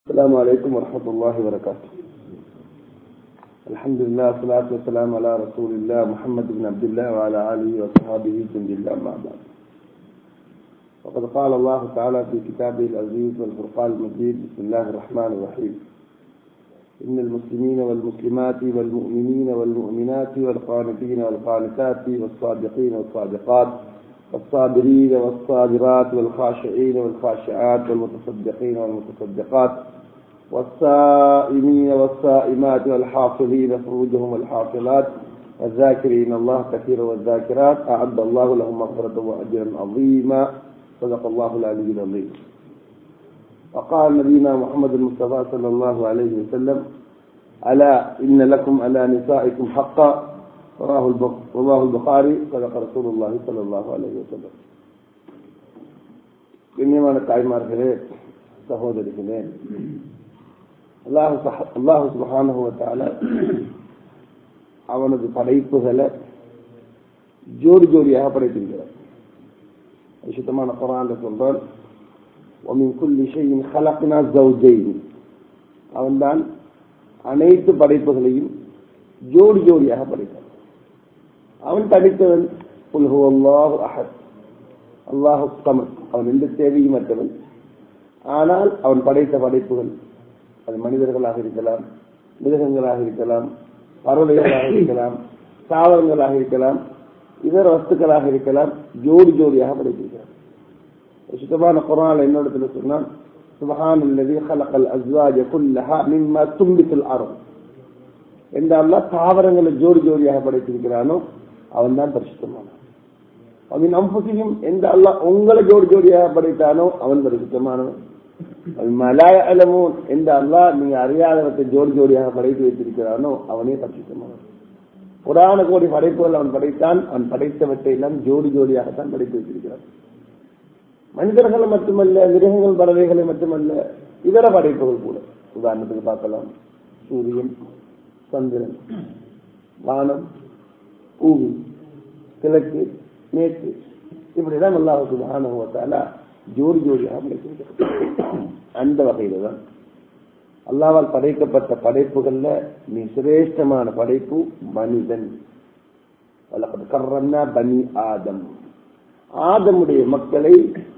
السلام عليكم ورحمة الله وبركاته الحمد لله والصلاة والسلام على رسول الله محمد بن عبد الله وعلى آله وصحبه جند الله مع بعد وقد قال الله تعالى في كتابه العزيز والفرقان المجيد بسم الله الرحمن الرحيم إن المسلمين والمسلمات والمؤمنين والمؤمنات والقانتين والقانتات والصادقين والصادقات والصابرين والصابرات والخاشعين والخاشعات والمتصدقين والمتصدقات والصائمين والصائمات والحافظين فروجهم والحافظات والذاكرين الله كثيرا والذاكرات أعد الله لهم مغفرة وأجرا عظيما صدق الله العلي العظيم وقال نبينا محمد المصطفى صلى الله عليه وسلم ألا إن لكم على نسائكم حقا رواه البخاري صدق رسول الله صلى الله عليه وسلم கண்ணியமான தாய்மார்களே சகோதரிகளே அல்லாஹு அல்லாஹு சுபஹானுவத்தால அவனது படைப்புகளை ஜோடி ஜோடியாக படைத்திருக்கிறார் சுத்தமான குரான் சொல்றான் ومن كل شيء خلقنا زوجين அவன்தான் அனைத்து படைப்புகளையும் ஜோடி ஜோடியாக படைத்தான் அவன் படைத்தவன் புல்ஹு அல்லாஹு அஹத் அல்லாஹு சமத் அவன் எந்த தேவையும் மற்றவன் ஆனால் அவன் படைத்த படைப்புகள் அது மனிதர்களாக இருக்கலாம் மிருகங்களாக இருக்கலாம் பறவைகளாக இருக்கலாம் தாவரங்களாக இருக்கலாம் இதர வஸ்துக்களாக இருக்கலாம் ஜோடி ஜோடியாக படைத்திருக்கிறார் சுத்தமான குரான் என்னோடத்துல சொன்னான் சுபஹான் الذي خلق الازواج كلها مما تنبت الارض எந்த அல்லா தாவரங்களை ஜோடி ஜோடியாக படைத்திருக்கிறானோ அவன் தான் பரிசுத்தமானவன் அவன் அம்புசியும் எந்த அல்லா உங்களை ஜோடி ஜோடியாக படைத்தானோ அவன் பரிசுத்தமானவன் மலாய அலமும் எந்த அல்லா நீங்க அறியாதவற்றை ஜோடி ஜோடியாக படைத்து வைத்திருக்கிறானோ அவனே பரிசுத்தமானவன் புராண கோடி படைப்புகள் அவன் படைத்தான் அவன் படைத்தவற்றை எல்லாம் ஜோடி ஜோடியாகத்தான் படைத்து வைத்திருக்கிறான் மனிதர்களை மட்டுமல்ல மிருகங்கள் பறவைகளை மட்டுமல்ல இதர படைப்புகள் கூட உதாரணத்துக்கு பார்க்கலாம் சூரியன் சந்திரன் வானம் பூமி கிழக்கு மேற்கு இப்படிதான் அல்லாஹ் சுபானுவத்தால ஜோடி ஜோடியாக படைத்திருக்கிறார் அந்த வகையில தான் அல்லாவால் படைக்கப்பட்ட படைப்புகள்ல நீ சிரேஷ்டமான படைப்பு மனிதன் கர்றன்னா பனி ஆதம் ஆதமுடைய மக்களை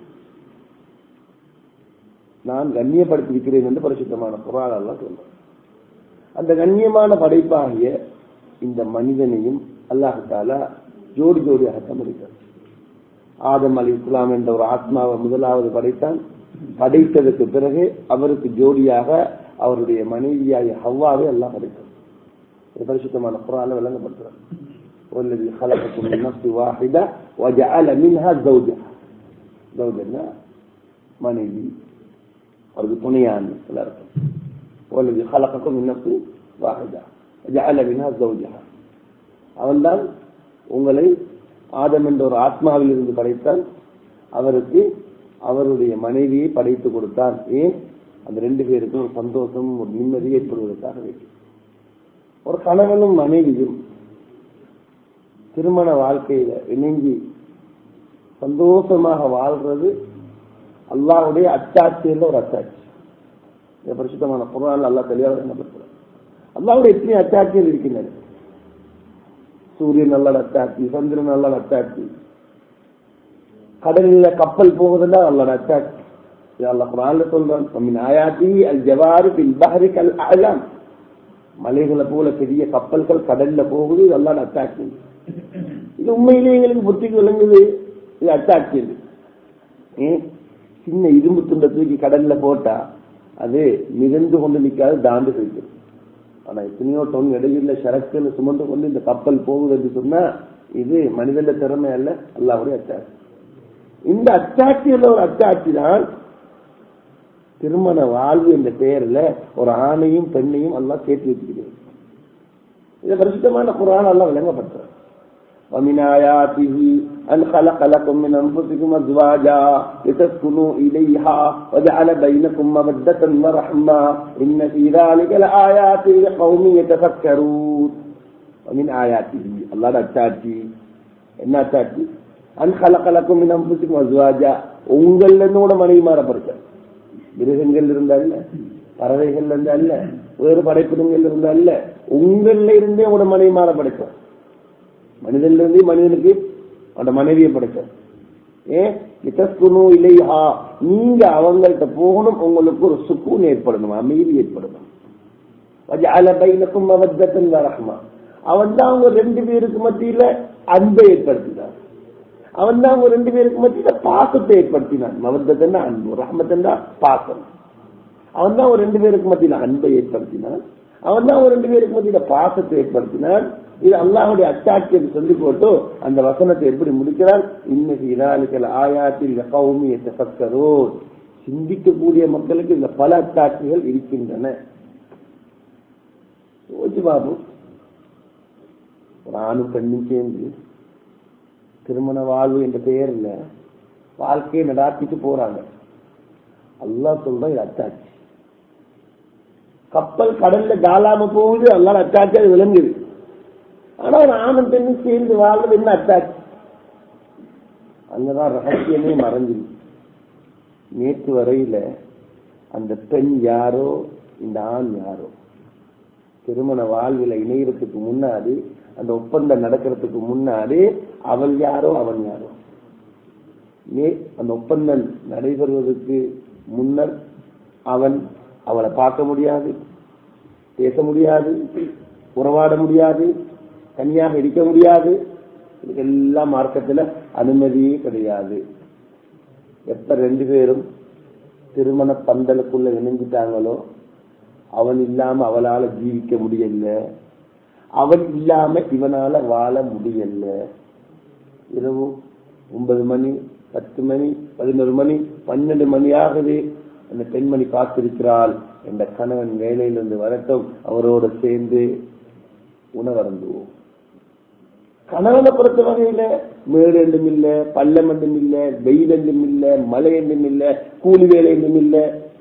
நான் கண்ணியப்படுத்தி இருக்கிறேன் என்று பரிசுத்தமான புறால் எல்லாம் சொல்றேன் அந்த கண்ணியமான படைப்பாகிய இந்த மனிதனையும் அல்லாஹால ஜோடி ஜோடியாகத்தான் படைத்தார் ஆதம் அலி இஸ்லாம் என்ற ஒரு ஆத்மாவை முதலாவது படைத்தான் படைத்ததற்கு பிறகு அவருக்கு ஜோடியாக அவருடைய மனைவியாகிய ஹவ்வாவை எல்லாம் படைத்தார் பரிசுத்தமான புறால விளங்கப்படுத்துறார் والذي خلقكم من نفس واحدة وجعل منها زوجها زوجنا மனைவி அவருக்கு துணையான எல்லாருக்கும் والذي خلقكم من نفس واحدة وجعل منها زوجها அவன்தான் உங்களை ஆதம் என்ற ஒரு ஆத்மாவில் இருந்து படைத்தான் அவருக்கு அவருடைய மனைவியை படைத்து கொடுத்தான் ஏன் அந்த ரெண்டு பேருக்கும் ஒரு சந்தோஷம் ஒரு நிம்மதி ஏற்படுவதற்காக வேண்டும் ஒரு கணவனும் மனைவியும் திருமண வாழ்க்கையில இணங்கி சந்தோஷமாக வாழ்றது அல்லாவுடைய அச்சாட்சியில் ஒரு அச்சாட்சி பரிசுத்தமான புறால் அல்லா தெளிவாக நம்பப்படுறார் அல்லாவுடைய எத்தனை அச்சாட்சிகள் இருக்கின்றன சூரியன் நல்ல அச்சாட்சி சந்திரன் நல்ல அச்சாட்சி கடலில் கப்பல் போகுதுன்னா அல்லோட அச்சாட்சி அல்ல குரான்ல சொல்றான் ஆயாத்தி அல் ஜவாரி பில் பஹரி கல் அலாம் மலைகளை போல பெரிய கப்பல்கள் கடல்ல போகுது இதெல்லாம் அச்சாட்சி இது உண்மையிலேயே எங்களுக்கு புத்திக்கு விளங்குது இது அச்சாட்சி இது சின்ன இரும்பு துண்டை தூக்கி கடல்ல போட்டா அது மிதந்து கொண்டு நிற்காது தாண்டு போயிடும் ஆனா எத்தனையோ டொன் இடையில சரக்குன்னு சுமந்து கொண்டு இந்த கப்பல் போகுது என்று சொன்னா இது மனிதன திறமை அல்ல அல்லாவுடைய அச்சாட்சி இந்த அச்சாட்சியில் ஒரு அச்சாட்சி தான் திருமண வாழ்வு என்ற பெயர்ல ஒரு ஆணையும் பெண்ணையும் எல்லாம் சேர்த்து வச்சுக்கிறது இதை பரிசுத்தமான குரான் எல்லாம் விளங்கப்படுத்துற ومن آياته أن خلق لكم من أنفسكم أزواجا لتسكنوا إليها وجعل بينكم مودة ورحمة إن في ذلك لآيات لقوم يتفكرون ومن آياته الله أتاتي என்ன அத்தாட்சி அன் கலக்கலக்கும் அம்புசிக்கும் அசுவாஜா உங்களோட மனைவி மாறப்படுத்த மிருகங்கள் இருந்தால பறவைகள்ல இருந்து அல்ல வேறு படைப்பினங்கள்ல இருந்து அல்ல உங்கள்ல இருந்தே உங்களோட மனைவி மாற படைக்கும் மனிதன்ல இருந்தே மனிதனுக்கு அவனோட மனைவியை படைக்கும் ஏன் இத்தஸ்குனு இல்லையா நீங்க அவங்கள்ட்ட போகணும் உங்களுக்கு ஒரு சுக்கூன் ஏற்படணும் அமைதி ஏற்படணும் வஜஅல பைனக்கும் மவத்தன் வரஹ்மா அவன் தான் அவங்க ரெண்டு பேருக்கு மத்தியில அன்பை ஏற்படுத்தினான் அவன் தான் அவங்க ரெண்டு பேருக்கு மத்தியில பாசத்தை ஏற்படுத்தினான் மவத்தன் அன்பு ரஹ்மத்தன் பாசம் அவன் தான் ஒரு ரெண்டு பேருக்கு மத்தியில அன்பை ஏற்படுத்தினான் அவன் தான் ஒரு ரெண்டு பேருக்கு மத்தியில பாசத்தை ஏற்படுத்தினான் இது அல்லாஹுடைய அச்சாட்சியை சொல்லி போட்டு அந்த வசனத்தை எப்படி முடிக்கிறான் இன்னைக்கு இதாலுக்கள் ஆயாத்தில் கௌமிய தசக்கரோ சிந்திக்கக்கூடிய மக்களுக்கு இந்த பல அச்சாட்சிகள் இருக்கின்றன யோசிச்சு பாபு ஒரு ஆணும் பெண்ணும் சேர்ந்து திருமண வாழ்வு என்ற பெயர்ல வாழ்க்கையை நடாத்திட்டு போறாங்க அல்லாஹ் சொல்ற இது அத்தாட்சி கப்பல் கடல்ல காலாம போகுது அல்லாத அத்தாட்சி அது விளங்குது ஆனா ஒரு ஆணும் பெண்ணும் சேர்ந்து வாழ்றது என்ன அத்தாட்சி அங்கதான் ரகசியமே மறைஞ்சிரு நேற்று வரையில அந்த பெண் யாரோ இந்த ஆண் யாரோ திருமண வாழ்வில இணையறதுக்கு முன்னாடி அந்த ஒப்பந்தம் நடக்கிறதுக்கு முன்னாடி அவள் யாரோ அவன் யாரோ அந்த ஒப்பந்தம் நடைபெறுவதற்கு முன்னர் அவன் அவளை பார்க்க முடியாது பேச முடியாது உறவாட முடியாது தனியாக இருக்க முடியாது இதுக்கெல்லாம் மார்க்கத்துல அனுமதியே கிடையாது எப்ப ரெண்டு பேரும் திருமண பந்தலுக்குள்ள இணைஞ்சிட்டாங்களோ அவன் இல்லாம அவளால ஜீவிக்க முடியல அவன் இல்லாம இவனால வாழ முடியல இரவு ஒன்பது மணி பத்து மணி பதினொரு மணி பன்னெண்டு மணி ஆகுது அந்த பெண்மணி காத்திருக்கிறாள் என்ற கணவன் வேலையிலிருந்து வரட்டும் அவரோடு சேர்ந்து உணவருந்துவோம் கணவனை பொறுத்த வகையில மேடு என்றும் இல்ல பள்ளம் என்றும் இல்ல வெயில் என்றும் இல்ல மழை என்றும் இல்ல கூலி வேலை என்றும் இல்ல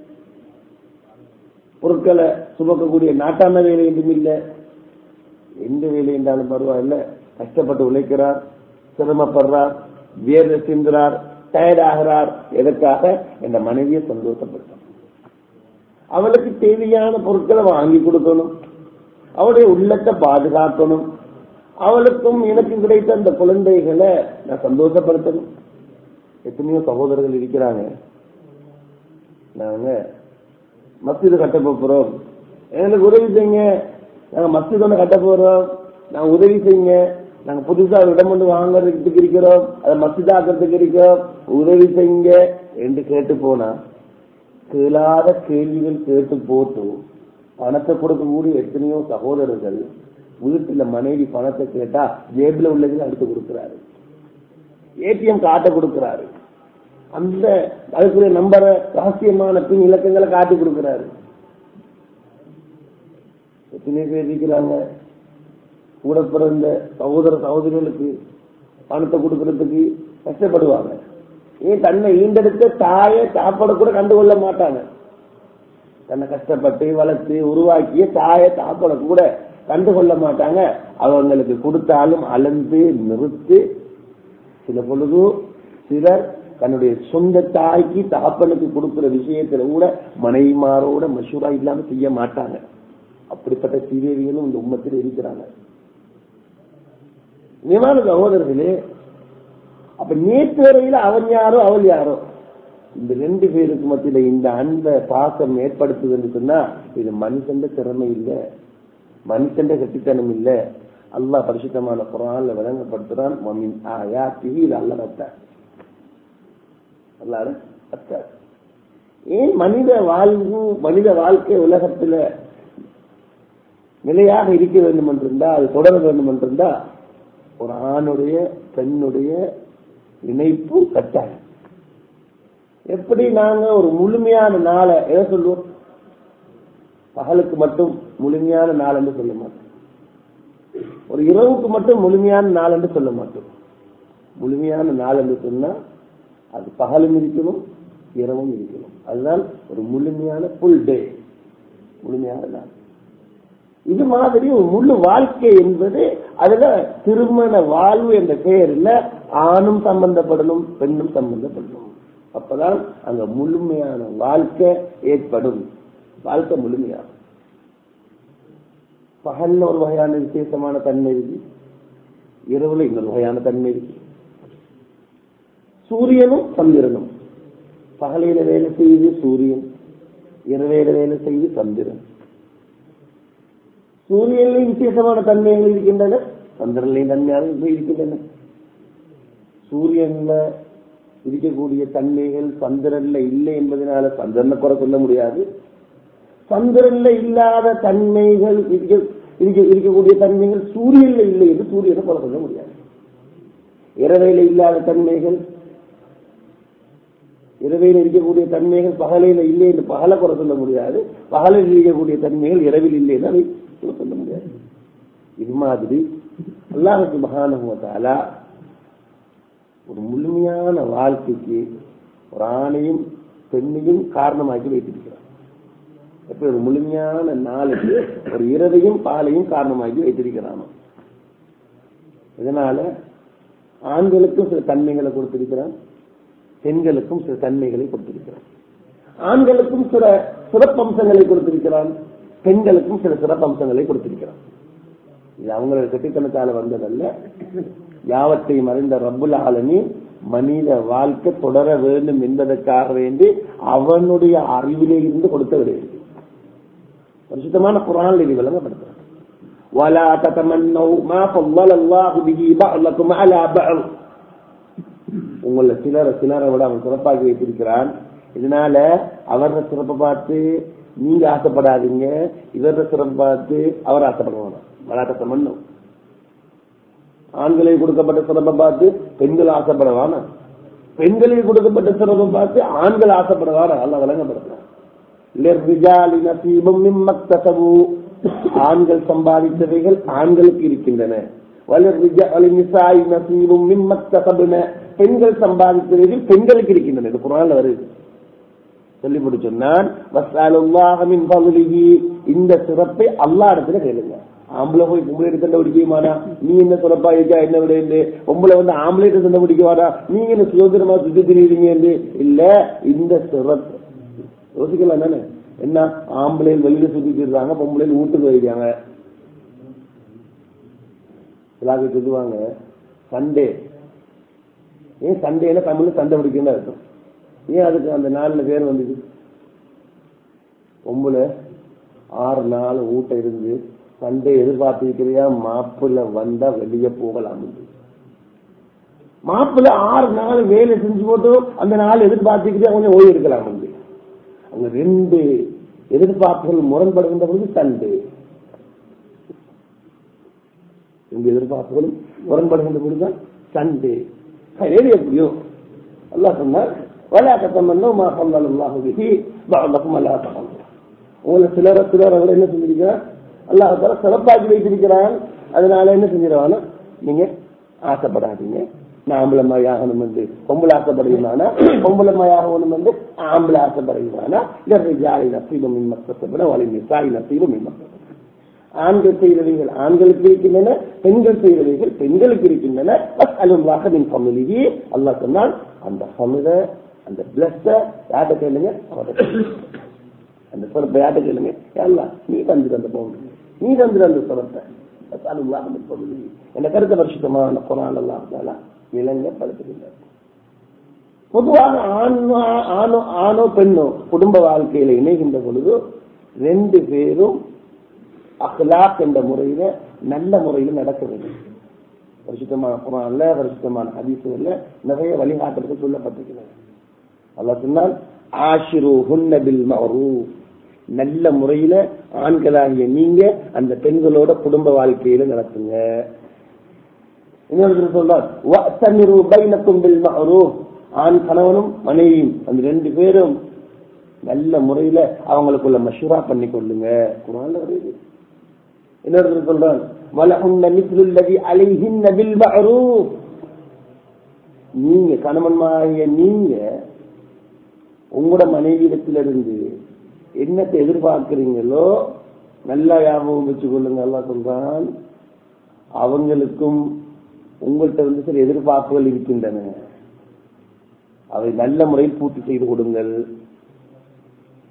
பொருட்களை சுமக்கக்கூடிய நாட்டான வேலை என்றும் இல்ல எந்த வேலை என்றாலும் பரவாயில்ல கஷ்டப்பட்டு உழைக்கிறார் சிரமப்படுறார் வியர்வை சிந்துறார் டயர்ட் ஆகிறார் எதற்காக என்ற மனைவியை சந்தோஷப்படுத்தும் அவளுக்கு தேவையான பொருட்களை வாங்கி கொடுக்கணும் அவளுடைய உள்ளத்தை பாதுகாக்கணும் அவளுக்கும் எனக்கும் கிடைத்த அந்த குழந்தைகளை நான் சந்தோஷப்படுத்தணும் எத்தனையோ சகோதரர்கள் இருக்கிறாங்க நாங்க மஸ்ஜிது கட்ட போறோம் எங்களுக்கு உதவி செய்யுங்க நாங்க மஸ்ஜித் ஒன்று கட்ட போறோம் நாங்க உதவி செய்யுங்க நாங்க புதுசா இடம் ஒன்று வாங்குறதுக்கு இருக்கிறோம் அதை மஸ்ஜித் ஆக்கிறதுக்கு இருக்கிறோம் உதவி செய்யுங்க என்று கேட்டு போனா கேளாத கேள்விகள் கேட்டு போட்டு பணத்தை கொடுக்கக்கூடிய எத்தனையோ சகோதரர்கள் வீட்டுல மனைவி பணத்தை கேட்டா ஜேபில் உள்ளதை அடுத்து கொடுக்கிறாரு ஏடிஎம் காட்ட கொடுக்கிறாரு அந்த அதுக்குரிய நம்பரை ரகசியமான பின் இலக்கங்களை காட்டி கொடுக்கிறாரு எத்தனை பேர் இருக்கிறாங்க கூட பிறந்த சகோதர சகோதரிகளுக்கு பணத்தை கொடுக்கறதுக்கு கஷ்டப்படுவாங்க ஏன் தன்னை ஈண்டெடுத்த தாயை சாப்பாடு கூட கண்டுகொள்ள மாட்டாங்க தன்னை கஷ்டப்பட்டு வளர்த்து உருவாக்கிய தாயை சாப்பாட கூட கண்டுகொள்ள மாட்டாங்க அவங்களுக்கு கொடுத்தாலும் அளந்து நிறுத்து சில பொழுது சிலர் தன்னுடைய சொந்த தாய்க்கு தகப்பனுக்கு கொடுக்கிற விஷயத்துல கூட மனைவிமாரோட மசூரா இல்லாம செய்ய மாட்டாங்க அப்படிப்பட்ட சீதேவிகளும் இந்த உம்மத்தில் இருக்கிறாங்க நியமான சகோதரர்களே அப்ப நேற்று வரையில அவன் யாரோ அவள் யாரோ இந்த ரெண்டு பேருக்கு மத்தியில இந்த அன்பை பாசம் ஏற்படுத்துதுன்னு சொன்னா இது மனுஷன் திறமை இல்ல மனுஷன் கட்டித்தனம் இல்ல அல்லாஹ் பரிசுத்தமான குரான்ல விளங்கப்படுத்துறான் மமின் ஆயா திகில் அல்ல அத்தார் அல்லாட அத்தார் ஏன் மனித வாழ்வு மனித வாழ்க்கை உலகத்துல நிலையாக இருக்க வேண்டும் என்றிருந்தா அது தொடர வேண்டும் என்றிருந்தா ஒரு ஆணுடைய பெண்ணுடைய இணைப்பு கட்டாயம் எப்படி நாங்க ஒரு முழுமையான நாளை எதை சொல்லுவோம் பகலுக்கு மட்டும் முழுமையான நாள் என்று சொல்ல மாட்டோம் ஒரு இரவுக்கு மட்டும் முழுமையான நாள் என்று சொல்ல மாட்டோம் முழுமையான நாள் என்று சொன்னா அது பகலும் இருக்கணும் இரவும் இருக்கணும் அதுதான் ஒரு முழுமையான புல் டே முழுமையான நாள் இது மாதிரி ஒரு முழு வாழ்க்கை என்பது அதுல திருமண வாழ்வு என்ற பெயர்ல ஆணும் சம்பந்தப்படணும் பெண்ணும் சம்பந்தப்படணும் அப்பதான் அங்க முழுமையான வாழ்க்கை ஏற்படும் வாழ்க்கை முழுமையாகும் பகல்ல ஒரு வகையான விசேஷமான தன்மை இருக்கு இரவுல இன்னொரு வகையான தன்மை இருக்கு சூரியனும் சந்திரனும் பகலையில வேலை செய்து சூரியன் இரவையில வேலை செய்து சந்திரன் சூரியனிலும் விசேஷமான தன்மைகள் இருக்கின்றன சந்திரனிலையும் தன்மையாக இருக்கின்றன சூரியன்ல இருக்கக்கூடிய தன்மைகள் சந்திரன்ல இல்லை என்பதனால சந்திரனை குறை சொல்ல முடியாது சந்திரன்ல இல்லாத தன்மைகள் இருக்க- இருக்க- இருக்கக்கூடிய தன்மைகள் சூரியன்ல இல்லை என்று சூரியனை குறை சொல்ல முடியாது இரவையில இல்லாத தன்மைகள் இரவையில் இருக்கக்கூடிய தன்மைகள் பகலையில இல்லை என்று பகலை குறை சொல்ல முடியாது பகலில் இருக்கக்கூடிய தன்மைகள் இரவில் இல்லை என்று அதை குறை சொல்ல முடியாது இது மாதிரி அல்லாஹுக்கு மகானுவத்தாலா ஒரு முழுமையான வாழ்க்கைக்கு ஒரு ஆணையும் பெண்ணையும் காரணமாக்கி வைத்திருக்கிறார் எப்ப ஒரு முழுமையான நாளுக்கு ஒரு இரவையும் பாலையும் காரணமாக்கி வைத்திருக்கிறானோ இதனால ஆண்களுக்கும் சில தன்மைகளை கொடுத்திருக்கிறான் பெண்களுக்கும் சில தன்மைகளை கொடுத்திருக்கிறான் ஆண்களுக்கும் சில சிறப்பம்சங்களை கொடுத்திருக்கிறான் பெண்களுக்கும் சில சிறப்பம்சங்களை கொடுத்திருக்கிறான் இது அவங்களோட கட்டித்தனத்தால வந்ததல்ல யாவத்தையும் அறிந்த ரப்புல் ஆலமி மனித வாழ்க்கை தொடர வேண்டும் என்பதற்காக வேண்டி அவனுடைய அறிவிலே இருந்து கொடுத்த விடையிருக்கு பரிசுத்தமான குரான் இது விளங்கப்படுத்துறான் ولا تتمنوا ما فضل الله به بعضكم على بعض உங்களை சிலர சிலரை விட அவன் சிறப்பாக்கி வைத்திருக்கிறான் இதனால அவர சிறப்பை பார்த்து நீங்க ஆசைப்படாதீங்க இவர சிறப்பை பார்த்து அவர் ஆசைப்பட வேணாம் வளாட்டத்தை மண்ணும் ஆண்களுக்கு கொடுக்கப்பட்ட சிறப்பை பார்த்து பெண்கள் ஆசைப்பட வேணாம் பெண்களுக்கு கொடுக்கப்பட்ட சிறப்பை பார்த்து ஆண்கள் ஆசைப்பட வேணாம் அல்ல விளங்கப்படுத்துறான் لِلرِّجَالِ نَصِيبٌ مِّمَّا اكْتَسَبُوا ஆண்கள் சம்பாதித்தவைகள் ஆண்களுக்கு இருக்கின்றன وَلِلرِّجَالِ وَلِلنِّسَاءِ نَصِيبٌ مِّمَّا اكْتَسَبْنَ பெண்கள் சம்பாதித்தவைகள் பெண்களுக்கு இருக்கின்றன இது குர்ஆன்ல வருது சொல்லி சொன்னான் வஸ்அலுல்லாஹ மின் ஃபضலிஹி இந்த சிறப்பை அல்லாஹ் இடத்துல கேளுங்க ஆம்பளை போய் பொம்பளை எடுத்து கண்டுபிடிக்கமாடா நீ என்ன சிறப்பா இருக்கா என்ன விட என்று பொம்பளை வந்து ஆம்பளை எடுத்து கண்டுபிடிக்கவாடா நீங்க என்ன சுதந்திரமா சுத்தி திரியுறீங்க என்று இல்ல இந்த சிறப்பு யோசிக்கலாம் தானே என்ன ஆம்பளையில் வெளியில சுத்திட்டு இருக்காங்க பொம்பளையில் வீட்டுக்கு வைக்கிறாங்க எல்லாருக்கும் சொல்லுவாங்க சண்டே ஏன் சண்டேல தமிழ்ல சண்டை பிடிக்கணும் இருக்கும் ஏன் அதுக்கு அந்த நாலுல பேர் வந்தது பொம்பளை ஆறு நாள் ஊட்ட இருந்து சண்டே எதிர்பார்த்திருக்கிறியா மாப்பிள்ள வந்தா வெளியே போகலாம் மாப்பிள்ள ஆறு நாள் வேலை செஞ்சு போட்டு அந்த நாள் எதிர்பார்த்திருக்கிறியா கொஞ்சம் ஓய்வு எடுக்கலாம் வந்து அவங்க ரெண்டு எதிர்பார்ப்புகள் முரண்படுகின்ற பொழுது சண்டே ரெண்டு எதிர்பார்ப்புகளும் முரண்படுகின்ற பொழுதுதான் சண்டே கையில் எப்படியோ அல்லாஹ் சொன்னார் ولا تتمنوا ما فضل الله به بعضكم على بعض உங்களை சிலர சிலர் அவர் என்ன செஞ்சிருக்கிறார் அல்லாஹ் தர சிறப்பாக்கி வைத்திருக்கிறான் அதனால என்ன செஞ்சிருவானா நீங்க ஆசைப்படாதீங்க நான் ஆம்பளை மாதிரி ஆகணும் என்று பொம்பளை ஆசைப்படுகிறானா பொம்பளை மாதிரி ஆகணும் என்று ஆம்பளை ஆசைப்படுகிறானா இல்லை ஜாலி நசீபம் மின்மத்தப்பட வலி நிசாய் நசீபம் மின்மத்தப்பட ஆண்கள் செய்தவைகள் ஆண்களுக்கு இருக்கின்றன பெண்கள் செய்தவைகள் பெண்களுக்கு இருக்கின்றன அலுவலாக மின் ஃபமிலியே அல்லாஹ் சொன்னால் அந்த ஃபமில அந்த பிளஸ் யார்கிட்ட கேளுங்க அவர்கிட்ட அந்த சிறப்பை யார்கிட்ட கேளுங்க எல்லாம் நீ தந்துரு அந்த பவுண்டரி நீ தந்துரு அந்த சிறப்பை அலுவலாக மின் ஃபமிலி என்ற கருத்த வருஷத்தமான குரான் அல்லாஹ் விளங்கப்படுத்துகின்றார் பொதுவாக ஆணோ ஆணோ ஆணோ பெண்ணோ குடும்ப வாழ்க்கையில இணைகின்ற பொழுது ரெண்டு பேரும் அஹ்லாக் என்ற முறையில நல்ல முறையில நடக்க வேண்டும் பரிசுத்தமான குரான்ல பரிசுத்தமான ஹதீசுகள்ல நிறைய வழிகாட்டுகள் சொல்லப்பட்டிருக்கிறது அல்லாஹ் சொன்னால் ஆஷிரு ஹுன்னபில் மஅரூஃப் நல்ல முறையில ஆண்களாகிய நீங்க அந்த பெண்களோட குடும்ப வாழ்க்கையில நடத்துங்க இன்னொரு சொல்றார் வஅத்தமிரு பைனக்கும் பில் மஅரூஃப் ஆண் கணவனும் மனைவியும் அந்த ரெண்டு பேரும் நல்ல முறையில அவங்களுக்குள்ள மஷூரா பண்ணி கொள்ளுங்க குரான்ல வருது இன்னொரு சொல்றான் வலஹுன்ன மிஸ்லுல்லதி அலைஹின்ன பில் மஅரூஃப் நீங்க கணவன்மாகிய நீங்க உங்களோட மனைவியிடத்திலிருந்து என்னத்தை எதிர்பார்க்கிறீங்களோ நல்லா ஞாபகம் வச்சு கொள்ளுங்க அல்லா சொல்றான் அவங்களுக்கும் உங்கள்கிட்ட வந்து சில எதிர்பார்ப்புகள் இருக்கின்றன அவை நல்ல முறையில் பூர்த்தி செய்து கொடுங்கள்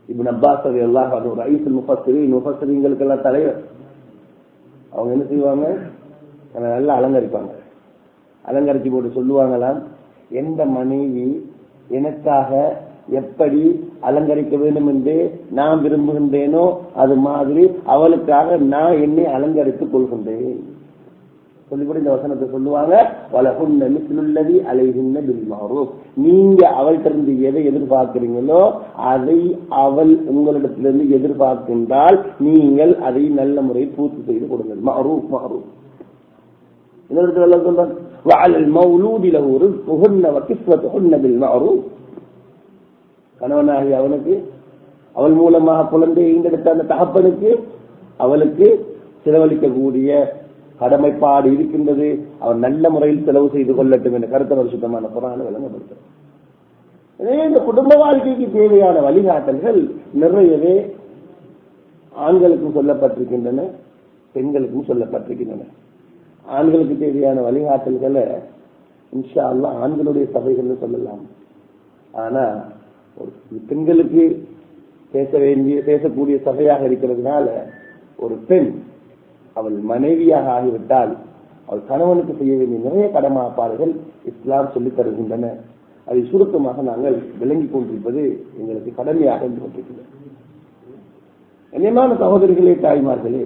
இப்னு அப்பாஸ் எல்லாம் ரைசுல் முஃபஸ்ஸிரின் முஃபஸ்ஸிரிங்களுக்கெல்லாம் தலைவர் அவங்க என்ன செய்வாங்க தன்னை நல்லா அலங்கரிப்பாங்க அலங்கரிச்சு போட்டு சொல்லுவாங்களாம் எந்த மனைவி எனக்காக எப்படி அலங்கரிக்க வேண்டும் என்று நான் விரும்புகின்றேனோ அது மாதிரி அவளுக்காக நான் என்னை அலங்கரித்துக் கொள்கின்றேன் சொல்லிக்கூட இந்த வசனத்தை சொல்லுவாங்க வலகுன்ன மிஸ்லுள்ளதி அலைகின்ற பில்மாரூப் நீங்க அவள்கிட்ட இருந்து எதை எதிர்பார்க்கிறீங்களோ அதை அவள் உங்களிடத்திலிருந்து எதிர்பார்க்கின்றால் நீங்கள் அதை நல்ல முறையில் பூர்த்தி செய்து கொடுங்கள் மாரூப் மாரூப் இன்னொரு சொல்றான் وعلى المولود له رزقهن وكسوتهن بالمعروف கணவனாகி அவனுக்கு அவள் மூலமாக குழந்தையை ஈண்டெடுத்த அந்த தகப்பனுக்கு அவளுக்கு செலவழிக்கக்கூடிய கடமைப்பாடு இருக்கின்றது அவன் நல்ல முறையில் செலவு செய்து கொள்ளட்டும் என்ற கருத்து ஒரு சுத்தமான புறான விளங்கப்படுத்தும் எனவே இந்த குடும்ப வாழ்க்கைக்கு தேவையான வழிகாட்டல்கள் நிறையவே ஆண்களுக்கும் சொல்லப்பட்டிருக்கின்றன பெண்களுக்கும் சொல்லப்பட்டிருக்கின்றன ஆண்களுக்கு தேவையான வழிகாட்டல்களை இன்ஷா அல்லா ஆண்களுடைய சபைகள்னு சொல்லலாம் ஆனா ஒரு பெண்களுக்கு பேச வேண்டிய பேசக்கூடிய சபையாக இருக்கிறதுனால ஒரு பெண் அவள் மனைவியாக ஆகிவிட்டால் அவள் கணவனுக்கு செய்ய வேண்டிய நிறைய கடமாப்பாடுகள் இஸ்லாம் சொல்லித் தருகின்றன அதை சுருக்கமாக நாங்கள் விளங்கிக் கொண்டிருப்பது எங்களுக்கு கடமையாக இருந்து கொண்டிருக்கிறது கண்ணியமான சகோதரிகளே தாய்மார்களே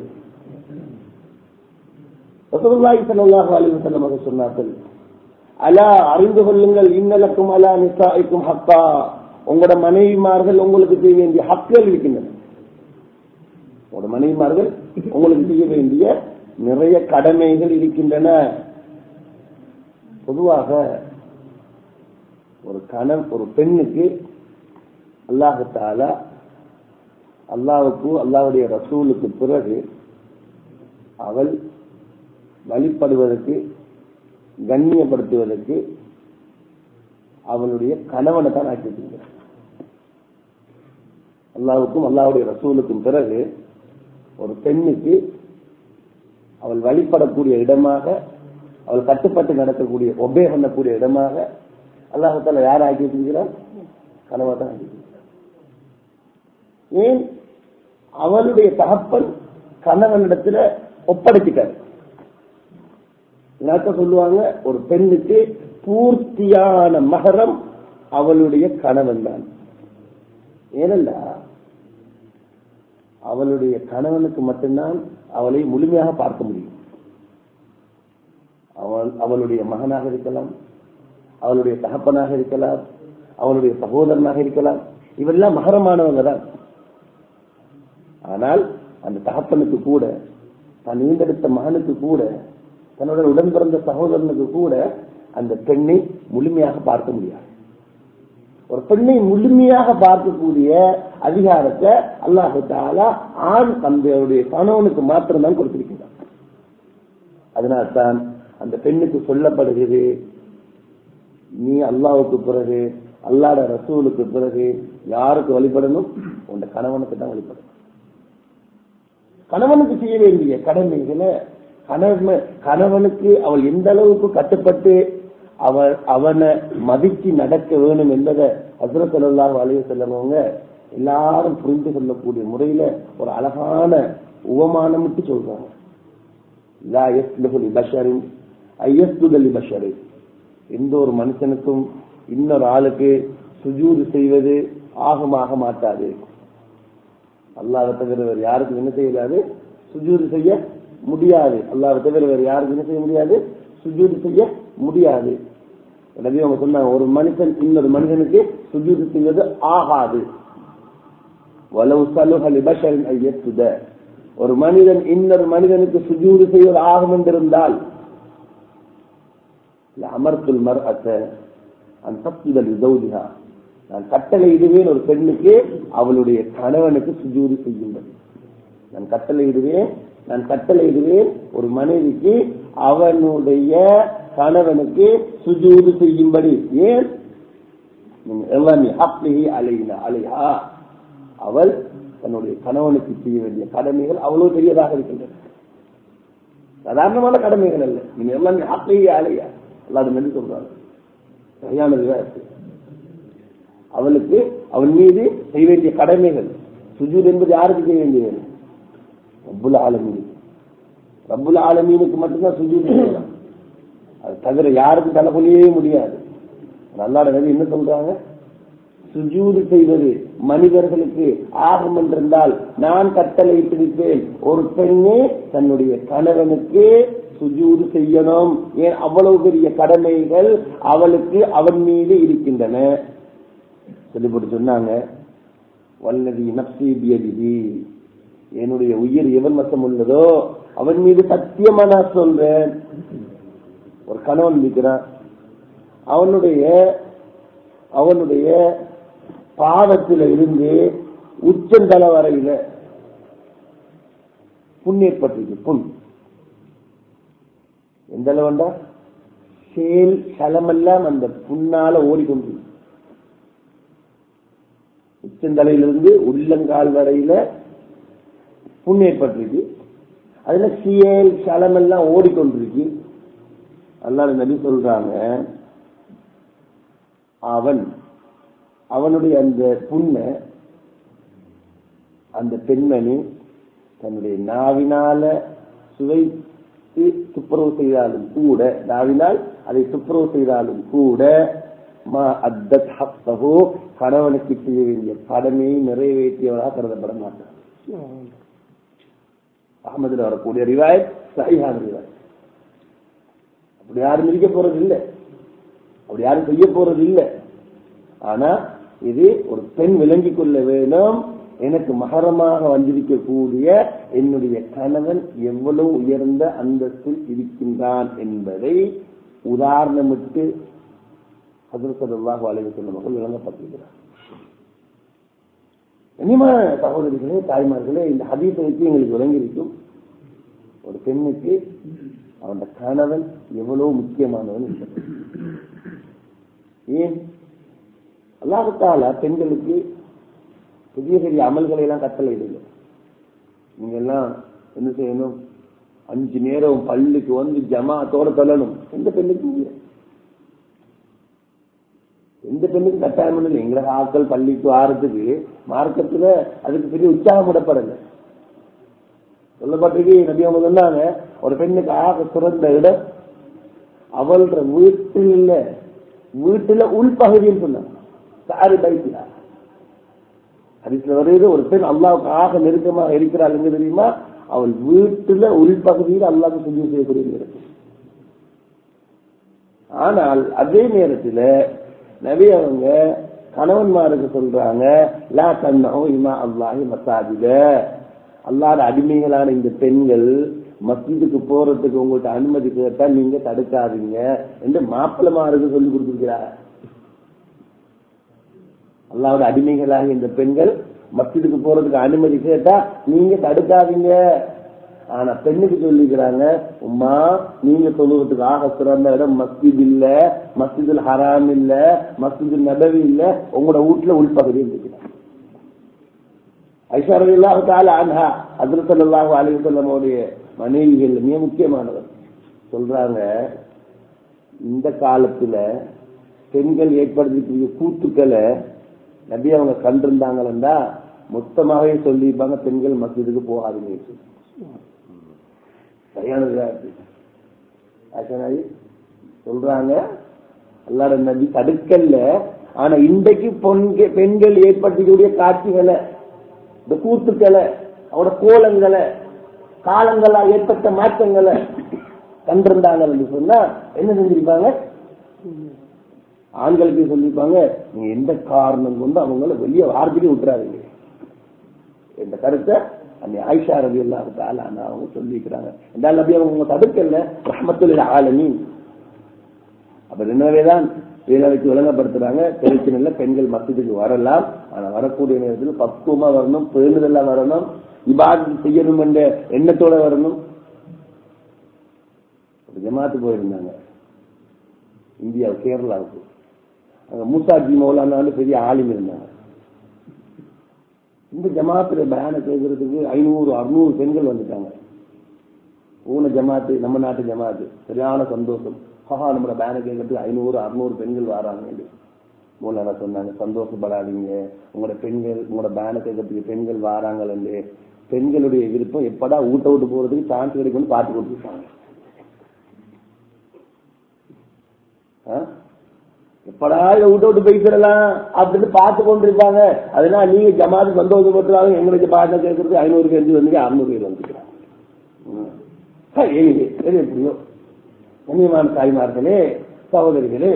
ரசூலுல்லாஹி ஸல்லல்லாஹு அலைஹி வஸல்லம் அவர்கள் சொன்னார்கள் அலா அறிந்து கொள்ளுங்கள் இன்னலக்கும் அலா நிசாஇக்கும் ஹக்கா உங்களோட மனைவிமார்கள் உங்களுக்கு செய்ய வேண்டிய ஹக்குகள் இருக்கின்றன உங்களோட மனைவிமார்கள் உங்களுக்கு செய்ய வேண்டிய நிறைய கடமைகள் இருக்கின்றன பொதுவாக ஒரு கணம் ஒரு பெண்ணுக்கு அல்லாஹத்தால அல்லாவுக்கு அல்லாவுடைய ரசூலுக்கு பிறகு அவள் வழிபடுவதற்கு கண்ணியப்படுத்துவதற்கு அவளுடைய கணவனை தான் ஆக்கி வச்சிருக்கிறார் அல்லாவுக்கும் அல்லாவுடைய ரசூலுக்கும் பிறகு ஒரு பெண்ணுக்கு அவள் வழிபடக்கூடிய இடமாக அவள் கட்டுப்பட்டு நடக்கக்கூடிய ஒபே பண்ணக்கூடிய இடமாக அல்லாஹத்தால யார் ஆக்கி வச்சிருக்கிறார் கணவன் தான் ஆக்கி வச்சிருக்கிறார் ஏன் அவளுடைய தகப்பன் கணவனிடத்துல ஒப்படைச்சிட்டார் நாக்க சொல்லுவாங்க ஒரு பெண்ணுக்கு பூர்த்தியான மகரம் அவளுடைய கணவன் தான் ஏனென்றா அவளுடைய கணவனுக்கு மட்டும்தான் அவளை முழுமையாக பார்க்க முடியும் அவள் அவளுடைய மகனாக இருக்கலாம் அவளுடைய தகப்பனாக இருக்கலாம் அவளுடைய சகோதரனாக இருக்கலாம் இவெல்லாம் மகரமானவங்க தான் ஆனால் அந்த தகப்பனுக்கு கூட தான் ஈண்டெடுத்த மகனுக்கு கூட தன்னுடன் உடன் பிறந்த சகோதரனுக்கு கூட அந்த பெண்ணை முழுமையாக பார்க்க முடியாது ஒரு பெண்ணை முழுமையாக பார்க்கக்கூடிய அதிகாரத்தை அல்லாஹு தாலா ஆண் தந்தையுடைய கணவனுக்கு மாத்திரம்தான் கொடுத்திருக்கிறார் அதனால்தான் அந்த பெண்ணுக்கு சொல்லப்படுகிறது நீ அல்லாவுக்கு பிறகு அல்லாட ரசூலுக்கு பிறகு யாருக்கு வழிபடணும் உன் கணவனுக்கு தான் வழிபடணும் கணவனுக்கு செய்ய வேண்டிய கடமைகளை கணவன் கணவனுக்கு அவள் எந்த அளவுக்கு கட்டுப்பட்டு அவள் அவனை மதிச்சு நடக்க வேணும் என்பதை ஹசரத் அல்லாஹ் அலைய செல்லவங்க எல்லாரும் புரிந்து கொள்ளக்கூடிய முறையில ஒரு அழகான உவமானம் விட்டு சொல்றாங்க லா யஸ்லுஹு லிபஷரின் ஐயஸ்துத லிபஷரின் எந்த ஒரு மனுஷனுக்கும் இன்னொரு ஆளுக்கு சுஜூது செய்வது ஆகமாக மாட்டாது அல்லாஹ் தவிர வேறு யாருக்கும் என்ன செய்யலாது சுஜூது செய்ய முடியாது அல்லாஹ் தவிர வேறு யாருக்கும் என்ன செய்ய முடியாது சுஜூது செய்ய முடியாது எனவே அவங்க சொன்னாங்க ஒரு மனுஷன் இன்னொரு மனிதனுக்கு சுஜூது செய்வது ஆகாது வலவு சலுகல் பஷரின் ஐயத்துத ஒரு மனிதன் இன்னொரு மனிதனுக்கு சுஜூது செய்வது ஆகும் என்றிருந்தால் அமர்த்துல் மர் அத்த அந்த தப்புதல் இதௌதிகா நான் கட்டளை இடுவேன் ஒரு பெண்ணுக்கு அவளுடைய கணவனுக்கு சுஜூது செய்யும்படி நான் கட்டளை இடுவேன் நான் கட்டளை இடுவேன் ஒரு மனைவிக்கு அவனுடைய கணவனுக்கு சுஜூது செய்யும்படி ஏன் அலைனா அலைஹா அவள் தன்னுடைய கணவனுக்கு செய்ய வேண்டிய கடமைகள் அவ்வளவு பெரியதாக இருக்கின்றன சாதாரணமான கடமைகள் அல்ல நீங்க எல்லாமே அப்ளிகி அலையா எல்லாரும் நன்றி சொல்றாங்க சரியான விவாதத்து அவளுக்கு அவன் மீது செய்ய வேண்டிய கடமைகள் சுஜூத் என்பது யாருக்கு செய்ய வேண்டிய வேலை ரப்புல் ஆலமீனுக்கு ரப்புல் ஆலமீனுக்கு மட்டும்தான் சுஜூத் செய்யலாம் அது தவிர யாருக்கும் தலை கொள்ளவே முடியாது அல்லாட நபி என்ன சொல்றாங்க சுஜூது செய்வது மனிதர்களுக்கு ஆகும் என்றிருந்தால் நான் கட்டளை பிடிப்பேன் ஒரு பெண்ணே தன்னுடைய கணவனுக்கு சுஜூது செய்யணும் ஏன் அவ்வளவு பெரிய கடமைகள் அவளுக்கு அவன் மீது இருக்கின்றன சொல்லி போட்டு சொன்னாங்க வல்லதி நப்சி பியதிதி என்னுடைய உயிர் எவன் மத்தம் உள்ளதோ அவன் மீது சத்தியமா நான் சொல்றேன் ஒரு கணவன் இருக்கிறான் அவனுடைய அவனுடைய பாதத்தில இருந்து உச்சந்தல வரையில புண் ஏற்பட்டிருக்கு புண் எந்த அளவுண்டா சேல் சலமெல்லாம் அந்த புண்ணால ஓடிக்கொண்டு உச்சந்தலையிலிருந்து உள்ளங்கால் வரையில புண் ஏற்பட்டிருக்கு அதுல சியல் சலமெல்லாம் ஓடிக்கொண்டிருக்கு அதனால நபி சொல்றாங்க அவன் அவனுடைய அந்த புண்ணை அந்த பெண்மணி தன்னுடைய நாவினால சுவைத்து துப்புரவு செய்தாலும் கூட நாவினால் அதை துப்புரவு செய்தாலும் கூட மா அத்தத் ஹப்பஹோ கணவனுக்கு செய்ய வேண்டிய கடமையை நிறைவேற்றியவராக கருதப்பட மாட்டார் அகமதுல வரக்கூடிய ரிவாயத் சரியான ரிவாயத் அப்படி யாரும் இருக்க போறது இல்லை அப்படி யாரும் செய்ய போறது இல்லை ஆனா இது ஒரு பெண் விளங்கிக் கொள்ள வேணும் எனக்கு மகரமாக வந்திருக்கக்கூடிய என்னுடைய கணவன் எவ்வளவு உயர்ந்த அந்தஸ்தில் இருக்கின்றான் என்பதை உதாரணமிட்டு ஹசரசல்லாஹு அலைவு சொன்ன மக்கள் விளங்கப்பட்டிருக்கிறார் கண்ணியமான சகோதரிகளே தாய்மார்களே இந்த ஹதீஸை வச்சு எங்களுக்கு விளங்கியிருக்கும் ஒரு பெண்ணுக்கு அவன் கணவன் எவ்வளவு முக்கியமானவன் என்பது. ஏன் அல்லாஹால பெண்களுக்கு பெரிய பெரிய அமல்களை எல்லாம் கட்டளை இல்லை நீங்க எல்லாம் என்ன செய்யணும் அஞ்சு நேரம் பள்ளிக்கு வந்து ஜமாத்தோட தொழணும் எந்த பெண்ணுக்கும் இல்லை எந்த பெண்ணுக்கும் கட்டாயம் இல்லை எங்களை ஆட்கள் பள்ளிக்கு வாரத்துக்கு மார்க்கத்துல அதுக்கு பெரிய உற்சாகம் விடப்படலை சொல்லப்பட்டிருக்கு நபி அவங்க சொன்னாங்க ஒரு பெண்ணுக்கு ஆக சிறந்த இடம் அவளோட வீட்டில் இல்ல வீட்டுல உள்பகுதியில் சொன்னாங்க சாரி பைத்தியா ஹரிஸ்ல வருது ஒரு பெண் அல்லாவுக்கு ஆக நெருக்கமாக இருக்கிறாள் எங்க தெரியுமா அவள் வீட்டுல உள்பகுதியில் அல்லாவுக்கு சுஜி செய்யக்கூடிய இருக்கு ஆனால் அதே நேரத்தில் நபி அவங்க கணவன்மாருக்கு சொல்றாங்க லா தன்னோ இமா அல்லாஹி மசாஜில அல்லாத அடிமைகளான இந்த பெண்கள் மஸ்ஜிதுக்கு போறதுக்கு உங்கள்ட்ட அனுமதி கேட்டா நீங்க தடுக்காதீங்க என்று மாப்பிளமாருக்கு சொல்லி கொடுத்திருக்கிறார் அல்லாவோட அடிமைகளாக இந்த பெண்கள் மஸ்ஜிதுக்கு போறதுக்கு அனுமதி கேட்டா நீங்க தடுக்காதீங்க ஆனா பெண்ணுக்கு சொல்லிக்கிறாங்க உமா நீங்க சொல்லுறதுக்கு ஆக சிறந்த இடம் மஸ்ஜித் இல்ல மஸ்ஜிதுல் ஹராம் இல்ல மஸ்ஜிதுல் நபவி இல்ல உங்களோட வீட்டுல உள்பகுதி இருக்கிறாங்க ஐஷா ரலியல்லாஹு தஆலா அன்ஹா ஹஜ்ரத் ஸல்லல்லாஹு அலைஹி வஸல்லம் உடைய மனைவிகள் மிக முக்கியமானவர் சொல்றாங்க இந்த காலத்துல பெண்கள் ஏற்படுத்திக்கூடிய கூத்துக்களை நபி அவங்க கண்டிருந்தாங்களா மொத்தமாவே சொல்லியிருப்பாங்க பெண்கள் மஸ்ஜிதுக்கு போகாதீங்க சரியானதா இருக்கு ஆச்சனாயி சொல்றாங்க அல்லாட நபி தடுக்கல்ல ஆனா இன்றைக்கு பொண்க பெண்கள் ஏற்படுத்தக்கூடிய காட்சிகளை இந்த கூத்துக்களை அவரோட கோலங்களை காலங்களால் ஏற்பட்ட மாற்றங்களை கண்டிருந்தாங்க சொன்னா என்ன செஞ்சிருப்பாங்க ஆண்களுக்கு சொல்லிருப்பாங்க நீங்க எந்த காரணம் கொண்டு அவங்கள வெளியே வார்த்தைக்கு விட்டுறாதீங்க இந்த கருத்தை அந்த ஆயிஷா ரவி எல்லாம் அவங்க சொல்லிக்கிறாங்க இந்த நபி அவங்க தடுக்கல ரஹமத்துல ஆலமி அப்ப என்னவேதான் வேலைக்கு விளங்கப்படுத்துறாங்க பிரச்சனை பெண்கள் மசத்துக்கு வரலாம் ஆனா வரக்கூடிய நேரத்தில் பக்குவமா வரணும் பேணுதலா வரணும் இபாதி செய்யணும் என்ற எண்ணத்தோட வரணும் ஜமாத்து போயிருந்தாங்க இந்தியா கேரளாவுக்கு அங்க மூசாஜி மௌலானாலும் பெரிய ஆளும் இருந்தாங்க இந்த ஜமாத்துல பயான கேட்கறதுக்கு ஐநூறு அறுநூறு பெண்கள் வந்துட்டாங்க ஊன ஜமாத்து நம்ம நாட்டு ஜமாத்து சரியான சந்தோஷம் ஹஹா நம்மளோட பேன கேட்கறதுக்கு ஐநூறு அறுநூறு பெண்கள் வராங்க மூலனா சொன்னாங்க சந்தோஷப்படாதீங்க உங்களோட பெண்கள் உங்களோட பேனை கேட்கறதுக்கு பெண்கள் வாராங்கன்னு பெண்களுடைய விருப்பம் எப்படா ஊட்ட விட்டு போறதுக்கு சான்ஸ் கிடைக்கும்னு பார்த்து கொடுத்துருக்காங்க ஆ? எப்படா இதை விட்டு விட்டு பேசிடலாம் அப்படின்னு பார்த்து கொண்டிருப்பாங்க அதனால நீங்க ஜமாத்து சந்தோஷப்பட்டுறாங்க எங்களுக்கு பாட்டை கேட்கறது ஐநூறு பேர் வந்து அறுநூறு பேர் வந்துக்கிறாங்க ம். சரி, எங்க சரி எப்படியோ கண்ணியமான தாய்மார்களே சகோதரிகளே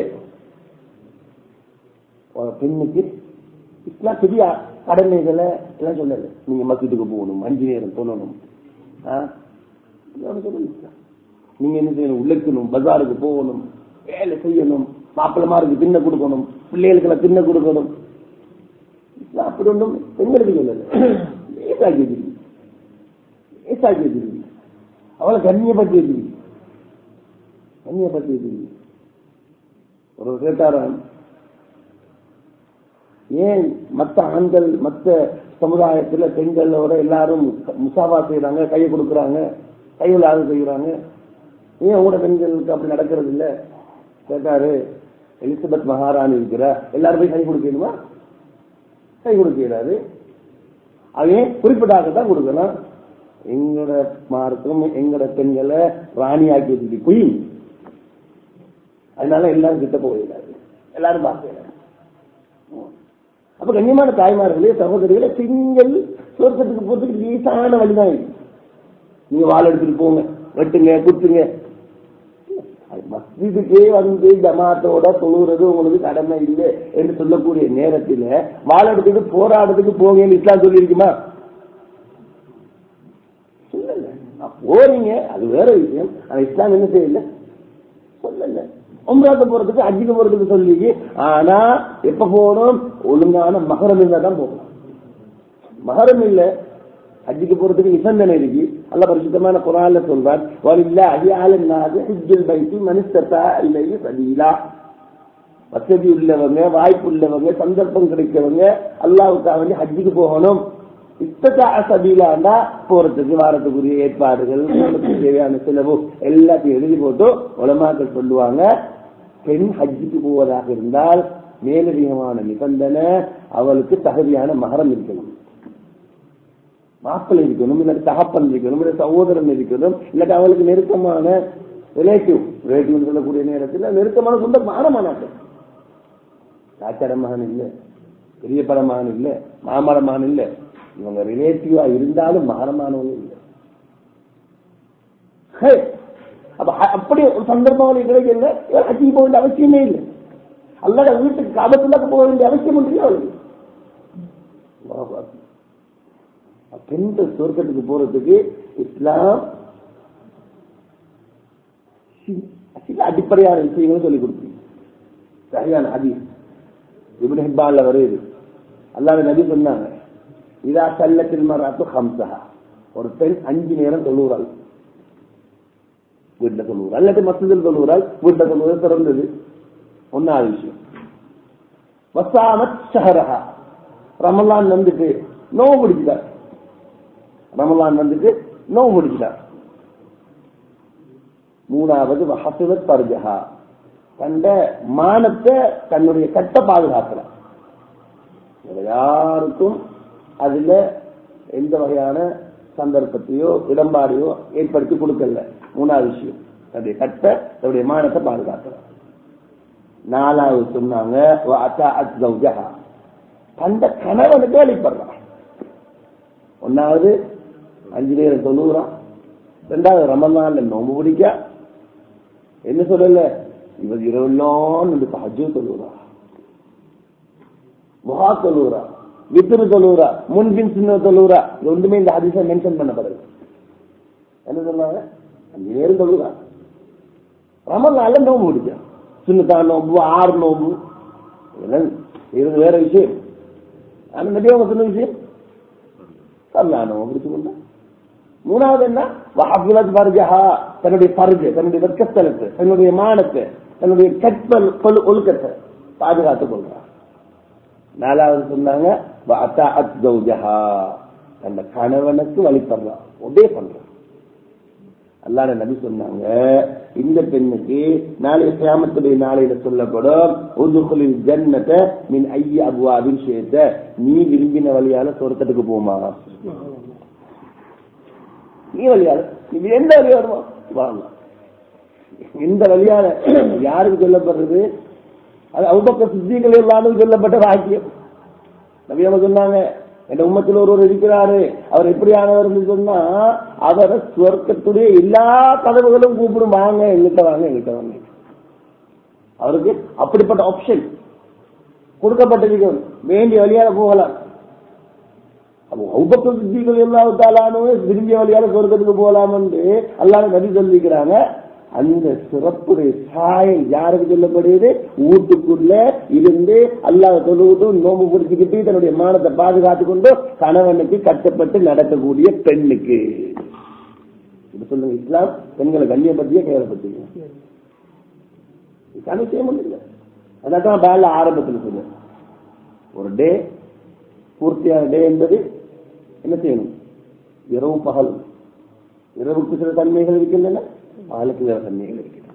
ஒரு பெண்ணுக்கு இஸ்லாம் பெரிய கடமைகளை எல்லாம் சொல்லல நீங்க மசூத்துக்கு போகணும் அஞ்சு நேரம் தொழணும் ஆ? இதெல்லாம் சொல்லல இஸ்லாம். நீங்க என்ன செய்யணும் உழைக்கணும் பஜாருக்கு போகணும் வேலை செய்யணும் மாப்பிள்ளமாருக்கு தின்ன கொடுக்கணும் பிள்ளைகளுக்கு தின்ன கொடுக்கணும் இஸ்லாம் அப்படி ஒன்றும் பெண்களுக்கு சொல்லல லேசாக்கி வச்சிருக்கு லேசாக்கி வச்சிருக்கு அவளை கண்ணியப்படுத்தி வச்சிருக்கு கண்ணியப்படுத்தி வச்சிருக்கு ஒரு கேட்டாராம் ஏன் மத்த ஆண்கள் மத்த சமுதாயத்துல பெண்களோட எல்லாரும் முசாவா செய்யறாங்க கையை கொடுக்கறாங்க கையில் ஆறு செய்யறாங்க ஏன் உங்களோட பெண்களுக்கு அப்படி நடக்கிறது இல்ல கேட்டாரு எலிசபெத் மகாராணி இருக்கிற எல்லாரும் போய் கை கொடுக்கணுமா கை கொடுக்கிறாரு அவன் குறிப்பிட்டாக தான் கொடுக்கணும் எங்களோட மார்க்கம் எங்களோட பெண்களை ராணியாக்கி வச்சுட்டு குயின் அதனால எல்லாரும் கிட்ட போகிறாரு எல்லாரும் பார்க்கிறாரு அப்ப கண்ணியமான தாய்மார்களே சகோதரிகளே பெண்கள் சொர்க்கத்துக்கு போறதுக்கு லேசான வழிதான் இது. நீங்க வாழ எடுத்துட்டு போங்க வெட்டுங்க குத்துங்க அது மஸ்ஜிதுக்கே வந்து ஜமாத்தோட தொழுகிறது உங்களுக்கு கடமை இல்லை என்று சொல்லக்கூடிய நேரத்தில் வாழ எடுத்துட்டு போராடுறதுக்கு போங்கன்னு இஸ்லாம் சொல்லியிருக்குமா சொல்லல நான் போறீங்க அது வேற விஷயம் ஆனா இஸ்லாம் என்ன செய்யல சொல்லல உம்ராக்க போறதுக்கு அஜிக்கு போறதுக்கு சொல்லி ஆனா எப்ப போகணும் ஒழுங்கான மகரம் இருந்தா தான் போகணும் மகரம் இல்ல ஹஜ்ஜுக்கு போறதுக்கு நிபந்தனை இருக்கு அல்ல பரிசுத்தமான குரான்ல சொல்வார் வலில்ல அடியாளன் நாது ஹிஜ்ஜுல் பைத்தி மனுஷத்தா இல்லையே சதீலா வசதி உள்ளவங்க வாய்ப்பு உள்ளவங்க சந்தர்ப்பம் கிடைக்கிறவங்க அல்லாவுக்காக வேண்டி ஹஜ்ஜுக்கு போகணும் இத்தகா சபீலாண்டா போறதுக்கு வாரத்துக்குரிய ஏற்பாடுகள் குடும்பத்துக்கு தேவையான செலவு எல்லாத்தையும் எழுதி போட்டு உலமாக்கள் சொல்லுவாங்க பெண் ஹஜ்ஜுக்கு போவதாக இருந்தால் மேலதிகமான நிபந்தனை அவளுக்கு தகுதியான மகரம் இருக்கணும் மாப்பிள்ளை இருக்கணும் இல்லாட்டி தகப்பன் இருக்கணும் இல்லை சகோதரன் இருக்கணும் இல்லாட்டி அவளுக்கு நெருக்கமான ரிலேட்டிவ் ரிலேட்டிவ் சொல்லக்கூடிய நேரத்தில் நெருக்கமான சொந்த மானமானாட்கள் சாச்சார மகன் இல்ல பெரிய படமான இல்ல மாமர மகன் இல்ல இவங்க ரிலேட்டிவா இருந்தாலும் மகரமானவங்க இல்ல ஹே, அப்ப அ- அப்படி ஒரு சந்தர்ப்பம் அவனுக்கு கிடைக்கல இவர் ஹஜ்ஜிக்கு போக வேண்டிய அவசியமே இல்லை அல்லட வீட்டுக்கு காபத்துல போக வேண்டிய அவசியம் இல்லை அவளுக்கு அல்லாஹ் அக்பர். பெண்கள் சொர்க்கத்துக்கு போறதுக்கு இஸ்லாம் சி- சில அடிப்படையான விஷயங்களை சொல்லிக் கொடுத்து சரியான அதி இப்னு ஹிப்பான்ல வருது அல்லாஹ் நபி சொன்னாங்க இதா சல்லத்தில் மராத்து ஹம்சஹா ஒரு பெண் அஞ்சு நேரம் தொழுகிறாள் வீட்டுல தொழுகிறாள் இல்லாட்டி மசதில் தொழுகிறாள் வீட்டுல தொழுவது திறந்தது ஒன்னாவது விஷயம் வசாமத் ஷஹரஹா ரமலான் வந்துட்டு நோவு பிடிச்சிட்டார் ரமலான் வந்துட்டு நோவு பிடிச்சிட்டார் மூணாவது வஹசுவத் பர்ஜஹா தந்த மானத்தை தன்னுடைய கட்ட பாதுகாக்கிறார் வேற யாருக்கும் அதுல எந்த வகையான சந்தர்ப்பத்தையோ இடம்பாடையோ ஏற்படுத்தி கொடுக்கல மூணாவது விஷயம் தன்னுடைய கட்ட தன்னுடைய மானத்தை பாதுகாக்கிறார் நாலாவது சொன்னாங்க وَأَطَاعَتْ زَوْجَهَا. தந்த கணவனுக்கு வழிபடுறான் ஒன்னாவது அஞ்சு நேரம் தொழுகிறான் ரெண்டாவது ரமலான்ல நோம்பு பிடிக்க என்ன சொல்லல இவர் இரவெல்லாம் இந்த ஹஜ்ஜு தொழுகிறா முகா தொழுகிறா வித்துரு தொழுகிறா முன்பின் சின்ன தொழுகிறா இது ஒன்றுமே இந்த ஹதீஸ மென்ஷன் பண்ணப்படுது என்ன சொன்னாங்க அஞ்சு நேரம் தொழுகிறா ரமலான்ல நோம்பு பிடிக்க சின்னதான் நோம்பு ஆறு நோம்பு இதெல்லாம் இது வேற விஷயம் ஆனா நபி அவங்க சொன்ன விஷயம் அல்லா நோம்பு பிடிச்சுக்கொண்டா மூணாவது என்ன வஹஃபுலத் ஃபர்ஜஹா தன்னுடைய பர்ஜு தன்னுடைய வெட்கஸ்தலத்தை தன்னுடைய மானத்தை தன்னுடைய கற்பல் கொல் ஒழுக்கத்தை பாதுகாத்துக் கொள்றார் நாலாவது சொன்னாங்க வஅத்தாஅத் ஜௌஜஹா அந்த கணவனுக்கு வழிபடுறான் ஒபே பண்றான் அல்லாஹ் நபி சொன்னாங்க இந்த பெண்ணுக்கு நாளை கியாமத்துடைய நாளையில சொல்லப்படும் உதுகுலில் ஜன்னத மின் ஐய அபுவாபின் சேர்த்த நீ விரும்பின வழியால சொர்க்கத்துக்கு போமா நீ வழியால நீ எந்த வழியா வருமா வாங்க இந்த வழியால யாருக்கு சொல்லப்படுறது அது அவுபக்க சித்திகள் இல்லாமல் சொல்லப்பட்ட வாக்கியம் நபியம சொன்னாங்க என் உம்மத்தில் ஒருவர் இருக்கிறாரு அவர் எப்படியானவர் சொன்னா அவரை சுவர்க்கத்துடைய எல்லா கதவுகளும் கூப்பிடும் வாங்க எங்கிட்ட வாங்க எங்கிட்ட வாங்க அவருக்கு அப்படிப்பட்ட ஆப்ஷன் கொடுக்கப்பட்டிருக்கும் வேண்டிய வழியால போகலாம் அப்போ சித்திகள் எல்லாத்தாலும் விரும்பிய வழியால சொர்க்கத்துக்கு போகலாம் என்று எல்லாரும் நபி சொல்லிக்கிறாங்க அந்த சிறப்புடைய சாயம் யாருக்கு சொல்லப்படுது வீட்டுக்குள்ள இருந்து அல்லாத தொழுவிட்டு நோம்பு பிடிச்சுக்கிட்டு தன்னுடைய மானத்தை பாதுகாத்து கொண்டு கணவனுக்கு கட்டப்பட்டு நடக்கக்கூடிய பெண்ணுக்கு இப்ப சொல்லுங்க இஸ்லாம் பெண்களை கண்ணியப்பட்டியே கேவலப்பட்டீங்க நிச்சயம் இல்லை அதான் பேல ஆரம்பத்தில் சொல்லுங்க ஒரு டே பூர்த்தியான டே என்பது என்ன செய்யணும் இரவு பகல் இரவுக்கு சில தன்மைகள் இருக்கின்றன பாலுக்கு வேற தன்மைகள் இருக்கின்றன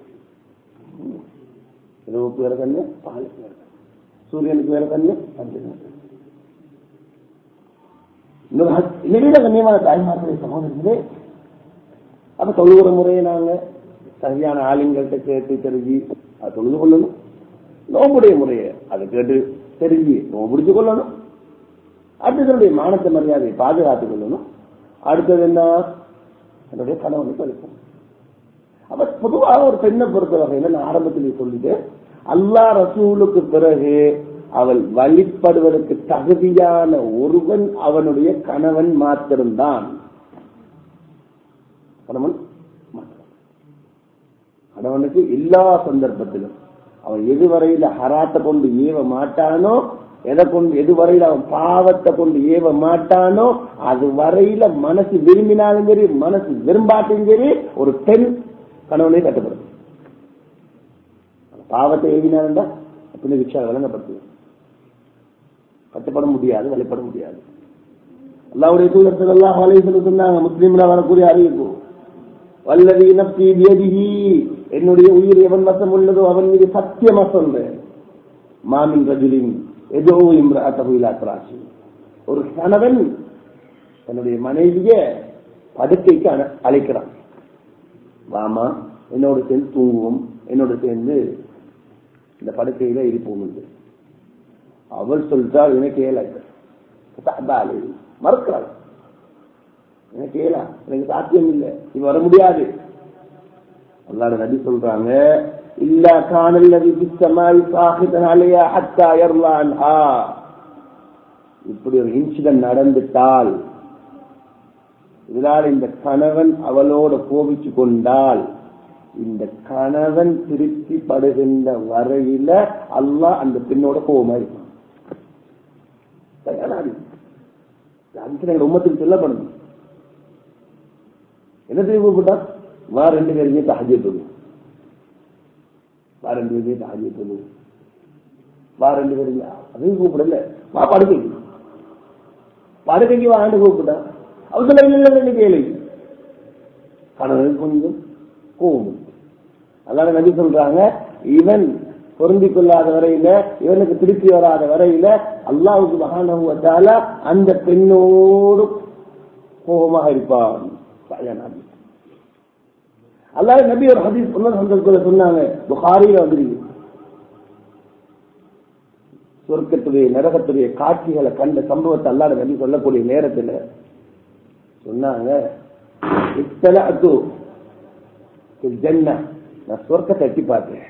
இரவுக்கு வேற தன்மை பாலுக்கு வேற சூரியனுக்கு வேற தன்மை நிலையில கண்ணியமான தாய்மார்களே சகோதரர்களே அப்ப தொழுகிற முறையை நாங்க சரியான ஆளுங்கள்ட்ட கேட்டு தெரிஞ்சு அது தொழுது கொள்ளணும் நோம்புடைய முறையை அதை கேட்டு தெரிஞ்சு நோம்பு பிடிச்சு கொள்ளணும் அடுத்ததனுடைய மானத்தை மரியாதையை பாதுகாத்துக் கொள்ளணும் அடுத்தது என்ன என்னுடைய கணவனுக்கு அளிக்கும் அப்ப பொதுவாக ஒரு பெண்ணை பொறுத்த வகையில நான் ஆரம்பத்தில் சொல்லிட்டு அல்லா ரசூலுக்கு பிறகு அவள் வழிபடுவதற்கு தகுதியான ஒருவன் அவனுடைய கணவன் மாத்திருந்தான் கணவன் கணவனுக்கு எல்லா சந்தர்ப்பத்திலும் அவன் எதுவரையில ஹராத்தை கொண்டு ஏவ மாட்டானோ எதை கொண்டு எதுவரையில அவன் பாவத்தை கொண்டு ஏவ மாட்டானோ அது வரையில மனசு விரும்பினாலும் சரி மனசு விரும்பாட்டும் சரி ஒரு பெண் கணவனே கட்டுப்படுது பாவத்தை ஏவினாலும் அப்படின்னு விஷயம் விளங்கப்படுத்துது கட்டுப்பட முடியாது வழிபட முடியாது அல்லாவுடைய தூதர்கள் எல்லாம் வலை சொன்னாங்க முஸ்லீம்ல வரக்கூடிய அறிவிப்பு வல்லதி நப்தி வியதிகி என்னுடைய உயிர் எவன் வசம் உள்ளதோ அவன் மீது சத்தியமா சொல்றேன் மாமின் ரஜுலின் ஏதோ இம்ராசி ஒரு கணவன் தன்னுடைய மனைவிய படுக்கைக்கு அழைக்கிறான் வாமா என்னோட சேர்ந்து தூங்குவோம் என்னோட சேர்ந்து இந்த படுக்கையில இருப்போம் என்று அவள் சொல்றாள் எனக்கு ஏழாள் மறுக்கிறாள் எனக்கு ஏலா எனக்கு சாத்தியம் இல்லை இது வர முடியாது அல்லாட நபி சொல்றாங்க இல்ல காணல் நபி பிச்சமாய் சாஹிதன் அலையா ஹத்தா யர்லான் ஆ இப்படி ஒரு இன்சிடென்ட் நடந்துட்டால் இதனால் இந்த கணவன் அவளோட கோபிச்சு கொண்டால் இந்த கணவன் திருப்தி படுகின்ற வரையில அல்லாஹ் அந்த பெண்ணோட கோபமா இருப்பான் உம்மத்துக்கு சொல்லப்படணும் என்ன செய்ய கூப்பிட்டா வா ரெண்டு பேருமே தஹஜே தொழு வா ரெண்டு பேருமே தஹஜே தொழு வா ரெண்டு பேருமே அதையும் கூப்பிடல வா படுக்கைக்கு படுக்கைக்கு வாண்டு கூப்பிட்டா அவசரம் இல்லை ரெண்டு கேள்வி கணவன் கொஞ்சம் கோவம் அதனால நபி சொல்றாங்க இவன் பொருந்திக் கொள்ளாத வரையில இவனுக்கு திருப்பி வராத வரையில அல்லாவுக்கு மகானவத்தால அந்த பெண்ணோடு கோபமாக இருப்பான் அல்லாத நபி ஒரு ஹதீஸ் சொன்ன சந்தர்ப்பத்தில் சொன்னாங்க புகாரியில வந்துருக்கு சொர்க்கத்துடைய நரகத்துடைய காட்சிகளை கண்ட சம்பவத்தை அல்லாத நபி சொல்லக்கூடிய நேரத்தில் சொன்னாங்க இத்தலத்து ஜன்ன நான் சொர்க்கத்தை எட்டி பார்த்தேன்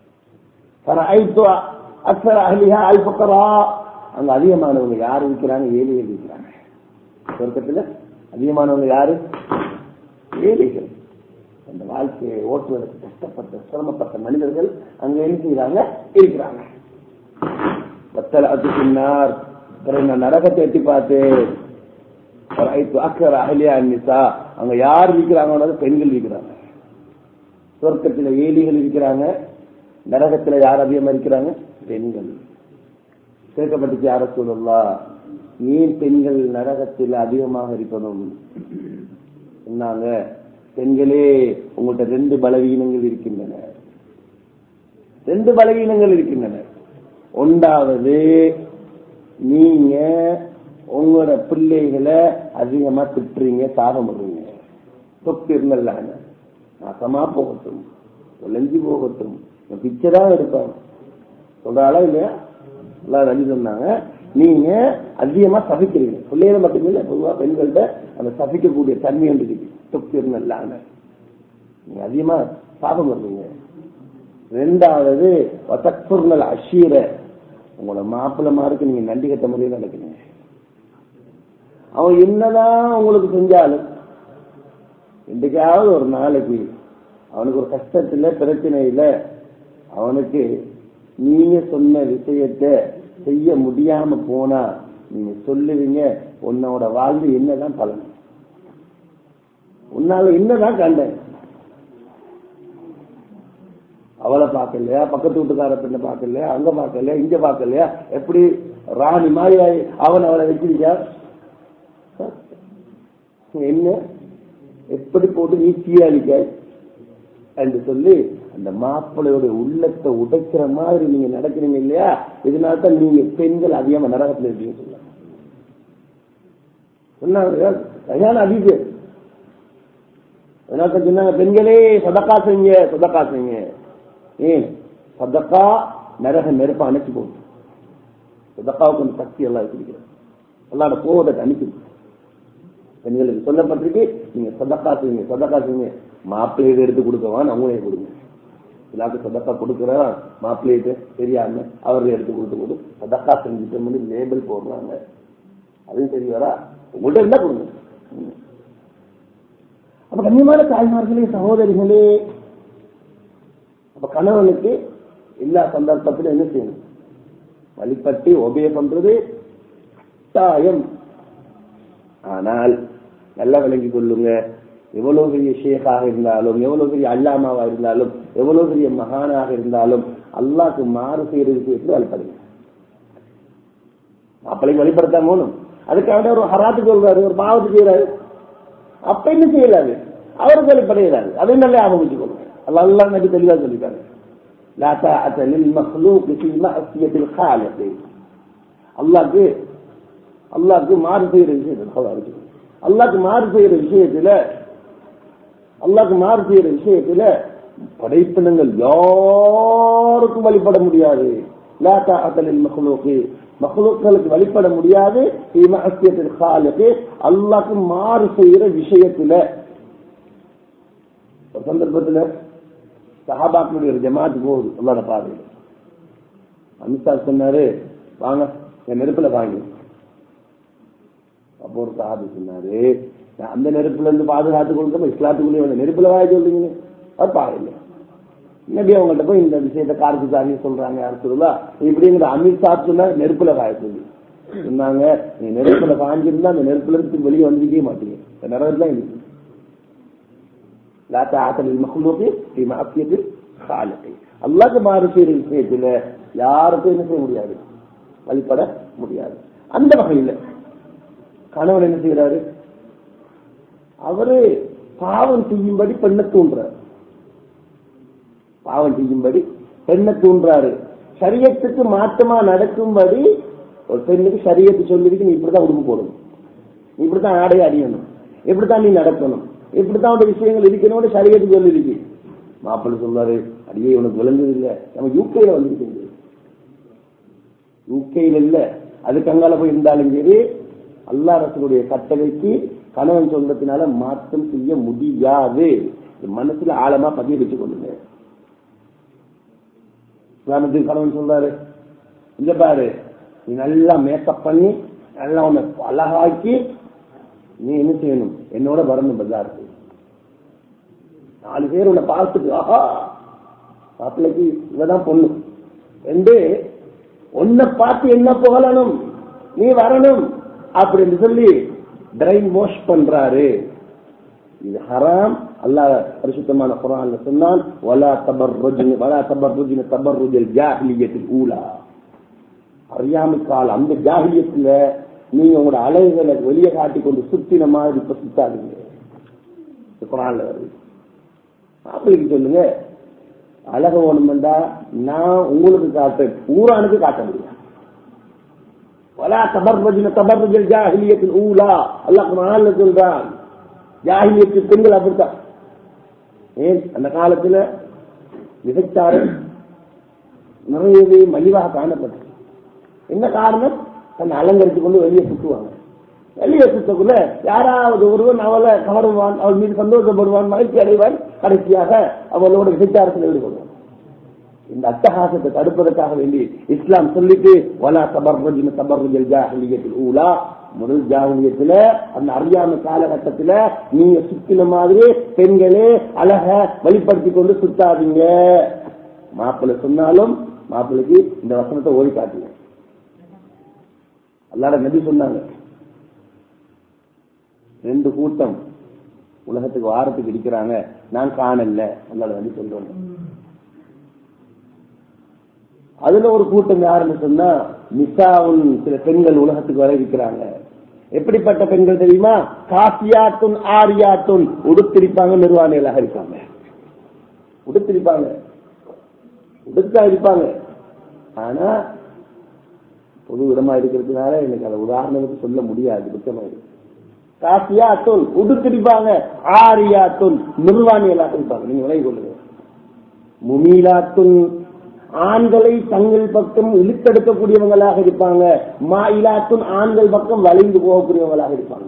அக்சர அஹ்லிஹா அல் ஃபக்கரா அங்க அதிகமானவங்க யார் இருக்கிறாங்க ஏழைகள் இருக்கிறாங்க சொர்க்கத்துல அதிகமானவங்க யாரு ஏழைகள் அந்த வாழ்க்கையை ஓட்டுவதற்கு கஷ்டப்பட்ட சிரமப்பட்ட மனிதர்கள் அங்க என்ன செய்யறாங்க இருக்கிறாங்க பத்தல் அது பின்னார் நான் நரகத்தை எட்டி பார்த்தேன் அக்கற அகலியா நிசா அங்க யார் இருக்கிறாங்க பெண்கள் இருக்கிறாங்க சொர்க்கத்துல ஏலிகள் இருக்கிறாங்க நரகத்துல யார் அதிகமா இருக்கிறாங்க பெண்கள் கேட்கப்பட்டுச்சு யார சொல்லலாம் ஏன் பெண்கள் நரகத்தில் அதிகமாக இருப்பதும் சொன்னாங்க பெண்களே உங்கள்ட்ட ரெண்டு பலவீனங்கள் இருக்கின்றன ரெண்டு பலவீனங்கள் இருக்கின்றன ஒன்றாவது நீங்க உங்களோட பிள்ளைகளை அதிகமா திட்டுறீங்க சாகம் பண்ணுறீங்க தொக்கு இருந்தல்லாங்க நாசமா போகட்டும் ஒளிஞ்சு போகட்டும் பிச்சை தான் எடுப்பாங்க சொல்றாளா இல்லையா எல்லாம் ரஜி சொன்னாங்க நீங்க அதிகமா சபிக்கிறீங்க பிள்ளைகளை மட்டுமே இல்ல பொதுவா பெண்கள்கிட்ட அந்த சபிக்கக்கூடிய தன்மை ஒன்று இருக்கு தொக்கு இருந்தல்லாங்க நீங்க அதிகமா சாபம் பண்ணுறீங்க ரெண்டாவது வசக்குர்னல் அஷீர உங்களோட மாப்பிள்ள மாருக்கு நீங்க நன்றி கட்ட முறையில் நடக்கிறீங்க அவன் என்னதான் உங்களுக்கு செஞ்சாலும் என்றைக்காவது ஒரு நாளைக்கு அவனுக்கு ஒரு கஷ்டத்துல பிரச்சனையில அவனுக்கு நீங்க சொன்ன விஷயத்த செய்ய முடியாம போனா நீங்க சொல்லுவீங்க உன்னோட வாழ்ந்து என்னதான் பலன் உன்னால என்னதான் கண்டேன் அவளை பார்க்கலையா பக்கத்து வீட்டுக்கார பெண்ணை பார்க்கலையா அங்க பார்க்கலையா இங்க பார்க்கலையா எப்படி ராணி மாதிரி அவன் அவளை வச்சிருக்கா என்ன எப்படி போட்டு நீ சீராளிக்காய் என்று சொல்லி அந்த மாப்பிள்ளையோட உள்ளத்தை உடைக்கிற மாதிரி நீங்க நடக்கிறீங்க இல்லையா இதனால தான் நீங்க பெண்கள் அதிகமா நரகத்தில் இருக்கீங்க சொல்ல சொன்னாங்க அதிக அதனால தான் சொன்னாங்க பெண்களே சதக்கா செய்யுங்க சதக்கா செய்யுங்க ஏன் சதக்கா நரக நெருப்ப அணைச்சு போகும் சதக்காவுக்கு அந்த சக்தி எல்லாம் வச்சிருக்கிறது அல்லாட போவதை அனுப்பிடும் பெண்களுக்கு சொல்லப்பட்டிருக்கு நீங்க சதக்கா செய்யுங்க சதக்கா செய்யுங்க மாப்பிள்ளையிட எடுத்து கொடுக்கவான் அவங்களே கொடுங்க எல்லாருக்கும் சதக்கா கொடுக்குறா மாப்பிள்ளையிட்ட தெரியாம அவர்கள் எடுத்து கொடுத்து கொடு சதக்கா செஞ்சுட்டு லேபிள் போடுறாங்க அதுவும் சரி வரா உங்கள்கிட்ட இருந்தா கொடுங்க அப்ப கண்ணியமான தாய்மார்களே சகோதரிகளே அப்ப கணவனுக்கு எல்லா சந்தர்ப்பத்திலும் என்ன செய்யணும் வழிபட்டு ஒபே பண்றது கட்டாயம் ஆனால் நல்லா விளங்கிக் கொள்ளுங்க எவ்வளவு பெரிய ஷேக்காக இருந்தாலும் எவ்வளவு பெரிய அல்லாமாவா இருந்தாலும் எவ்வளவு பெரிய மகானாக இருந்தாலும் அல்லாக்கு மாறு செய்யற விஷயத்துல வழிபடுங்க மாப்பிள்ளைக்கு வழிபடுத்தா போகணும் அதுக்காக ஒரு ஹராத்து சொல்றாரு ஒரு பாவத்து செய்யறாரு அப்ப என்ன செய்யலாது அவருக்கு வழிபடுகிறாரு அதையும் நல்லா ஞாபகம் வச்சுக்கொள்ளுங்க அல்லா நபி தெளிவா சொல்லிட்டாங்க لا طاعة للمخلوق في معصية الخالق அல்லாக்கு அல்லாக்கு மாறு செய்யற விஷயத்துல அல்லாக்கு மாறு செய்யற விஷயத்துல அல்லாக்கு மாறு செய்யற விஷயத்துல படைப்பினங்கள் யாருக்கும் வழிபட முடியாது லா தாத்தலில் மகளுக்கு மகளுக்களுக்கு வழிபட முடியாது அல்லாக்கு மாறு செய்யற விஷயத்துல ஒரு சந்தர்ப்பத்துல சஹாபாக்களுடைய ஒரு ஜமாத்து போகுது அல்லாட பாதையில் அமித்ஷா சொன்னாரு வாங்க என் நெருப்புல வாங்கி அப்போ ஒரு சஹாபி சொன்னாரு அந்த நெருப்புல இருந்து பாதுகாத்து கொடுக்க இஸ்லாத்துக்குள்ளே வந்து நெருப்புல வாய சொல்றீங்க அது பாருங்க நபி அவங்கள்ட்ட போய் இந்த விஷயத்த காருக்கு சாமி சொல்றாங்க யார் சொல்லா இப்படிங்கிற அமித்ஷா சொன்னா நெருப்புல வாய சொல்லி சொன்னாங்க நீ நெருப்புல காஞ்சிருந்தா அந்த நெருப்புல இருந்து வெளியே வந்துக்கவே மாட்டீங்க இந்த நிறத்துல இருக்கு لا طاعة للمخلوق في معصية الخالق அல்லாஹ்க்கு மாறு செய்யற விஷயத்துல யாருக்கும் என்ன செய்ய முடியாது வழிபட முடியாது அந்த வகையில் கணவன் என்ன செய்யறாரு அவரு பாவம் செய்யும்படி பெண்ணை தூண்டுறாரு பாவம் செய்யும்படி பெண்ணை தூண்டுறாரு சரியத்துக்கு மாற்றமா நடக்கும்படி ஒரு பெண்ணுக்கு சரியத்து சொல்லிருக்கு நீ இப்படிதான் உடுப்பு போடணும் நீ இப்படித்தான் ஆடை அணியணும் இப்படித்தான் நீ நடக்கணும் இப்படித்தான் அந்த விஷயங்கள் இருக்கணும்னு சரியத்து சொல்லிருக்கு மாப்பிள்ளை சொல்றாரு அடியே உனக்கு விளங்குது இல்ல நம்ம யூகேல வந்துருக்கு யூகேல இல்ல அதுக்கு அங்கால போய் இருந்தாலும் சரி அல்லா ரசனுடைய கட்டளைக்கு கணவன் சொல்றதுனால மாற்றம் செய்ய முடியாது மனசுல ஆழமா பதிய வச்சு கொள்ளுங்க இஸ்லாமத்துக்கு கணவன் சொல்றாரு இங்க பாரு நீ நல்லா மேக்கப் பண்ணி நல்லா உன்னை அழகாக்கி நீ என்ன செய்யணும் என்னோட வரணும் பஜாருக்கு நாலு பேர் உன்னை பார்த்துட்டு ஆஹா மாப்பிள்ளைக்கு இவதான் பொண்ணு என்று உன்னை பார்த்து என்ன புகழணும் நீ வரணும் அப்படின்னு சொல்லி பிரைன் வாஷ் பண்றாரு இது ஹராம் அல்லாஹ் பரிசுத்தமான குரான்ல சொன்னான் வலா தபர்ருஜின் வலா தபர்ருஜின் தபர்ருஜல் ஜாஹிலியத்தில் ஊலா அறியாமை கால அந்த ஜாகிலியத்துல நீங்க உங்களோட அழகுகளை வெளியே காட்டி கொண்டு சுத்தின மாதிரி இப்ப சுத்தாதீங்க இது குரான்ல வருது மாப்பிள்ளைக்கு சொல்லுங்க அழக வேணுமெண்டா நான் உங்களுக்கு காட்ட ஊரானுக்கு காட்ட முடியும் வலா தபர்வஜின தபர்வஜல் ஜாஹிலியத்தில் ஊலா அல்லாஹ் குரான்ல சொல்றான் ஜாஹிலியத்து பெண்கள் அப்படித்தான் ஏன் அந்த காலத்துல விபச்சாரம் நிறையவே மலிவாக காணப்பட்டது என்ன காரணம் தன்னை அலங்கரித்துக் கொண்டு வெளியே சுற்றுவாங்க வெளியே சுத்தக்குள்ள யாராவது ஒருவன் அவளை கவருவான் அவள் மீது சந்தோஷப்படுவான் மகிழ்ச்சி அடைவான் கடைசியாக அவளோட விபச்சாரத்தில் ஈடுபடுவான் இந்த அட்டகாசத்தை தடுப்பதற்காக வேண்டி இஸ்லாம் சொல்லிட்டு வலா தபர்ரஜின தபர்ரஜல் ஜாஹிலியத்தில் ஊலா முதல் ஜாகிலியத்துல அந்த அறியாமை காலகட்டத்துல நீங்க சுத்தின மாதிரி பெண்களே அழக வெளிப்படுத்தி கொண்டு சுத்தாதீங்க மாப்பிள்ளை சொன்னாலும் மாப்பிள்ளைக்கு இந்த வசனத்தை ஓடி காட்டுங்க அல்லாட நபி சொன்னாங்க ரெண்டு கூட்டம் உலகத்துக்கு வாரத்துக்கு இருக்கிறாங்க நான் காணல அல்லாட நபி சொல்றேன் அதுல ஒரு கூட்டம் யாருன்னு சொன்னா நிசாவுன் சில பெண்கள் உலகத்துக்கு வர இருக்கிறாங்க எப்படிப்பட்ட பெண்கள் தெரியுமா காசியாத்துன் ஆரியாத்துன் உடுத்திருப்பாங்க நிர்வாணிகளாக இருப்பாங்க உடுத்திருப்பாங்க உடுத்தா இருப்பாங்க ஆனா பொது இடமா இருக்கிறதுனால எனக்கு அதை உதாரணத்துக்கு சொல்ல முடியாது துக்கமா இருக்கு காசியாத்துன் உடுத்திருப்பாங்க ஆரியாத்துன் நிர்வாணிகளாக இருப்பாங்க நீங்க விலகி கொள்ளுங்க முமீலாத்துன் ஆண்களை தங்கள் பக்கம் இழுத்தெடுக்கக்கூடியவங்களாக இருப்பாங்க மாயிலாத்துன் ஆண்கள் பக்கம் வளைந்து போகக்கூடியவங்களாக இருப்பாங்க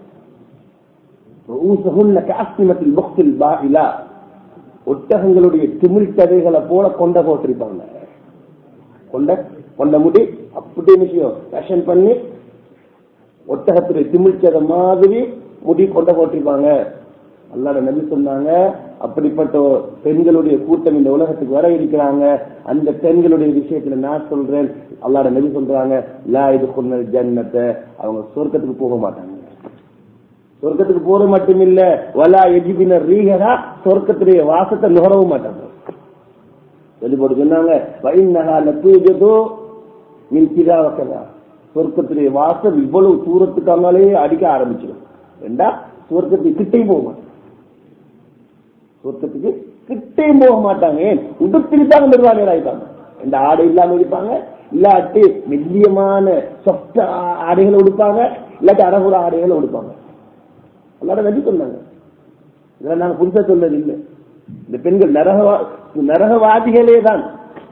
ஒட்டகங்களுடைய திமிழ் தடைகளை போல கொண்ட போட்டிருப்பாங்க கொண்ட கொண்ட முடி அப்படி விஷயம் ஃபேஷன் பண்ணி ஒட்டகத்துடைய திமிழ்ச்சதை மாதிரி முடி கொண்ட போட்டிருப்பாங்க அல்லாட நபி சொன்னாங்க அப்படிப்பட்ட பெண்களுடைய கூட்டம் இந்த உலகத்துக்கு வர இருக்கிறாங்க அந்த பெண்களுடைய விஷயத்துல நான் சொல்றேன் அல்லாட நபி சொல்றாங்க லா இது கொன்ன ஜன்னத்தை அவங்க சொர்க்கத்துக்கு போக மாட்டாங்க சொர்க்கத்துக்கு போற மட்டும் இல்ல வலா எஜிபின ரீகரா சொர்க்கத்துடைய வாசத்தை நுகரவும் மாட்டாங்க வெளிப்பட்டு சொன்னாங்க வைநகால தூஜதோ மின் கிதா வக்கதா சொர்க்கத்துடைய வாசம் இவ்வளவு தூரத்துக்காங்களே அடிக்க ஆரம்பிச்சிடும் ரெண்டா சொர்க்கத்துக்கு கிட்டையும் போக மாட்டாங்க சொர்க்கத்துக்கு கிட்டையும் போக மாட்டாங்க ஏன் உடுத்திட்டு தான் நிர்வாகிகள் ஆயிட்டாங்க இந்த ஆடை இல்லாம இருப்பாங்க இல்லாட்டி மெல்லியமான சொப்ட ஆடைகளை உடுப்பாங்க இல்லாட்டி அறகுற ஆடைகளை உடுப்பாங்க எல்லாரும் நம்பி சொன்னாங்க இதெல்லாம் நாங்க புதுசா சொல்றது இல்லை இந்த பெண்கள் நரகவா நரகவாதிகளே தான்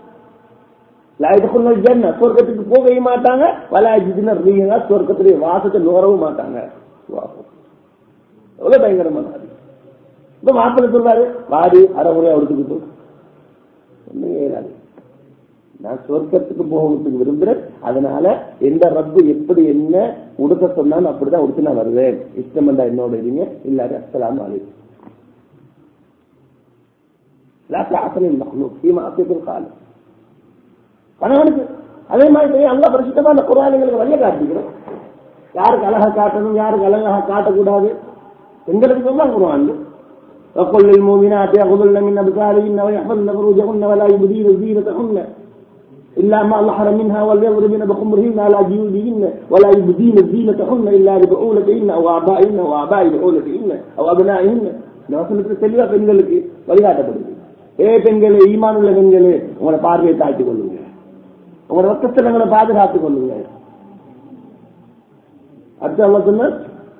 ஜன்ன சொர்க்கத்துக்கு போகவே மாட்டாங்க வலாஜிதின ரீகா சொர்க்கத்துடைய வாசத்தை நுகரவும் மாட்டாங்க எவ்வளவு பயங்கரமான அது இப்ப மாப்பிள்ள சொல்றாரு வாடி அறமுறையா எடுத்துக்கிட்டு ஒண்ணும் ஏறாது நான் சொர்க்கத்துக்கு போகிறதுக்கு விரும்புறேன் அதனால எந்த ரப்பு எப்படி என்ன உடுக்க சொன்னாலும் அப்படிதான் உடுத்து நான் வருவேன் இஷ்டம் இல்ல என்னோட இருங்க இல்லாத அஸ்லாம் அலைக்கும் கணவனுக்கு அதே மாதிரி அல்ல பரிசுத்தமா அந்த குரானுங்களுக்கு வழிய காட்டிக்கிறோம் யாருக்கு அழகா காட்டணும் யாருக்கு அழகாக காட்டக்கூடாது பெண்களுக்கு சொல்லலாம் குரான் وقل للمؤمنات يغضن من أبصارهن ويحفظن فروجهن ولا يبدين زينتهن إلا ما ظهر منها وليضربن بخمرهن على جيوبهن ولا يبدين زينتهن إلا لبعولتهن أو آبائهن أو آباء بعولتهن أو أبنائهن வசனத்தில் தெளிவா பெண்களுக்கு வழிகாட்டப்படுது ஏ பெண்களே ஈமான் உள்ள பெண்களே உங்களோட பார்வையை தாழ்த்திக் கொள்ளுங்க உங்களோட ரத்தத்திலங்களை பாதுகாத்துக் கொள்ளுங்க அடுத்து அல்ல சொன்ன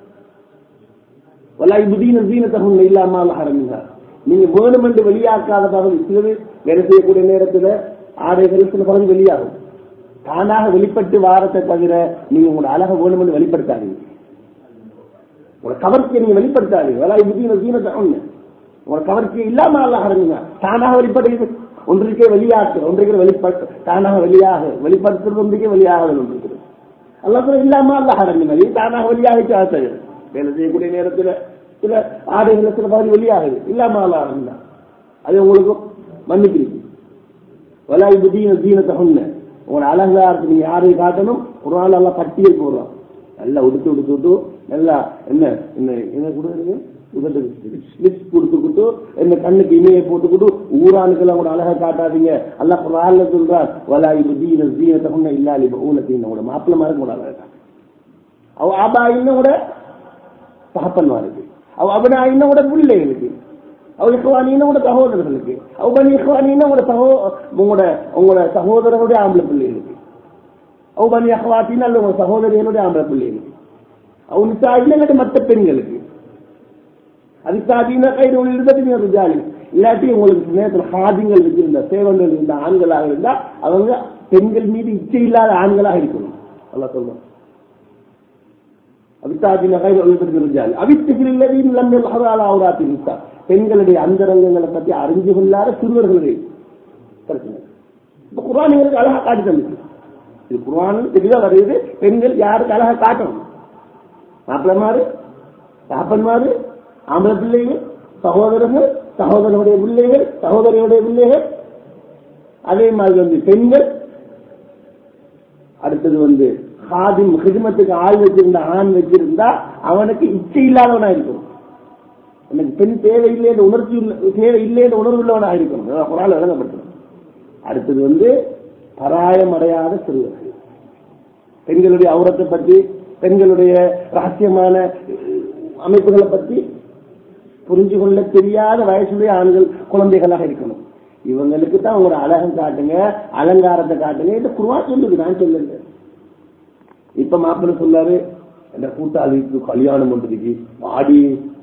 வலாய் புதீன ஜீனத்தகுன் இல்லாம ஆரம்பிங்க நீங்க வேணும் என்று வெளியாக்காத பகுதி சிலது வேலை செய்யக்கூடிய நேரத்துல ஆடைகள் சில பகுதி வெளியாகும் தானாக வெளிப்பட்டு வாரத்தை தவிர நீங்க உங்களோட அழக வேணும் என்று வெளிப்படுத்தாதீங்க உங்களோட கவர்ச்சியை நீங்க வெளிப்படுத்தாதீங்க வலாய் புதீன ஜீனத்தகுன் உங்களோட கவர்ச்சி இல்லாம அல்லாஹ் ஆரம்பிங்க தானாக வெளிப்படுகிறது ஒன்றிற்கே வெளியாக்கு ஒன்றைக்கு வெளிப்பட்டு தானாக வெளியாக வெளிப்படுத்துறது ஒன்றைக்கே வெளியாக ஒன்று இருக்கிறது அல்லாஹ் இல்லாம அல்லாஹ் ஆரம்பிங்க தானாக வெளியாக வேலை செய்யக்கூடிய நேரத்தில் சில ஆடைகள் சில பகுதி வெளியாகுது இல்லாம இருந்தா அது உங்களுக்கு மன்னிக்கிறீங்க வலாய் புதீன தீனத்தை சொன்ன உங்களோட அலங்காரத்தை நீங்க யாரையும் காட்டணும் ஒரு நாள் நல்லா பட்டியல் போடுறோம் நல்லா உடுத்து உடுத்து விட்டு நல்லா என்ன என்ன என்ன கொடுக்குறீங்க லிப்ஸ் கொடுத்துக்கிட்டு என்ன கண்ணுக்கு இமையை போட்டுக்கிட்டு ஊரானுக்கெல்லாம் கூட அழகா காட்டாதீங்க அல்ல குரான்ல சொல்றார் வலாய் புதீன தீனத்தை சொன்ன இல்லாலி ஊனத்தீன கூட மாப்பிள்ள மாதிரி கூட அழகா அவ ஆபா இன்னும் கூட தகப்பன்மாருக்கு அவ அபனாயின கூட பிள்ளைகளுக்கு அவ இஹ்வானின கூட சகோதரர்களுக்கு அவ பனி இஹ்வானின கூட சகோ உங்களோட உங்களோட சகோதரனுடைய ஆம்பளை பிள்ளைகளுக்கு அவ பனி அஹ்வாத்தின அல்ல உங்க சகோதரிகளுடைய ஆம்பளை பிள்ளைகளுக்கு அவ நிசாயின மற்ற பெண்களுக்கு அதுக்காதீன கைது இருபத்தி ரிஜாலி இல்லாட்டி உங்களுக்கு நேரத்தில் ஹாதிங்கள் வச்சிருந்த சேவங்கள் இருந்த ஆண்களாக இருந்தா அவங்க பெண்கள் மீது இச்சை இல்லாத ஆண்களாக இருக்கணும் அல்லா சொல்லுவோம் அவித்தாஜின கைது இருபத்தி ரிஜாலி அவித்துகளில் லம்ய ஹரால அவுராத்தி நிசா பெண்களுடைய அந்தரங்கங்களை பற்றி அறிஞ்சு கொள்ளாத சிறுவர்களுடைய பிரச்சனை இப்ப குர்ஆன் எங்களுக்கு அழகா காட்டி தந்துச்சு இது குர்ஆன் தெளிவா வருது பெண்கள் யாருக்கு அழகா காட்டணும் மாப்பிளமாரு தகப்பன்மாரு ஆம்பளை பிள்ளைகள் சகோதரர்கள் சகோதரனுடைய பிள்ளைகள் சகோதரியுடைய பிள்ளைகள் அதே மாதிரி வந்து பெண்கள் அடுத்தது வந்து ஹாதிம் ஹிதமத்துக்கு ஆள் வச்சிருந்த ஆண் வச்சிருந்தா அவனுக்கு இச்சை இல்லாதவனா இருக்கணும் எனக்கு பெண் தேவையில்லை என்ற உணர்ச்சி உள்ள- தேவையில்லை என்ற உணர்வு உள்ளவனா இருக்கணும் அதான் குரான் வழங்கப்பட்டது அடுத்தது வந்து பராயம் அடையாத சிறுவர்கள் பெண்களுடைய அவுரத்தை பற்றி பெண்களுடைய ரகசியமான அஹ், அமைப்புகளை பற்றி புரிஞ்சு கொள்ள தெரியாத வயசுடைய ஆண்கள் குழந்தைகளாக இருக்கணும் இவங்களுக்கு தான் உங்களோட அழகம் காட்டுங்க அலங்காரத்தை காட்டுங்க இந்த குருவா சொல்லுது நான் சொல்லுங்க இப்ப மாப்பிள்ளை சொல்லாரு இந்த கூட்டாளிக்கு கல்யாணம் பண்றதுக்கு ஆடி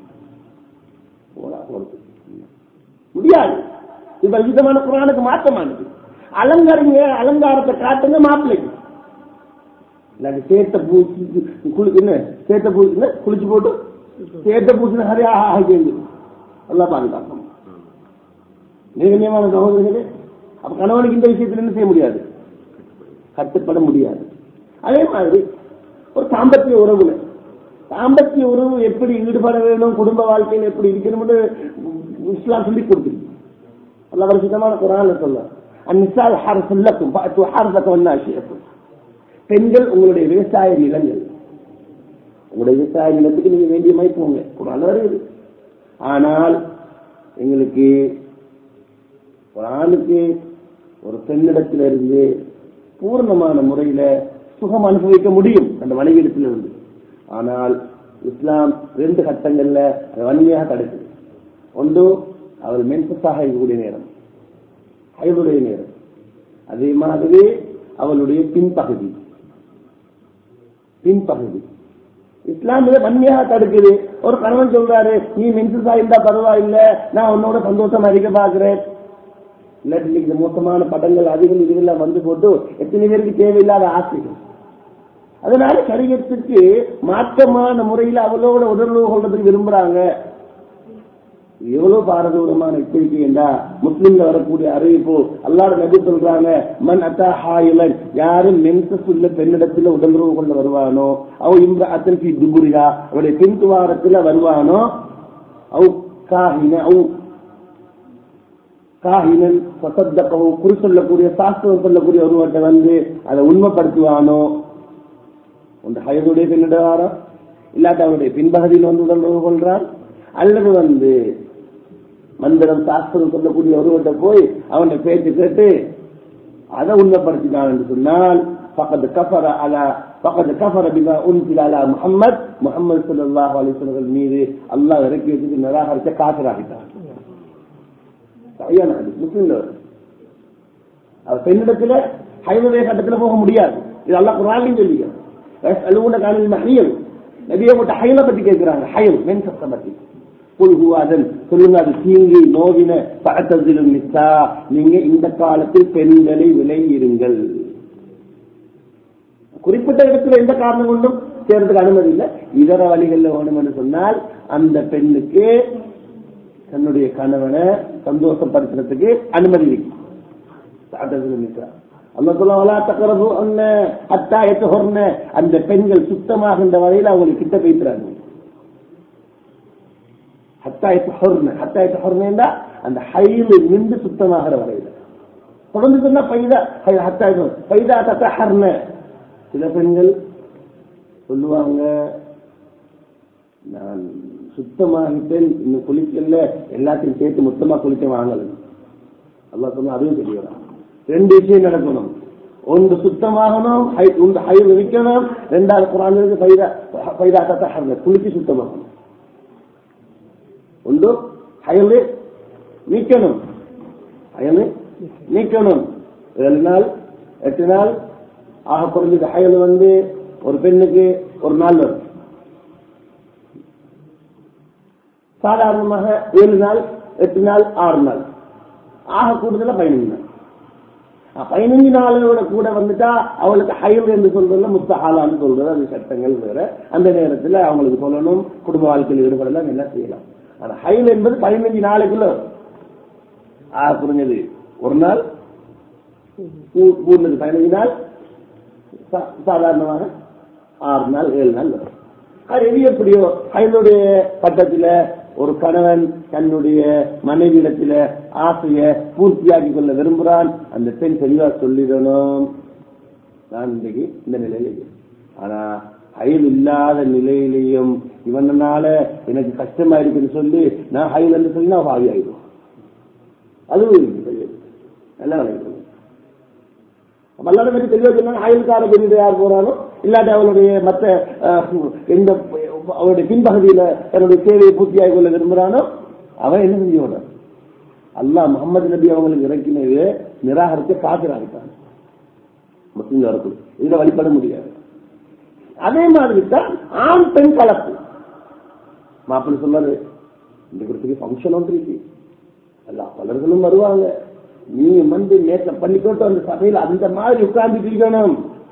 போடா, போடு. முடியாது இப்ப விதமான குரானுக்கு மாற்றமானது அலங்கரிங்க அலங்காரத்தை காட்டுங்க மாப்பிள்ளைக்கு இல்லாட்டி சேத்த பூச்சி குளி என்ன சேத்த பூச்சி என்ன குளிச்சு போட்டு சேத்த பூச்சி ஹரியா ஆகி எல்லாம் பாதுகாக்கணும் நிர்ணயமான சகோதரர்களே அப்ப கணவனுக்கு இந்த விஷயத்துல என்ன செய்ய முடியாது கட்டுப்பட முடியாது அதே மாதிரி ஒரு சாம்பத்திய உறவுல தாம்பத்திய உறவு எப்படி ஈடுபட வேணும் குடும்ப வாழ்க்கையில் எப்படி இருக்கணும்னு இஸ்லாம் சொல்லி கொடுத்துருக்கு அல்ல வருஷமான குரான் சொல்ல அந்நிசால் ஹாரசுல்லக்கும் ஹாரசக்கம் வந்தாசியக்கும் பெண்கள் உங்களுடைய விவசாய நிலங்கள் உங்களுடைய விவசாய நிலத்துக்கு நீங்க வேண்டிய மாதிரி போங்க குரான் வருது ஆனால் எங்களுக்கு ஒரு ஆணுக்கு ஒரு பெண்ணிடத்திலிருந்து பூர்ணமான முறையில சுகம் அனுபவிக்க முடியும் அந்த மனைவிடத்திலிருந்து ஆனால் இஸ்லாம் ரெண்டு கட்டங்கள்ல அதை வன்மையாக தடுக்குது ஒன்று அவள் மென்சஸாக இருக்கக்கூடிய நேரம் ஹைவுடைய நேரம் அதே மாதிரி அவளுடைய பின்பகுதி பின்பகுதி இஸ்லாம் இதை வன்மையாக தடுக்குது ஒரு கணவன் சொல்றாரு நீ மென்சஸா இருந்தா பரவாயில்ல நான் உன்னோட சந்தோஷமா இருக்க பாக்குறேன் இல்லாட்டி இன்னைக்கு இந்த மோசமான படங்கள் அதிகம் இதுகள்லாம் வந்து போட்டு எத்தனை பேருக்கு தேவையில்லாத ஆசைகள் அதனால சரீரத்துக்கு மாற்றமான முறையில் அவளோட உடலுறவு கொள்றதுக்கு விரும்புறாங்க இது எவ்வளவு பாரதூரமான எச்சரிக்கை என்றா முஸ்லிம்ல வரக்கூடிய அறிவிப்பு அல்லாட நபி சொல்றாங்க மன் அத்தா ஹாயிலன் யாரும் மென்சஸ் உள்ள பெண்ணிடத்துல உடலுறவு கொள்ள வருவானோ அவ இம்ர அத்தன்சி துபுரியா அவருடைய பின் துவாரத்துல வருவானோ அவ் காஹின அவ் காஹினன் சசத்தகவும் குறி சொல்லக்கூடிய சாஸ்திரம் சொல்லக்கூடிய ஒருவர்கிட்ட வந்து அதை உண்மைப்படுத்துவானோ உண்டு ஹயதுடைய பெண்ணிடாரா இல்லாட்டி அவனுடைய பின்பகுதியில் வந்து உடல் கொள்றான் அல்லது வந்து மந்திரம் சாஸ்திரம் சொல்லக்கூடிய ஒருவர்கிட்ட போய் அவனை பேச்சு கேட்டு அதை உண்மைப்படுத்தினான் என்று சொன்னால் பக்கத்து கஃபர அலா பக்கத்து கஃபர பிமா உன்சில் அலா முஹம்மத் முஹம்மது ஸல்லல்லாஹு அலைஹி வஸல்லம் மீது அல்லாஹ் இறக்கி வச்சுட்டு நிராகரிச்ச காசராகிட்டான் சரியான அது முஸ்லிம்ல வருது. அவர் பெண்ணிடத்துல ஹைவவே கட்டத்துல போக முடியாது இது அல்லாஹ் குரான்லையும் சொல்லிக்கிறான் அலுவல காணில் மஹியல் நபியை போட்டு ஹைல பத்தி கேட்கிறாங்க ஹயல் மென்சத்தை பத்தி குல்ஹு அதன் சொல்லுங்க அது தீங்கு நோவின பழத்ததிலும் நிசா நீங்க இந்த காலத்தில் பெண்களை விலையிருங்கள் குறிப்பிட்ட இடத்துல எந்த காரணம் கொண்டும் சேர்றதுக்கு அனுமதி இல்லை இதர வழிகளில் வேணும் என்று சொன்னால் அந்த பெண்ணுக்கு தன்னுடைய கணவனை சந்தோஷப்படுத்துறதுக்கு அனுமதி இருக்கு பழத்ததிலும் நிசா அந்த பெண்கள் சுத்தமாகின்ற வரையில் அவங்களுக்கு கிட்ட பேசுறாங்க அந்த ஹைல நின்று சுத்தமாகிற வரையில தொடர்ந்து சொன்னா பைதா ஹத்தாயிரம் பைதா தத்தஹர்ன சில பெண்கள் சொல்லுவாங்க நான் சுத்தமாகிட்டேன் இன்னும் குளிக்கல எல்லாத்தையும் சேர்த்து மொத்தமா குளிக்க வாங்கல அல்லா சொன்னா அதுவும் தெரியலாம் ரெண்டு விஷயம் நடக்கணும் ஒன்று சுத்தமாகணும் ஒன்று ஹைல் இருக்கணும் ரெண்டாவது குரான் பைதா பைதா தத்தஹர்ன குளிச்சு சுத்தமாகணும் ஒன்று ஹயலு நீக்கணும் ஹயலு நீக்கணும் ஏழு நாள் எட்டு நாள் ஆக குறைஞ்சது ஹயல் வந்து ஒரு பெண்ணுக்கு ஒரு நாள் வரும் சாதாரணமாக ஏழு நாள் எட்டு நாள் ஆறு நாள் ஆக கூடுதலா பதினஞ்சு நாள் அஹ் பதினஞ்சு நாளோட கூட வந்துட்டா அவளுக்கு ஹயல் என்று சொல்றதுல முத்தஹாலான்னு சொல்றது அது சட்டங்கள் வேற அந்த நேரத்துல அவங்களுக்கு சொல்லணும் குடும்ப வாழ்க்கையில் ஈடுபடலாம் என்ன செய்யலாம் ஆனா ஹயல் என்பது பதினஞ்சு நாளைக்குள்ள வரும். ஆக குறைஞ்சது ஒரு நாள் கூ- கூடுனது பதினஞ்சு நாள் சா- சாதாரணமாக ஆறு நாள் ஏழு நாள் வரும் அது எது எப்படியோ ஹயலுடைய பட்டத்துல ஒரு கணவன் தன்னுடைய மனைவியிடத்துல ஆசைய பூர்த்தியாக்கி கொள்ள விரும்புறான் அந்த பெண் தெளிவா சொல்லிடணும் நான் இன்றைக்கு இந்த நிலையில இருக்கேன். ஆனா ஹயல் இல்லாத நிலையிலையும் இவனால எனக்கு கஷ்டமா இருக்குன்னு சொல்லி நான் ஹயல் என்று சொல்லி நான் பாவி ஆயிடுவோம் அதுவும் இருக்கு தெரியுது. நல்லா விளங்கிக்கணும். மல்லாட பற்றி தெளிவா சொன்னா ஆயுள்கார பெரிய யார் போறானோ இல்லாட்டி அவளுடைய மற்ற அஹ், எந்த அவருடைய பின்பகுதியில தன்னுடைய சேவையை பூர்த்தியாகி கொள்ள விரும்புறானோ அவன் என்ன செஞ்சு விடுறான் அல்லாஹ் முகமது நபி அவங்களுக்கு இறக்கினது நிராகரிக்க காத்திராகிட்டான் முஸ்லிம் வரக்கூடிய இதுல வழிபட முடியாது அதே மாதிரி தான் ஆண் பெண் கலப்பு மாப்பிள்ளை சொன்னாரு இந்த குறிப்பிட்ட ஃபங்க்ஷன் ஒன்று இருக்கு எல்லா பலர்களும் வருவாங்க நீ வந்து நேற்ற பண்ணிக்கோட்டு அந்த சபையில் அந்த மாதிரி உட்கார்ந்து இருக்கணும்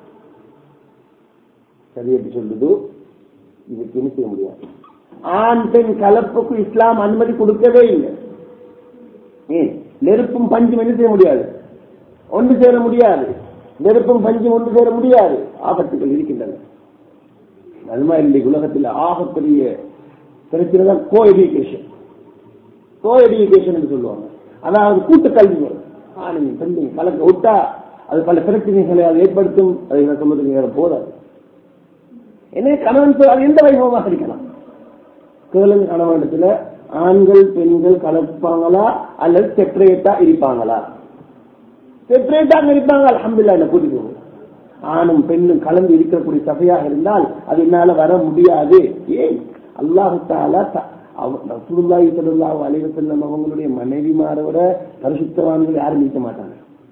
சரி எப்படி சொல்லுது இதுக்கு என்ன செய்ய முடியாது ஆண் பெண் கலப்புக்கு இஸ்லாம் அனுமதி கொடுக்கவே இல்லை ஏன் நெருப்பும் பஞ்சும் என்ன செய்ய முடியாது ஒன்று சேர முடியாது நெருப்பும் பஞ்சும் ஒன்று சேர முடியாது ஆபத்துகள் இருக்கின்றன அது மாதிரி இன்றைக்கு உலகத்தில் ஆகப்பெரிய பிரச்சனை தான் கோ எஜுகேஷன் கோ எஜுகேஷன் என்று சொல்லுவாங்க அதாவது கூட்டு கல்வி முறை ஆணையம் பெண்ணையும் கலக்க விட்டா அது பல பிரச்சனைகளை அது ஏற்படுத்தும் அதை நான் சொல்றதுக்கு நேரம் போதாது எனவே கணவன் சொல் அது எந்த வைபவமாக இருக்கலாம் கேளுங்க கணவனிடத்துல ஆண்கள் பெண்கள் கலப்பாங்களா அல்லது செப்பரேட்டா இருப்பாங்களா செப்பரேட்டாக இருப்பாங்க அல்ஹம்துலில்லாஹ் என்ன கூட்டிட்டு போங்க. ஆணும் பெண்ணும் கலந்து இருக்கக்கூடிய சபையாக இருந்தால் அது என்னால வர முடியாது ஏன் அல்லாஹு தாலா த- அவ- ரசூலுல்லாஹி ஸல்லல்லாஹு அலைஹி வஸல்லம் அவங்களுடைய மனைவிமாரோட பரிசுத்தவான்கள் யாரும் இருக்க மாட்டாங்க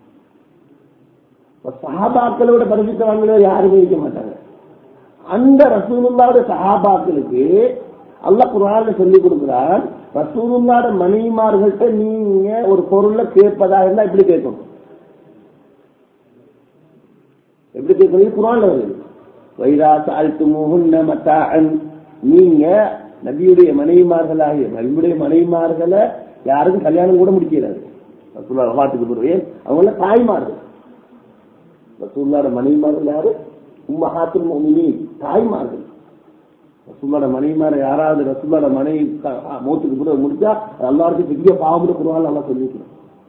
இப்ப சஹாபாக்களோட பரிசுத்தவான்கள் யாருமே இருக்க மாட்டாங்க அந்த ரசூலுல்லாவோட சஹாபாக்களுக்கு அல்லாஹ் குர்ஆன்ல சொல்லி கொடுக்கிறான் ரசூலுல்லாவோட மனைவிமார்கள்ட்ட நீங்க ஒரு பொருளை கேட்பதா இருந்தா இப்படி கேட்கணும் எப்படி கேட்கணும் குரான்ல வருது வைரா சாழ்த்துமுகுன்ன மத்தாஅன் நீங்க நபியுடைய மனைவிமார்களாகிய நபியுடைய மனைவிமார்களை யாருக்கும் கல்யாணம் கூட முடிக்கிறாரு ரசூல்லா வஃபாத்துக்கு பிறகு ஏன் அவங்கள தாய்மார்கள் ரசூல்லாட மனைவிமார்கள் யாரு உம்மஹாத்துல் முஃமினீன் தாய்மார்கள் ரசூல்லாட மனைவிமார யாராவது ரசூல்லாட மனைவி க- மௌத்துக்கு பிறகு முடிச்சா அது எல்லாருக்கும் பெரிய பாவம்னு குருவான் நல்லா சொல்லியிருக்கிறோம்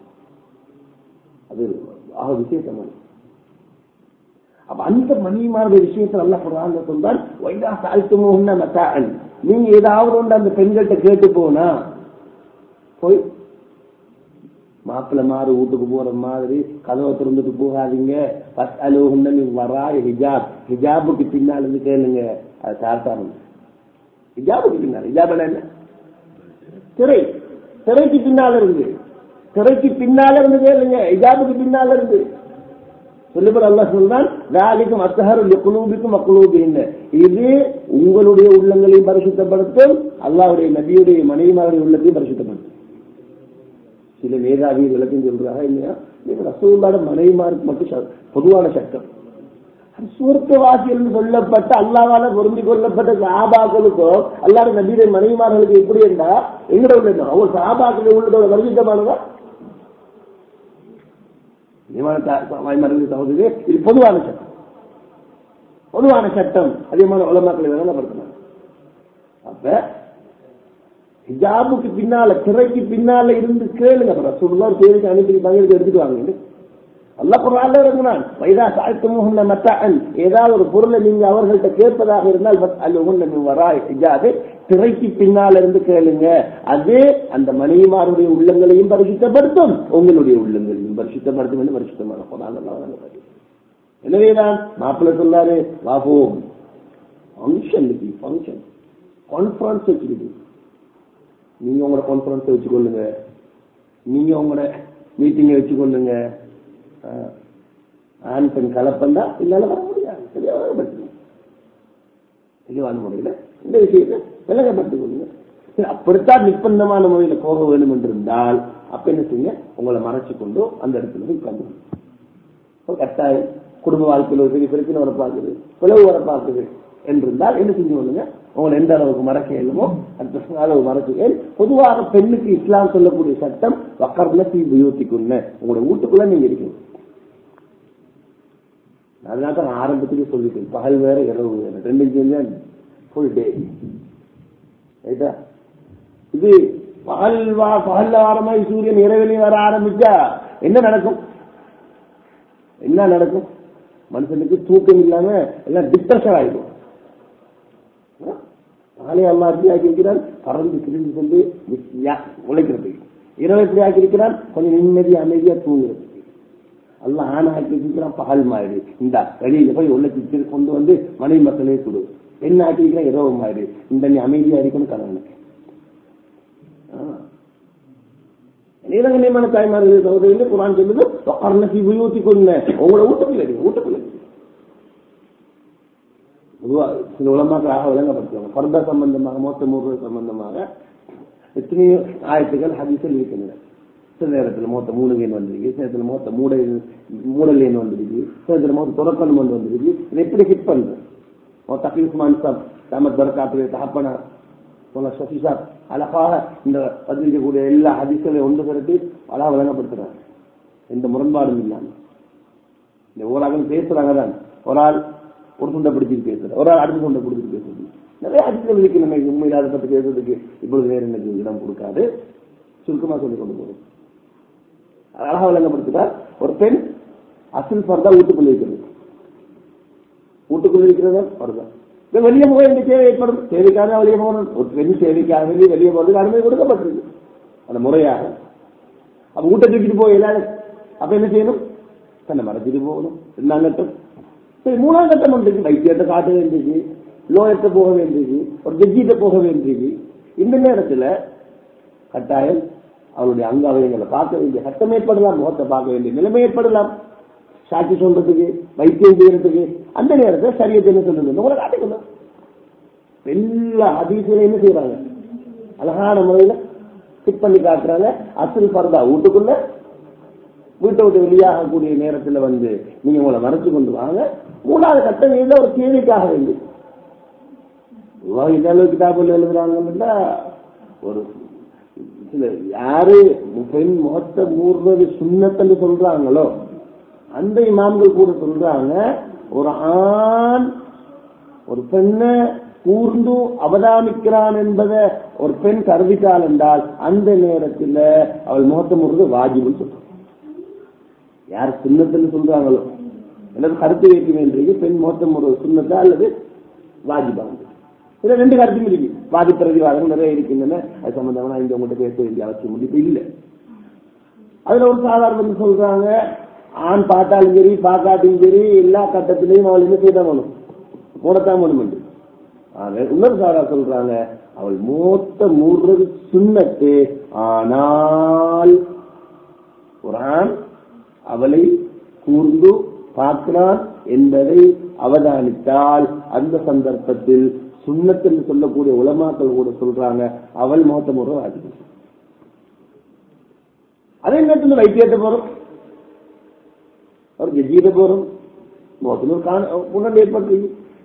அது ஆக விசேஷமான அப்ப அந்த மணிமாருடைய விஷயத்தில் அல்ல குரான் சொல்றால் வைதா சாழ்த்துமுன்ன மத்தாஅன் நீங்க ஏதாவது ஒன்று அந்த பெண்கள்கிட்ட கேட்டு போனா போய் மாப்பிள்ளை மாறு வீட்டுக்கு போற மாதிரி கதவை திறந்துட்டு போகாதீங்க பஸ் அலுவகுன்னு நீ வரா ஹிஜாப் ஹிஜாபுக்கு பின்னால் இருந்து கேளுங்க அது சார்த்தாரம் ஹிஜாபுக்கு பின்னால் ஹிஜாப் என்ன திரை திரைக்கு பின்னால இருந்து திரைக்கு பின்னால இருந்து கேளுங்க ஹிஜாபுக்கு பின்னால இருந்து சொல்லுபர் அல்லாஹ் சொல்றான் வேலைக்கும் அத்தஹரு குலூபிக்கும் அக்குலூபின் இது உங்களுடைய உள்ளங்களையும் பரிசுத்தப்படுத்தும் அல்லாஹ்வுடைய நபியுடைய மனைவிமாருடைய உள்ளத்தையும் பரிசுத்தப்படுத்தும் சில மேதாவி விளக்கம் சொல்றாங்க இல்லையா இது ரசூல்லாட மனைவிமாருக்கு மட்டும் ச- பொதுவான சட்டம் சூரத்தவாசியில் சொல்லப்பட்ட அல்லாவால பொருந்தி கொள்ளப்பட்ட சாபாக்களுக்கோ அல்லாத நபியுடைய மனைவிமார்களுக்கு எப்படி என்றா எங்கட உள்ள அவங்க சாபாக்கள் உள்ளதோட வருஷமானதா மருந்து சகோதரி இது பொதுவான சட்டம் பொதுவான சட்டம் அதிகமான உலமாக்களை விளங்கப்படுத்தினாங்க அப்ப ஹிஜாபுக்கு பின்னால திரைக்கு பின்னால இருந்து கேளுங்க அப்புறம் ரசூலுல்லாஹ் ஒரு தேவைக்கு அனுப்பியிருப்பாங்க இதுக்கு எடுத்துட்டு வாங்க அல்ல குரான்ல இறங்கினான் வைதா சாழ்த்துமுகன்ன மத்தான் ஏதாவது ஒரு பொருளை நீங்க அவர்கள்ட்ட கேட்பதாக இருந்தால் அல்ல வராய் ஹிஜாபு திரைக்கு பின்னால இருந்து கேளுங்க அது அந்த மனைவிமாருடைய உள்ளங்களையும் பரிசுத்தப்படுத்தும் உங்களுடைய உள்ளங்களையும் பரிசுத்தப்படுத்தும் என்று பரிசுத்தமான குரான் அல்லாஹ் வழங்கப்படுகிறது. எனவேதான் மாப்பிள்ளை சொல்லாரு வாபோம் ஃபங்க்ஷன் ஃபங்க்ஷன் கான்ஃபரன்ஸ் வச்சிருக்கு நீங்க உங்களோட கான்ஃபரன்ஸ் வச்சுக்கொள்ளுங்க நீங்க உங்களோட மீட்டிங்கை வச்சுக்கொள்ளுங்க ஆஹ், ஆண் பெண் கலப்பந்தா இல்லைன்னா வர முடியாது தெளிவாக படுத்துங்க தெளிவான முறையில் இந்த விஷயத்தை விலகப்பட்டுக் கொள்ளுங்க சரி, அப்படித்தான் நிர்பந்தமான முறையில் போக வேண்டும் என்று இருந்தால் அப்ப என்ன செய்யுங்க உங்களை மறைச்சு கொண்டு அந்த இடத்துல போய் உட்கார்ந்து ஒரு கட்டாயம் குடும்ப வாழ்க்கையில் ஒரு பெரிய பிரச்சனை வர பார்க்குது பிளவு வர பார்க்குது என்றிருந்தால் என்ன செஞ்சு கொள்ளுங்க உங்களை எந்த அளவுக்கு மறக்க இயலுமோ அந்த அளவு மறக்க ஏன் பொதுவாக பெண்ணுக்கு இஸ்லாம் சொல்லக்கூடிய சட்டம் வக்கர்ல தீ உயர்த்திக்குள்ள உங்களுடைய வீட்டுக்குள்ள நீங்க இருக்கணும் அதனால தான் நான் ஆரம்பத்துக்கு சொல்லிட்டேன் பகல் வேற இரவு வேற ரெண்டு செஞ்சா ஃபுல் டே ரைட்டா இது பகல் வா பகல்ல வர மாதிரி சூரியன் இரவிலையும் வர ஆரம்பிச்சா என்ன நடக்கும் என்ன நடக்கும் மனுஷனுக்கு தூக்கம் இல்லாம எல்லாம் டிப்ரெஷன் ஆயிடும் காலை அல்லா எப்படி ஆக்கியிருக்கிறான் பறந்து கிழிந்து கொண்டு யா- உழைக்கிறதுக்கு இரவு எப்படி ஆக்கியிருக்கிறான் கொஞ்சம் நிம்மதி அமைதியா தூங்குறதுக்கு அல்லாஹ் ஆண் ஆக்கி வச்சிருக்கிறான் பகல் மாதிரி இந்த வெளியில போய் உள்ள சிச்சு கொண்டு வந்து மனைவி மக்களே கொடு என்ன ஆக்கியிருக்கிறான் இரவு மாதிரி இந்த நீ அமைதியா இருக்கணும் கணவனுக்கு நீலகண்ணியமான தாய்மார்கள் சகோதரிகள் குரான் சொல்லுது கர்ணசி உயர்த்தி கொள்ள உங்களோட வீட்டுக்குள்ள இருக்கு வீட்டுக்குள்ள இருக்கு பொதுவா சில உலமாக்களாக விளங்கப்படுத்துவாங்க பர்தா சம்பந்தமாக மோத்த மூர்வ சம்பந்தமாக எத்தனையோ ஆயத்துக்கள் ஹதீஸில் இருக்கின்றன சில நேரத்தில் மொத்த மூணுகேன் வந்திருக்கு சில நேரத்தில் மொத்த மூடை மூடலேன் வந்திருக்கு சில நேரத்தில் மொத்த துறக்கணும் வந்து வந்திருக்கு இதை எப்படி ஹிட் பண்றது மொத்த அகில்ஸ்மான் சாப் தாமத் பரக்காத்துடைய தகப்பனா போல சசி சாப் அழகாக இந்த பதிவிக்கக்கூடிய எல்லா ஹதீஸ்களையும் ஒன்று திரட்டி அழகாக விளங்கப்படுத்துறாங்க எந்த முரண்பாடும் இல்லாமல் இந்த ஓராக பேசுறாங்க தான் ஒரு ஆள் ஒரு துண்டை பிடிச்சிட்டு பேசுற ஒரு ஆள் அடுத்த துண்டை பிடிச்சிட்டு பேசுறது நிறைய அதிர்ஷ்டம் இருக்கு நம்ம உண்மையில அதை பத்தி பேசுறதுக்கு இப்பொழுது வேற எனக்கு இடம் கொடுக்காது சுருக்கமா சொல்லி கொண்டு போகும் அழகா விளங்கப்படுத்துறார் ஒரு பெண் அசில் பர்தா வீட்டுக்குள்ள இருக்கிறது வீட்டுக்குள்ள இருக்கிறது பர்தா இந்த வெளியே போக வேண்டிய தேவை ஏற்படும் தேவைக்காக வெளியே போகணும் ஒரு பெண் தேவைக்காக வேண்டி வெளியே போறதுக்கு அனுமதி கொடுக்கப்பட்டிருக்கு அந்த முறையாக அப்ப வீட்டை தூக்கிட்டு போய் எல்லாரும் அப்ப என்ன செய்யணும் தன்னை மறைச்சிட்டு போகணும் ரெண்டாம் கட்டம் சரி மூணாம் கட்டம் வந்துருக்கு வைத்தியத்தை காட்ட வேண்டியது லோயத்தை போக வேண்டியது ஒரு ஜட்ஜிட்ட போக வேண்டியது இந்த நேரத்துல கட்டாயம் அவருடைய அங்க அவயங்களை பார்க்க வேண்டிய கட்டம் ஏற்படலாம் முகத்தை பார்க்க வேண்டிய நிலைமை ஏற்படலாம் சாட்சி சொல்றதுக்கு வைத்தியம் செய்யறதுக்கு அந்த நேரத்தில் சரியத்தை என்ன சொல்றது உங்களை காட்டிக்கணும் எல்லா அதிசயம் என்ன செய்யறாங்க அழகான முறையில ஃபிட் பண்ணி காட்டுறாங்க அசல் பரதா வீட்டுக்குள்ள வீட்டை விட்டு வெளியாகக்கூடிய நேரத்துல வந்து நீங்க உங்களை மறைச்சு கொண்டு வாங்க மூணாவது கட்டம் ஏதோ ஒரு தேவைக்காக வேண்டி பொதுவாக இந்த அளவு கிதாபில் எழுதுறாங்கன்னா ஒரு சில யாரு பெண் முகத்தை மூடுறது சுண்ணத்தன்னு சொல்றாங்களோ அந்த இமாம்கள் கூட சொல்றாங்க ஒரு ஆண் ஒரு பெண்ணை கூர்ந்து அவதானிக்கிறான் என்பதை ஒரு பெண் கருதிட்டாள் என்றால் அந்த நேரத்தில் அவள் முகத்தை மூடுறது வாஜிபுன்னு சொல்றாங்க யார் சுண்ணத்துன்னு சொல்றாங்களோ அல்லது கருத்து வைக்க வேண்டியது பெண் முகத்தை மூடுறது சுண்ணத்தா அல்லது வாஜிபா இதுல ரெண்டு கருத்தும் இருக்கு வாதி பிரதிவாதம் நிறைய இருக்கின்றன அது சம்பந்தமா நான் இங்க உங்கள்கிட்ட பேச வேண்டிய அவசியம் முடிவு இல்லை அதுல ஒரு சாதாரண சொல்றாங்க ஆண் பார்த்தாலும் சரி பார்க்காட்டியும் சரி எல்லா கட்டத்திலையும் அவள் என்ன செய்தான் வேணும் போடத்தான் வேணும் என்று ஆக இன்னொரு சாரா சொல்றாங்க அவள் மூத்த மூடுறது சுண்ணத்து ஆனால் ஒரு ஆண் அவளை கூர்ந்து பார்க்கிறான் என்பதை அவதானித்தால் அந்த சந்தர்ப்பத்தில் சுண்ணத்தில் சொல்லக்கூடிய உலமாக்கள் கூட சொல்றாங்க அவள் மோத்த முறை ஆகுது அதே நேரத்தில் வைத்தியத்தை போறோம் ஒரு ஜட்ஜியிட்ட போறோம் மோத்தம் ஒரு காண உணர்வு ஏற்பட்டு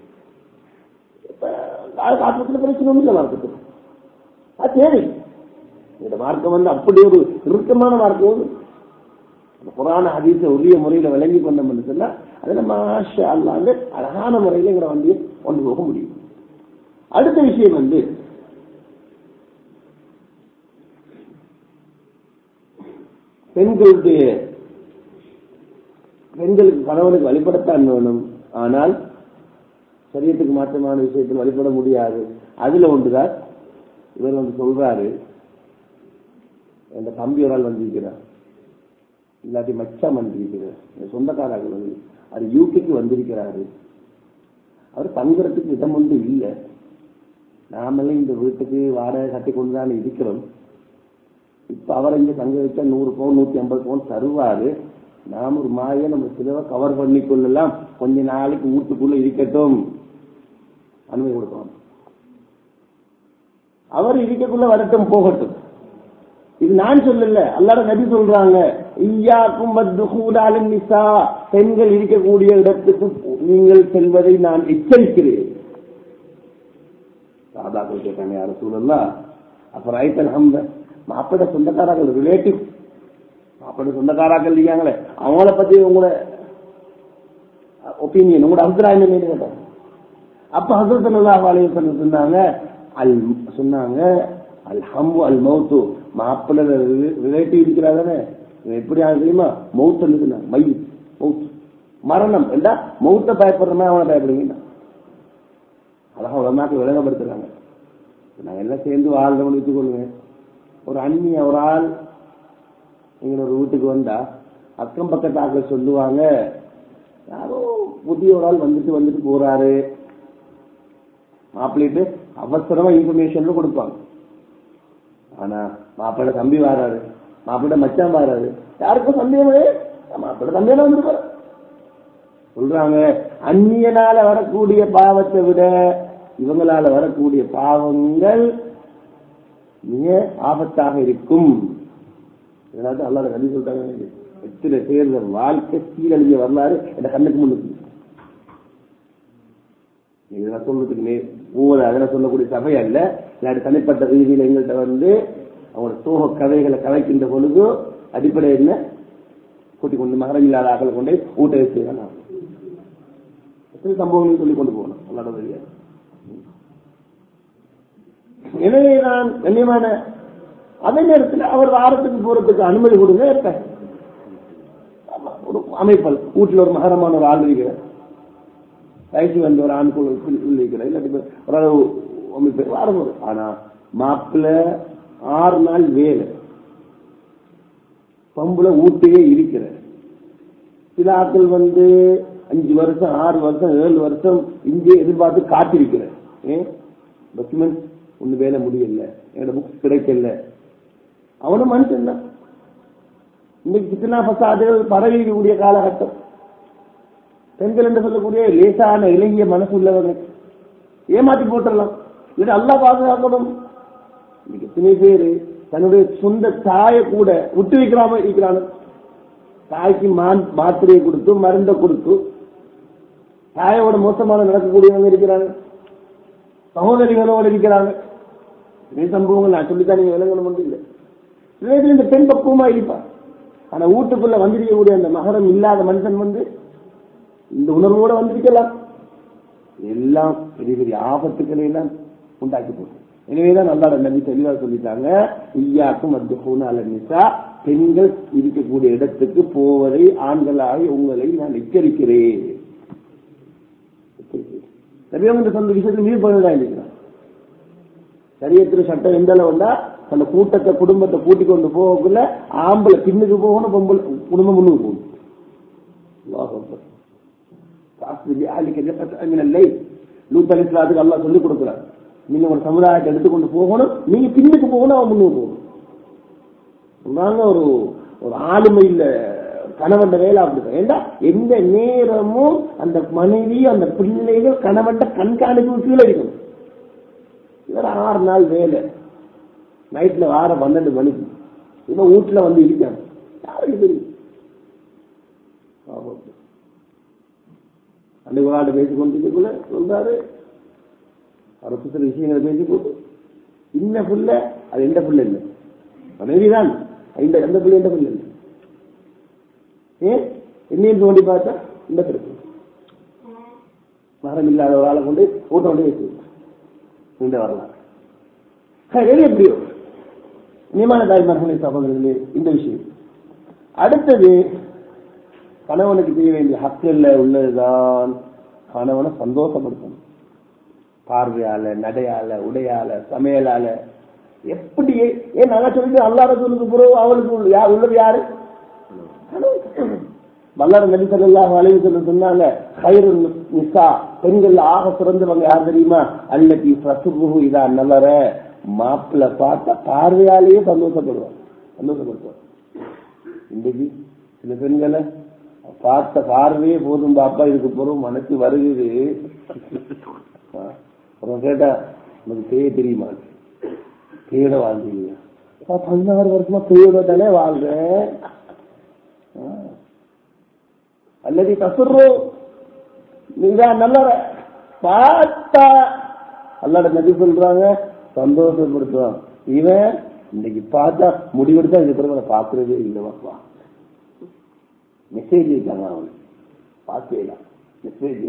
காப்பத்தில் பிரச்சனை ஒன்றும் இல்லை மார்க்கத்தில் அது தேவை இந்த மார்க்கம் வந்து அப்படி ஒரு இறுக்கமான மார்க்கம் ஒன்று அந்த புராண ஹதீஸை உரிய முறையில விளங்கி கொண்டோம்னு சொன்னா அதுல மாஷா அல்லாண்டு அழகான முறையில எங்களை வந்து கொண்டு போக முடியும் அடுத்த விஷயம் வந்து பெண்களுடைய பெண்களுக்கு கணவனுக்கு வழிபடத்தான் வேணும் ஆனால் சரியத்துக்கு மாற்றமான விஷயத்தில் வழிபட முடியாது அதுல ஒன்றுதான் இவர் வந்து சொல்றாரு எந்த தம்பி ஒரு ஆள் வந்திருக்கிறார் இல்லாட்டி மச்சான் வந்திருக்கிறார் என் சொந்தக்காரர்கள் வந்து அது யூகேக்கு வந்திருக்கிறாரு அவர் தங்குறதுக்கு இடம் ஒன்று இல்லை நாமளே இந்த வீட்டுக்கு வாடகை கட்டி கொண்டு தான் இருக்கிறோம் இப்ப அவரை இங்க தங்க வச்சா நூறு பவுன் நூத்தி ஐம்பது பவுன் தருவாரு நாம ஒரு மாய நம்ம சிலவை கவர் பண்ணி கொள்ளலாம் கொஞ்ச நாளைக்கு வீட்டுக்குள்ள இருக்கட்டும் அனுமதி கொடுக்கணும் அவர் இருக்கக்குள்ள வரட்டும் போகட்டும் இது நான் சொல்லல அல்லாட நபி சொல்றாங்க ஈயாக்கும் வத்துகூடாலும் நிசா பெண்கள் இருக்கக்கூடிய இடத்துக்கு நீங்கள் செல்வதை நான் எச்சரிக்கிறேன் சாதாக்கள் கேட்டாங்க யார சூழல்லா அப்புறம் ஐத்தன் ஹம்ப மாப்பிட சொந்தக்காரர்கள் ரிலேட்டிவ் மாப்பிட சொந்தக்காராக்கள் இல்லையாங்களே அவங்கள பத்தி உங்களோட ஒப்பீனியன் உங்களோட அபிப்பிராயம் என்ன கேட்டாங்க அப்ப ஹசரத் அல்லாஹ் அலைஹி சொன்னாங்க அல் சொன்னாங்க அல் ஹம்பு அல் மௌத்து மாப்பிள்ள ரிலேட்டிவ் இருக்கிறாதானே எப்படி ஆகுது தெரியுமா மௌத் இருக்குன்னா மை மௌத் மரணம் என்றா மௌத்த பயப்படுறமே அவனை பயப்படுவீங்க அழகா உலமாக்கள் விளங்கப்படுத்துறாங்க நாங்க எல்லாம் சேர்ந்து வாழ்றவங்க வச்சுக்கொள்ளுங்க ஒரு அந்நிய ஒரு ஆள் எங்களோட வீட்டுக்கு வந்தா அக்கம் பக்கத்து ஆட்கள் சொல்லுவாங்க யாரோ புதிய ஒரு ஆள் வந்துட்டு வந்துட்டு போறாரு மாப்பிள்ளைட்டு அவசரமா இன்ஃபர்மேஷன் கொடுப்பாங்க ஆனா மாப்பிள்ளை தம்பி வாராரு மாப்பிள்ளை மச்சான் வாராரு யாருக்கும் சந்தேகமே மாப்பிள்ளை தம்பியான வந்துருப்பாரு சொல்றாங்க அந்நியனால வரக்கூடிய பாவத்தை விட இவங்களால வரக்கூடிய பாவங்கள் மிக ஆபத்தாக இருக்கும் இதனால அல்லாத கல்வி சொல்றாங்க எத்தனை பேர் வாழ்க்கை சீரழிஞ்ச வரலாறு என் கண்ணுக்கு முன்னுக்கு இதெல்லாம் சொல்றதுக்கு நே ஒவ்வொரு அதெல்லாம் சொல்லக்கூடிய சபை அல்ல இல்லாட்டி தனிப்பட்ட ரீதியில் எங்கள்கிட்ட வந்து அவங்களோட சோக கதைகளை கலைக்கின்ற பொழுது அடிப்படை என்ன கூட்டி கொண்டு மகரம் இல்லாத ஆக்களை கொண்டு ஊட்ட செய்யலாம் எத்தனை சம்பவங்களையும் சொல்லி கொண்டு போகணும் அல்லாத தெரியாது எனவே நான் கண்ணியமான அதே நேரத்தில் அவர் வாரத்துக்கு போறதுக்கு அனுமதி கொடுங்க இருப்பேன் ஒரு அமைப்பல் வீட்டுல ஒரு மகரமான ஒரு ஆள் இருக்கிறேன் வயசு வந்த ஒரு ஆண் இருக்கிறேன் இல்லாட்டி ஒரு அளவு அமைப்பு வாரம் ஒரு ஆனா மாப்பிள்ள ஆறு நாள் வேலை பம்புல ஊட்டியே இருக்கிற சில ஆட்கள் வந்து அஞ்சு வருஷம் ஆறு வருஷம் ஏழு வருஷம் இங்கே எதிர்பார்த்து காத்திருக்கிற ஏன் டாக்குமெண்ட் ஒண்ணு வேலை முடியல என்னோட புக்ஸ் கிடைக்கல அவனும் மனுஷன் தான் இன்னைக்கு சித்தனா பசாதுகள் பரவிக்கூடிய காலகட்டம் பெண்கள் என்று சொல்லக்கூடிய லேசான இலங்கிய மனசு உள்ளவர்கள் ஏமாத்தி போட்டுடலாம் இது அல்லா பாதுகாக்கணும் இன்னைக்கு எத்தனை பேரு தன்னுடைய சொந்த தாயை கூட விட்டு வைக்கிறாம இருக்கிறாங்க தாய்க்கு மாத்திரையை கொடுத்து மருந்தை கொடுத்து தாயோட மோசமான நடக்கக்கூடியவங்க இருக்கிறாங்க சகோதரிகளோடு இருக்கிறாங்க இதே சம்பவங்கள் நான் சொல்லித்தான் நீங்க விளங்கணும் இல்லை இந்த பெண் பக்குவமா இருப்பா ஆனா வீட்டுக்குள்ள வந்திருக்கக்கூடிய அந்த மகரம் இல்லாத மனுஷன் வந்து இந்த உணர்வோட வந்திருக்கலாம் எல்லாம் பெரிய பெரிய ஆபத்துக்களை எல்லாம் உண்டாக்கி போட்டு எனவேதான் நல்லா நம்பி தெளிவா சொல்லிட்டாங்க ஐயாக்கும் மத்திய அல்ல நிசா பெண்கள் இருக்கக்கூடிய இடத்துக்கு போவதை ஆண்களாக உங்களை நான் எச்சரிக்கிறேன் நபியவங்க சொந்த விஷயத்தில் மீது பண்ணதான் இருக்கிறான் சரியத்தில் சட்டம் எந்த அளவுண்டா அந்த கூட்டத்தை குடும்பத்தை கூட்டி கொண்டு போகக்குள்ள ஆம்பளை பின்னுக்கு போகணும் பொம்பளை குடும்பம் முன்னுக்கு போகணும் லூத் அலிஸ்லாத்துக்கு அல்லா சொல்லிக் கொடுக்குறாரு நீங்க ஒரு சமுதாயத்தை எடுத்துக்கொண்டு போகணும் நீங்க பின்னுக்கு போகணும் அவன் முன்னுக்கு போகணும் சொன்னாங்க ஒரு ஒரு ஆளுமை இல்ல கணவன் வேலை அப்படிதான் ஏண்டா எந்த நேரமும் அந்த மனைவி அந்த பிள்ளைகள் கணவன் கண்காணிப்பு கீழே இருக்கணும் இவர் ஆறு நாள் வேலை நைட்ல வார பன்னெண்டு மணிக்கு இவன் வீட்டுல வந்து இருக்காங்க யாருக்கு தெரியும் அன்னைக்கு ஒரு ஆண்டு பேசிக் கொண்டிருக்கக்குள்ள சொல்றாரு அரசு சில விஷயங்களை பேசிக்கொண்டு இன்ன புள்ள அது எந்த புள்ள இல்லை மனைவிதான் இந்த எந்த புள்ள எந்த புள்ள இல்லை ஏன் என்னையும் தோண்டி பார்த்தா இந்த பிறகு மரம் இல்லாத ஒரு ஆளை கொண்டு ஊட்ட கொண்டு வச்சு இந்த வரலாம் வெளியே எப்படியோ நியமான தாய்மார்களே சகோதரர்களே இந்த விஷயம் அடுத்தது கணவனுக்கு செய்ய வேண்டிய ஹக்கில் உள்ளதுதான் கணவனை சந்தோஷப்படுத்தணும் பார்வையால நடையால உடையால சமையலால எப்படி ஏன் நல்லா சொல்லிட்டு அல்லாத சொல்லுக்கு பிறகு அவளுக்கு யார் உள்ளது யாரு மல்லாட நபி ஸல்லல்லாஹு அலைஹி வஸல்லம் சொன்னாங்க ஹைரு நிசா பெண்கள் ஆக சிறந்தவங்க யார் தெரியுமா அல்லதி ஃபசுருஹு இதா நவர மாப்பிள்ள பார்த்த பார்வையாலேயே சந்தோஷப்படுவார் சந்தோஷப்படுத்துவார் இன்றைக்கு சில பெண்களை பார்த்த பார்வையே போதும் பாப்பா இதுக்கு போறோம் மனசு வருகுது ஆ, அப்புறம் கேட்டா உனக்கு பேய தெரியுமா பேயோட வாழ்ந்தீங்க அப்பா, பதினாறு வருஷமா பேயோட தானே வாழ்றேன் ஆ. அல்லது தசுர்ரு நீங்க நல்ல பார்த்தா அல்லாட நபி சொல்றாங்க சந்தோஷப்படுத்துவான் இவன் இன்னைக்கு பார்த்தா முடிவெடுத்தா இதுக்கு பிறகு அவனை பார்க்கறதே இல்லைவாப்பா மெசேஜ் இருக்காங்க அவன் பார்க்கலாம் மெசேஜ்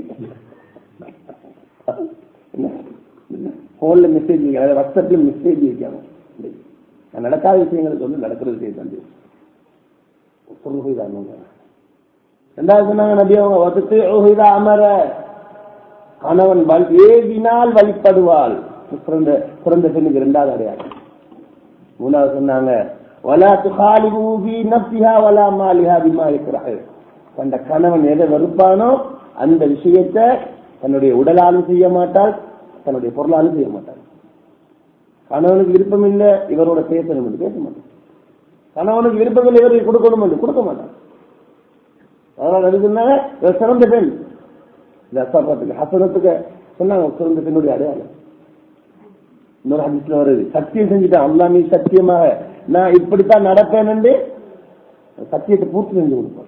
போன்ல மெசேஜ் இருக்காங்க வாட்ஸ்அப்ல மெசேஜ் இருக்காங்க இன்னைக்கு. நான் நடக்காத விஷயங்களுக்கு வந்து நடக்கிற விஷயம் தந்து சொல்லுங்க ரெண்டாவது சொன்னாங்க நபி அவங்க வகுத்து ஓஹிதா அமர கணவன் வல் ஏவினால் வழிபடுவாள் பிறந்த பிறந்த பெண்ணுக்கு இரண்டாவது அடையாளம் மூணாவது சொன்னாங்க வலா துகாலிபு ஃபீ நஃப்ஸிஹா வலா மாலிஹா பிமா யக்ரஹு தந்த கணவன் எதை வெறுப்பானோ அந்த விஷயத்தை தன்னுடைய உடலாலும் செய்ய மாட்டாள் தன்னுடைய பொருளாலும் செய்ய மாட்டாள் கணவனுக்கு விருப்பம் இல்லை இவரோட பேசணும் என்று பேச மாட்டான் கணவனுக்கு விருப்பம் இல்லை இவருக்கு கொடுக்கணும் என்று கொடுக்க மாட்டான் அதனால என்ன சொன்னாங்க இவர் சிறந்த பெண் இந்த அசாபாத்துக்கு ஹசனத்துக்கு சொன்னாங்க சிறந்த பெண்ணுடைய அடையாளம் இன்னொரு ஹதீஸ்ல வருது சத்தியம் செஞ்சுட்டேன் அல்லாமே சத்தியமாக நான் இப்படித்தான் நடப்பேன் என்று சத்தியத்தை பூர்த்தி செஞ்சு கொடுப்பேன்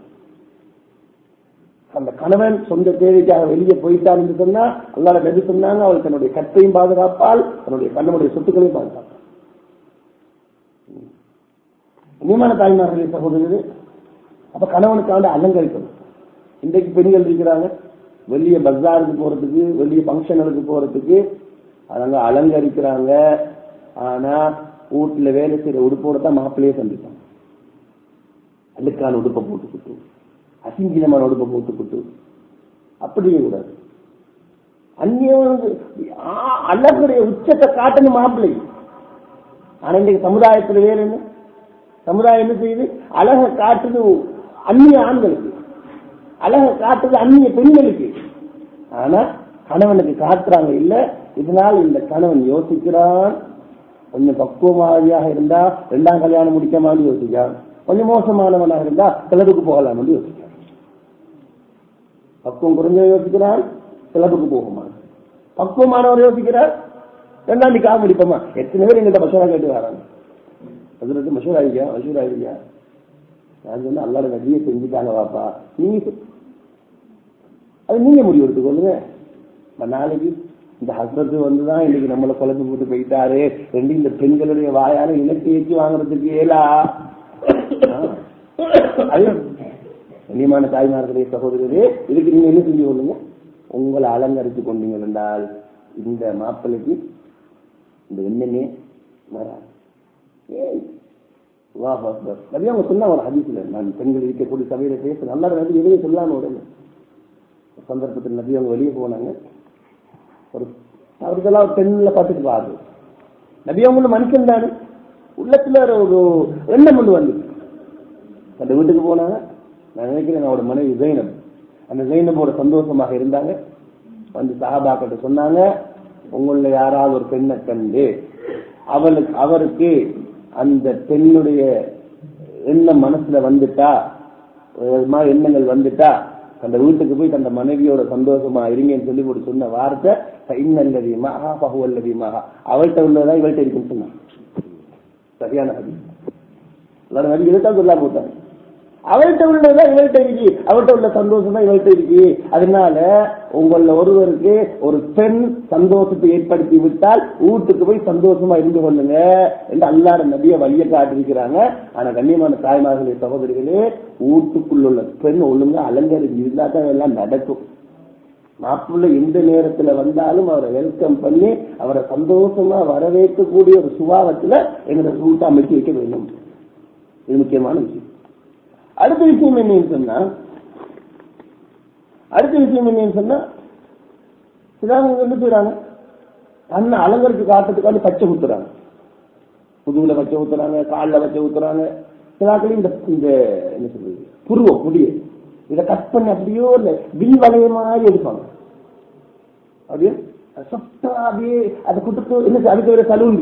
அந்த கணவன் சொந்த தேவைக்காக வெளியே போயிட்டார் என்று சொன்னா அல்லாட நபி சொன்னாங்க அவள் தன்னுடைய கற்பையும் பாதுகாப்பால் தன்னுடைய கண்ணனுடைய சொத்துக்களையும் பாதுகாப்பாள் இனிமான தாய்மார்களே சகோதரர்களே அப்ப கணவனுக்காக அலங்கரிக்கணும் இன்றைக்கு பெண்கள் இருக்கிறாங்க வெளிய பஜாருக்கு போறதுக்கு வெளிய ஃபங்க்ஷனுக்கு போறதுக்கு அவங்க அலங்கரிக்கிறாங்க ஆனா வீட்டுல வேலை செய்யற உடுப்போட தான் மாப்பிள்ளையே சந்திப்பாங்க அழுக்கான உடுப்பை போட்டுக்கிட்டு அசிங்கமான உடுப்பை போட்டுக்கிட்டு அப்படி கூடாது அந்நியவனுக்கு ஆ, அழகுடைய உச்சத்தை காட்டணும் மாப்பிள்ளை ஆனா இன்றைக்கு சமுதாயத்துல வேற என்ன சமுதாயம் என்ன செய்யுது அழக காட்டுது அந்நிய ஆண்களுக்கு அழக காட்டுது அந்நிய பெண்களுக்கு ஆனா கணவனுக்கு காட்டுறாங்க இல்ல இதனால் இந்த கணவன் யோசிக்கிறான் கொஞ்சம் பக்குவமாதிரியாக இருந்தா ரெண்டாம் கல்யாணம் முடிக்கமான்னு யோசிக்கிறான் கொஞ்சம் மோசமானவனாக இருந்தா கிளப்புக்கு போகலாம்னு யோசிக்கிறான் பக்குவம் குறைஞ்ச யோசிக்கிறான் கிளப்புக்கு போகுமா பக்குவமானவர் யோசிக்கிறார் ரெண்டாம் நிக்காக முடிப்போமா எத்தனை பேர் எங்கிட்ட மசோரா கேட்டு வராங்க அதுல மசூர் ஆகியா மசூர் ஆகியா நான் சொன்னா அல்லாட நதியை செஞ்சுட்டாங்க வாப்பா நீங்க சொ- அது நீங்க முடிவு எடுத்துக்கொள்ளுங்க இப்ப நாளைக்கு இந்த ஹஸ்பண்ட் வந்துதான் இன்னைக்கு நம்மளை குழம்பு போட்டு போயிட்டாரு ரெண்டு இந்த பெண்களுடைய வாயால இனத்தை ஏற்றி வாங்குறதுக்கு ஏலா அது கண்ணியமான தாய்மார்களே சகோதரரே இதுக்கு நீங்க என்ன செஞ்சு கொள்ளுங்க உங்களை அலங்கரித்து கொண்டீங்க என்றால் இந்த மாப்பிள்ளைக்கு இந்த எண்ணமே வராது ஏன் அல்லாஹ் அக்பர் நபி அவங்க சொன்னாங்க ஒரு ஹதீஸ்ல நான் பெண்கள் இருக்கக்கூடிய சபையில பேச நல்லா நபி எதையும் சொல்லாம உடனே ஒரு சந்தர்ப்பத்தில் நபி அவங்க வெளியே போனாங்க ஒரு அவருக்கெல்லாம் ஒரு பெண்ணில் பார்த்துட்டு பாரு நபி அவங்களும் மனுஷன் தானே உள்ளத்துல ஒரு எண்ணம் கொண்டு வந்து அந்த வீட்டுக்கு போனாங்க நான் நினைக்கிறேன் அவரோட மனைவி ஜெயினப் அந்த ஜெயினபோட சந்தோஷமாக இருந்தாங்க வந்து சஹாபாக்கிட்ட சொன்னாங்க உங்கள யாராவது ஒரு பெண்ணை கண்டு அவளுக்கு அவருக்கு அந்த பெண்ணுடைய எண்ணம் மனசுல வந்துட்டா ஒரு மாதிரி எண்ணங்கள் வந்துட்டா அந்த வீட்டுக்கு போய் அந்த மனைவியோட சந்தோஷமா இருங்கன்னு சொல்லி ஒரு சொன்ன வார்த்தை இன்னல்லதி மகா பகுவல்லதி மகா அவள்கிட்ட உள்ளதா இவள்கிட்ட இருக்குன்னு சொன்னாங்க சரியான ஹதீஸ் எல்லாரும் நபி இதைத்தான் சொல்லா போட்டாங்க அவள்கிட்ட உள்ளதா இவள்கிட்ட இருக்கு அவள்கிட்ட உள்ள சந்தோஷம் தான் இவள்கிட்ட இருக்கு அதனால உங்கள ஒருவருக்கு ஒரு பெண் சந்தோஷத்தை ஏற்படுத்தி விட்டால் வீட்டுக்கு போய் சந்தோஷமா இருந்து கொள்ளுங்க என்று அல்லாட நபிய வழிய காட்டிருக்கிறாங்க ஆனா கண்ணியமான தாய்மார்களே சகோதரிகளே வீட்டுக்குள்ள உள்ள பெண் ஒழுங்கா அலங்கரிச்சு இருந்தா தான் எல்லாம் நடக்கும் மாப்பிள்ளை எந்த நேரத்துல வந்தாலும் அவரை வெல்கம் பண்ணி அவரை சந்தோஷமா வரவேற்கக்கூடிய ஒரு சுபாவத்துல எங்களை சூட்டா அமைச்சு வைக்க வேண்டும் இது முக்கியமான விஷயம் அடுத்த விஷயம் என்னன்னு சொன்னா அடுத்த விஷயம் என்னன்னு சொன்னா சிலாங்க என்ன செய்யறாங்க தன்னை அலங்கரிச்சு காட்டுறதுக்காண்டி பச்சை ஊத்துறாங்க முதுகுல பச்சை ஊத்துறாங்க காலில் பச்சை ஊத்துறாங்க சிலாக்கள் இந்த இந்த என்ன சொல்றது புருவம் முடிய இதை கட் பண்ணி அப்படியோ இல்ல வில் வளைய மாதிரி எடுப்பாங்க அப்படியே சொத்தா அப்படியே அதை கொடுத்து என்ன அதுக்கு ஒரு சலூன்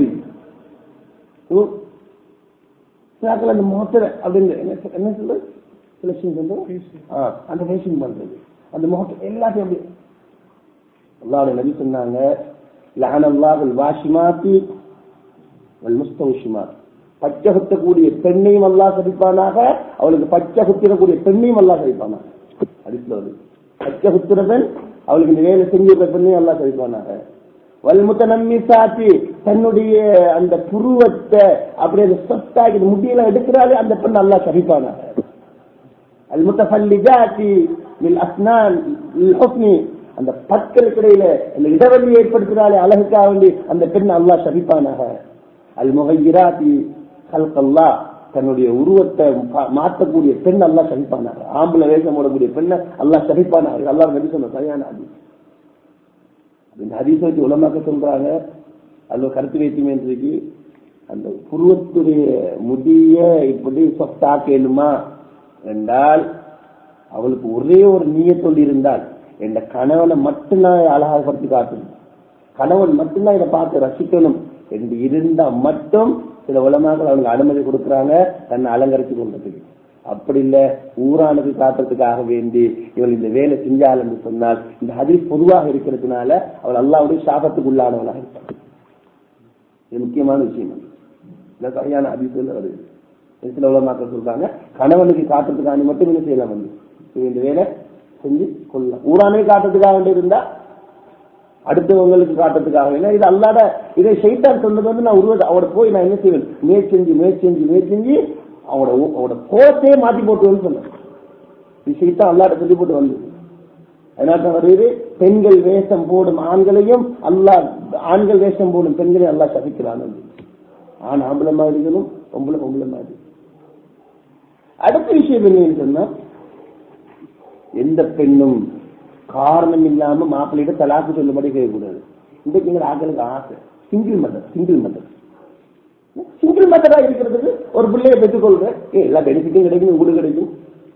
சிலாக்கள் அந்த முகத்துல அப்படின்னு என்ன என்ன சொல்றது செலக்ஷன் பண்றது ஆ, அந்த ஃபேஷிங் பண்றது அந்த முகத்தை எல்லாத்தையும் அப்படி அல்லாவுடைய நபி சொன்னாங்க லஹன் அல்லாஹுல் வாஷிமாத்தி வல் முஸ்தவுஷிமாத் பச்சை குத்தக்கூடிய பெண்ணையும் அல்லாஹ் சதிப்பானாக அவளுக்கு பச்சை குத்திடக்கூடிய பெண்ணையும் அல்லாஹ் சதிப்பானாக அடித்துல வருது பச்சை குத்துற பெண் அவளுக்கு இந்த வேலை செஞ்சிருக்க பெண்ணையும் அல்லாஹ் சதிப்பானாக வல்முத்த நம்பி சாத்தி தன்னுடைய அந்த புருவத்தை அப்படியே அந்த சொத்தாக்கி முடியெல்லாம் எடுக்கிறாளே அந்த பெண் அல்லாஹ் சதிப்பானாக المتفلجات للاسنان للحسن அந்த பற்களுக்கு இடையில அந்த இடைவெளி ஏற்படுத்தினாலே அழகுக்காக வேண்டி அந்த பெண் அல்லாஹ் ஷபிப்பானாக அல் முகையிராத்தி ஹல்கல்லா தன்னுடைய உருவத்தை மா- மாற்றக்கூடிய பெண் அல்லாஹ் ஷபிப்பானாக ஆம்பளை வேஷம் போடக்கூடிய பெண்ணை அல்லாஹ் ஷபிப்பானாக அல்லாஹ் நபி சொன்ன சரியான ஹதீஸ் இந்த ஹதீஸ் வச்சு உலமாக்க சொல்றாங்க அதுல கருத்து வைத்தியம் இருக்கு அந்த புருவத்துடைய முடிய இப்படி சொத்தாக்கேனுமா என்றால் அவளுக்கு ஒரே ஒரு நீயத்தொண்டு இருந்தால் என்ற கணவனை மட்டும்தான் அழகாகப்படுத்தி காட்டணும் கணவன் மட்டும்தான் இதை பார்த்து ரசிக்கணும் என்று இருந்தா மட்டும் சில உலமாக அவங்களுக்கு அனுமதி கொடுக்கறாங்க தன்னை அலங்கரிச்சு கொண்டதுக்கு அப்படி இல்ல ஊரானுக்கு காட்டுறதுக்காக வேண்டி இவள் இந்த வேலை செஞ்சால் என்று சொன்னால் இந்த ஹதீஸ் பொதுவாக இருக்கிறதுனால அவள் அல்லாவுடைய சாபத்துக்கு உள்ளானவளாக இருப்பாள் இது முக்கியமான விஷயம் அது. இல்ல சரியான ஹதீஸ்ல வருது ஒரு சில உலமாக்கள் சொல்றாங்க கணவனுக்கு காட்டுறதுக்காக மட்டும் என்ன செய்யலாம் வந்து இவன் இந்த வேலை செஞ்சு கொள்ளலாம் ஊரானே காட்டுறதுக்காக வேண்டி இருந்தா அடுத்தவங்களுக்கு காட்டுறதுக்காக வேணும் இது அல்லாத இதை ஷைத்தான் சொன்னது வந்து நான் உருவ அவட போய் நான் என்ன செய்வேன் முயற்சி செஞ்சு முயற்சி செஞ்சு முயற்சி செஞ்சு அவட அவட கோத்தையே மாத்தி போட்டுவேன்னு சொன்னேன் இது ஷைத்தான் அல்லாட சொல்லி போட்டு வந்தது அதனால தான் வருது பெண்கள் வேஷம் போடும் ஆண்களையும் அல்லாஹ் ஆண்கள் வேஷம் போடும் பெண்களையும் அல்லாஹ் சபிக்கிறான் ஆண் ஆம்பளை மாதிரிகளும் பொம்பளை பொம்பளை மாதிரி அடுத்த விஷயம் என்னன்னு சொன்னா எந்த பெண்ணும் காரணம் இல்லாம மாப்பிள்ளையிட தலாக்கு சொல்லும்படி கேட்கக்கூடாது இன்றைக்கு எங்க ஆட்களுக்கு ஆசை single mother single mother single மதரா இருக்கிறதுக்கு ஒரு பிள்ளைய பெற்றுக்கொள்றேன் ஏ எல்லா பெனிஃபிட்டும் கிடைக்கும் ஊடு கிடைக்கும்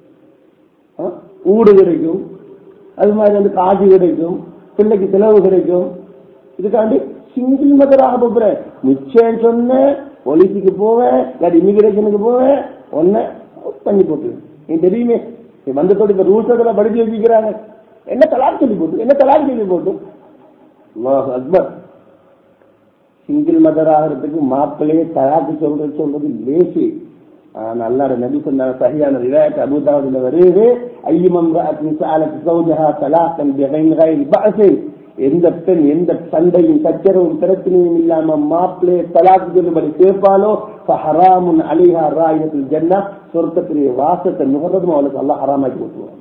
ஆ? ஊடு கிடைக்கும் அது மாதிரி வந்து காசு கிடைக்கும் பிள்ளைக்கு செலவு கிடைக்கும் இதுக்காண்டி சிங்கிள் மதராக போறேன் நிச்சயம் சொன்னேன் போலீஸுக்கு போவேன் இல்லாட்டி இமிகிரேஷனுக்கு போவேன் ஒன்ன பண்ணி போட்டு நீ தெரியுமே நீ வந்ததோட இந்த ரூல்ஸ் அதெல்லாம் படிச்சு வச்சுக்கிறாங்க என்ன தலாக் சொல்லி போட்டு என்ன தலாக் சொல்லி போட்டு அல்லாஹ் அக்பர் சிங்கிள் மதர் ஆகிறதுக்கு மாப்பிள்ளையே தலாக்கு சொல்றது சொல்றது லேசி அல்லாட நபி சொன்னாங்க சரியான ரிவாயத் அபூதாவுல வருது ஐயமம் சாலத் சௌஜஹா தலாக்கன் பிகைன் கைரி பஅஸின் எந்த பெண் எந்த சண்டையும் சச்சரவும் பிரச்சனையும் இல்லாம மாப்பிள்ளைய தலாக்கு சொல்லும்படி கேட்பாலோ ஹராமுன் அலிஹா ராயத்தில் ஜன்னா சொர்க்கத்துடைய வாசத்தை நுகர்றதும் அவளுக்கு அல்லாஹ் ஹராமாக்கி கொடுத்துருவாங்க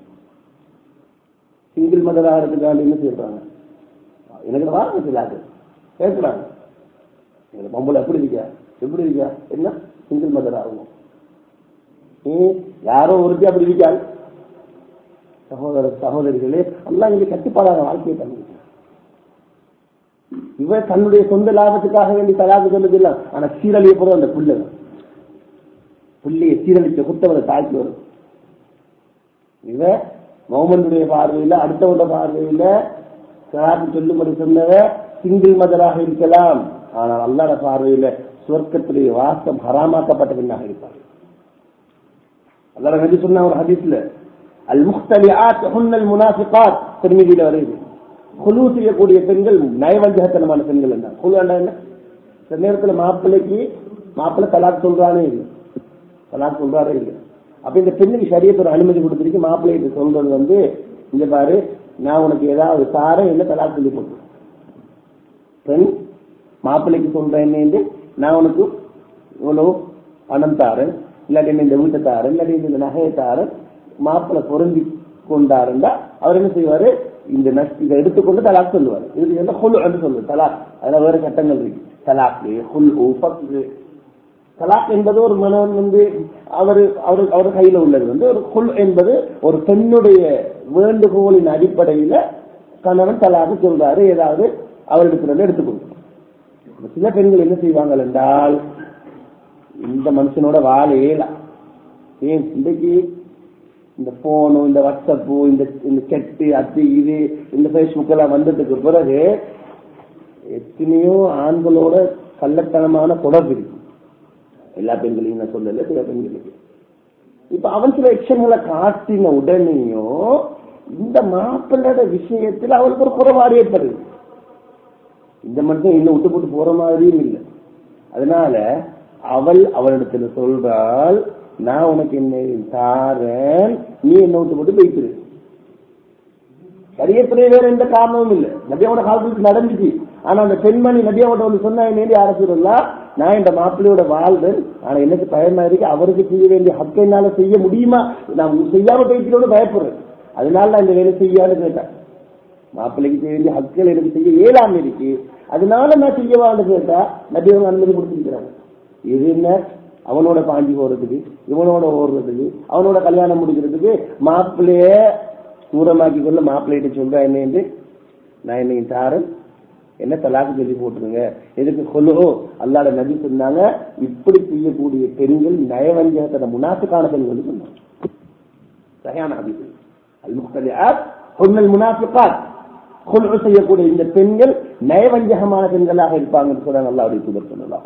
சிங்கிள் மதர் ஆகிறதுக்காக என்ன சொல்றாங்க எனக்கு வாங்க சிலாது கேட்கிறாங்க எங்க பொம்பளை எப்படி இருக்கா எப்படி இருக்கா என்ன சிங்கிள் மதர் ஆகணும் நீ யாரோ ஒருத்தி அப்படி இருக்காள் சகோதர சகோதரிகளே எல்லாம் இங்க கட்டுப்பாடான வாழ்க்கையை தந்து இவ தன்னுடைய சொந்த லாபத்துக்காக வேண்டி தலாக்கு சொன்னது இல்ல ஆனா சீரழிய போறது அந்த புள்ள புள்ளைய சீரழிச்ச குத்தவரை தாக்கி வரும் இவ மௌமனுடைய பார்வையில அடுத்தவங்க பார்வையில சலாத்து சொல்லும்படி சொன்னவ சிங்கிள் மதராக இருக்கலாம் ஆனால் அல்லாத பார்வையில சுவர்க்கத்துடைய வாசம் ஹராமாக்கப்பட்ட பெண்ணாக இருப்பார் அல்லாத நபி சொன்ன ஒரு ஹதீஸ்ல அல் முக்தலிஆத் ஹுன்னல் முனாஃபிகாத் திருமதியில வருது குழு செய்யக்கூடிய பெண்கள் நயவஞ்சகத்தனமான பெண்கள் என்ன குழு என்ன சில நேரத்துல மாப்பிள்ளைக்கு மாப்பிள்ளை தலாக் சொல்றானே இல்லை தலாக் சொல்றாரே இல்லை அப்ப இந்த பெண்ணுக்கு சரியத்து ஒரு அனுமதி கொடுத்துருக்கு மாப்பிள்ளை சொல்றது வந்து இங்க பாரு நான் உனக்கு ஏதாவது தாரேன் என்ன தலாக் சொல்லி போட்டு பெண் மாப்பிள்ளைக்கு சொல்றேன் என்ன நான் உனக்கு இவ்வளவு பணம் தாரேன் இல்லாட்டி என்ன இந்த வீட்டை தாரேன் இல்லாட்டி இந்த நகையை தாரேன் மாப்பிள்ளை பொருந்தி கொண்டாருந்தா அவர் என்ன செய்வாரு இந்த நஷ்ட இதை எடுத்துக்கொண்டு தலாக் சொல்லுவார் இதுக்கு என்ன ஹுல் என்று சொல்லுவார் தலாக் அதெல்லாம் வேற சட்டங்கள் இருக்கு தலாக் ஹுல் ஃபக்ரு தலாக் என்பது ஒரு மனவன் வந்து அவர் அவர் அவர் கையில உள்ளது வந்து ஒரு குல் என்பது ஒரு பெண்ணுடைய வேண்டுகோளின் அடிப்படையில கணவன் தலாக்கு சொல்றாரு ஏதாவது அவரிடத்துல எடுத்துக்கொண்டு சில பெண்கள் என்ன செய்வாங்க என்றால் இந்த மனுஷனோட வாழ ஏலா ஏன் இன்றைக்கு இந்த போனு இந்த வாட்ஸ்அப்பு இந்த இந்த செட்டு அது இது இந்த பேஸ்புக் எல்லாம் வந்ததுக்கு பிறகு எத்தனையோ ஆண்களோட கள்ளத்தனமான தொடர்பு இருக்கு எல்லா பெண்களையும் நான் சொல்லல சில பெண்களுக்கு இப்ப அவன் சில எக்ஷன்களை காட்டின உடனேயும் இந்த மாப்பிள்ளோட விஷயத்தில் அவளுக்கு ஒரு குறைபாடு ஏற்படுது இந்த மட்டும் இன்னும் விட்டு போட்டு போற மாதிரியும் இல்லை அதனால அவள் அவளிடத்துல சொல்றாள் நான் உனக்கு என்ன தாரேன் நீ என்ன விட்டு போட்டு போய்த்திரு சரியத்திலே வேற எந்த காரணமும் இல்லை நபியாவோட காலத்துக்கு நடந்துச்சு ஆனா அந்த பெண்மணி நபியாவோட ஒன்று சொன்னா என்ன அரசுல்லா நான் இந்த மாப்பிள்ளையோட வாழ்றேன் ஆனா எனக்கு பயமா இருக்கு அவருக்கு செய்ய வேண்டிய ஹக்கை என்னால செய்ய முடியுமா நான் செய்யாம போய்க்கிறோன்னு பயப்படுறேன் அதனால நான் இந்த வேலை செய்யான்னு கேட்டேன் மாப்பிள்ளைக்கு செய்ய வேண்டிய ஹக்குகள் எனக்கு செய்ய இயலாம இருக்கு அதனால நான் செய்யவான்னு கேட்டா நபி அவங்க அனுமதி கொடுத்துருக்கிறாங்க இது என்ன அவனோட பாஞ்சி போறதுக்கு இவனோட ஓடுறதுக்கு அவனோட கல்யாணம் முடிக்கிறதுக்கு மாப்பிள்ளைய தூரமாக்கி கொள்ள மாப்பிள்ளைகிட்ட சொல்றா என்ன நான் என்னையும் தாரன் என்ன தலாக்கு சொல்லி போட்டுருங்க எதுக்கு கொல்லோ அல்லாட நபி சொன்னாங்க இப்படி செய்யக்கூடிய பெண்கள் நயவஞ்சகத்தன முனாசுக்கான பெண்கள் சொன்னாங்க சரியான அபிது அல் முக்தலியாத் பொன்னல் முனாஃபிகாத் கொல்று செய்யக்கூடிய இந்த பெண்கள் நயவஞ்சகமான பெண்களாக இருப்பாங்கன்னு சொல்றாங்க அல்லாவுடைய தூதர் சொல்லலாம்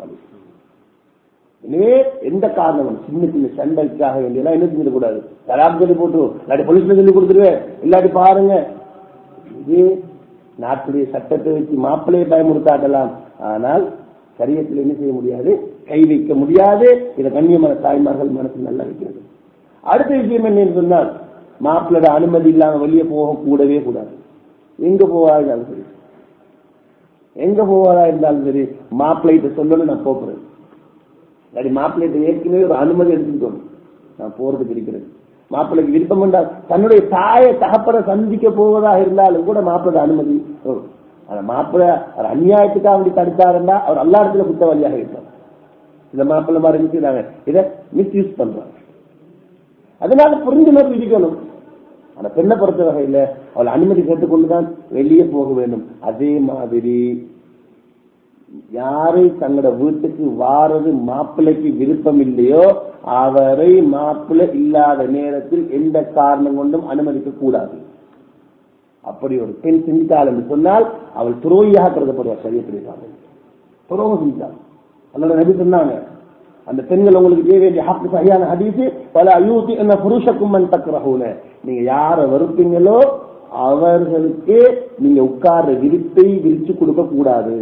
எனவே எந்த காரணமும் சின்ன சின்ன சண்டைக்காக வேண்டியெல்லாம் என்ன செஞ்சிடக்கூடாது தலாப் சொல்லி போட்டு இல்லாட்டி போலீஸ்ல சொல்லி கொடுத்துருவேன் இல்லாட்டி பாருங்க இது நாட்டுடைய சட்டத்தை வச்சு மாப்பிள்ளையை பயமுறுத்தாட்டலாம் ஆனால் சரியத்தில் என்ன செய்ய முடியாது கை வைக்க முடியாது இதை கண்ணியமான தாய்மார்கள் மனசு நல்லா வைக்கிறது அடுத்த விஷயம் என்னன்னு சொன்னால் மாப்பிள்ளோட அனுமதி இல்லாம வெளியே போக கூடவே கூடாது எங்க போவா இருந்தாலும் சரி எங்க போவதா இருந்தாலும் சரி மாப்பிள்ளைகிட்ட சொல்லணும் நான் போக்குறேன் இல்லாட்டி மாப்பிள்ளைகிட்ட ஏற்கனவே ஒரு அனுமதி எடுத்துக்கிட்டோம் நான் போறதுக்கு இருக்கிறது மாப்பிள்ளைக்கு விருப்பம் என்றால் தன்னுடைய தாயை தகப்பட சந்திக்க போவதாக இருந்தாலும் கூட மாப்பிள்ளை அனுமதி வரும். ஆனா மாப்பிள்ளை அவர் அநியாயத்துக்காக அப்படி தடுத்தாருந்தா அவர் எல்லா இடத்துல குற்றவாளியாக இருப்பார் இந்த மாப்பிள்ளை மாதிரி செய்யறாங்க இதை மிஸ்யூஸ் பண்றாங்க அதனால புரிந்துணர்வு இருக்கணும் ஆனா பெண்ணை பொறுத்த வகையில அவள் அனுமதி கேட்டுக்கொண்டுதான் வெளியே போக வேண்டும் அதே மாதிரி யாரை தங்களோட வீட்டுக்கு வாரது மாப்பிள்ளைக்கு விருப்பம் இல்லையோ அவரை மாப்பிள்ளை இல்லாத நேரத்தில் எந்த காரணம் கொண்டும் அனுமதிக்க கூடாது அப்படி ஒரு பெண் சிந்தித்தாள் என்று சொன்னால் அவள் துரோகியாக கருதப்படுவார் சரியத்திற்காக துரோகம் செஞ்சாள் அல்லது நபி சொன்னாங்க அந்த பெண்கள் உங்களுக்கு செய்ய வேண்டிய ஹக்கு சரியான ஹதீஸ் பல அயூத்தி என்ன புருஷக்கும் மண் தக்குறஹூன நீங்க யார வெறுப்பீங்களோ அவர்களுக்கு நீங்க உட்கார்ற விரிப்பை விரிச்சு கொடுக்க கூடாது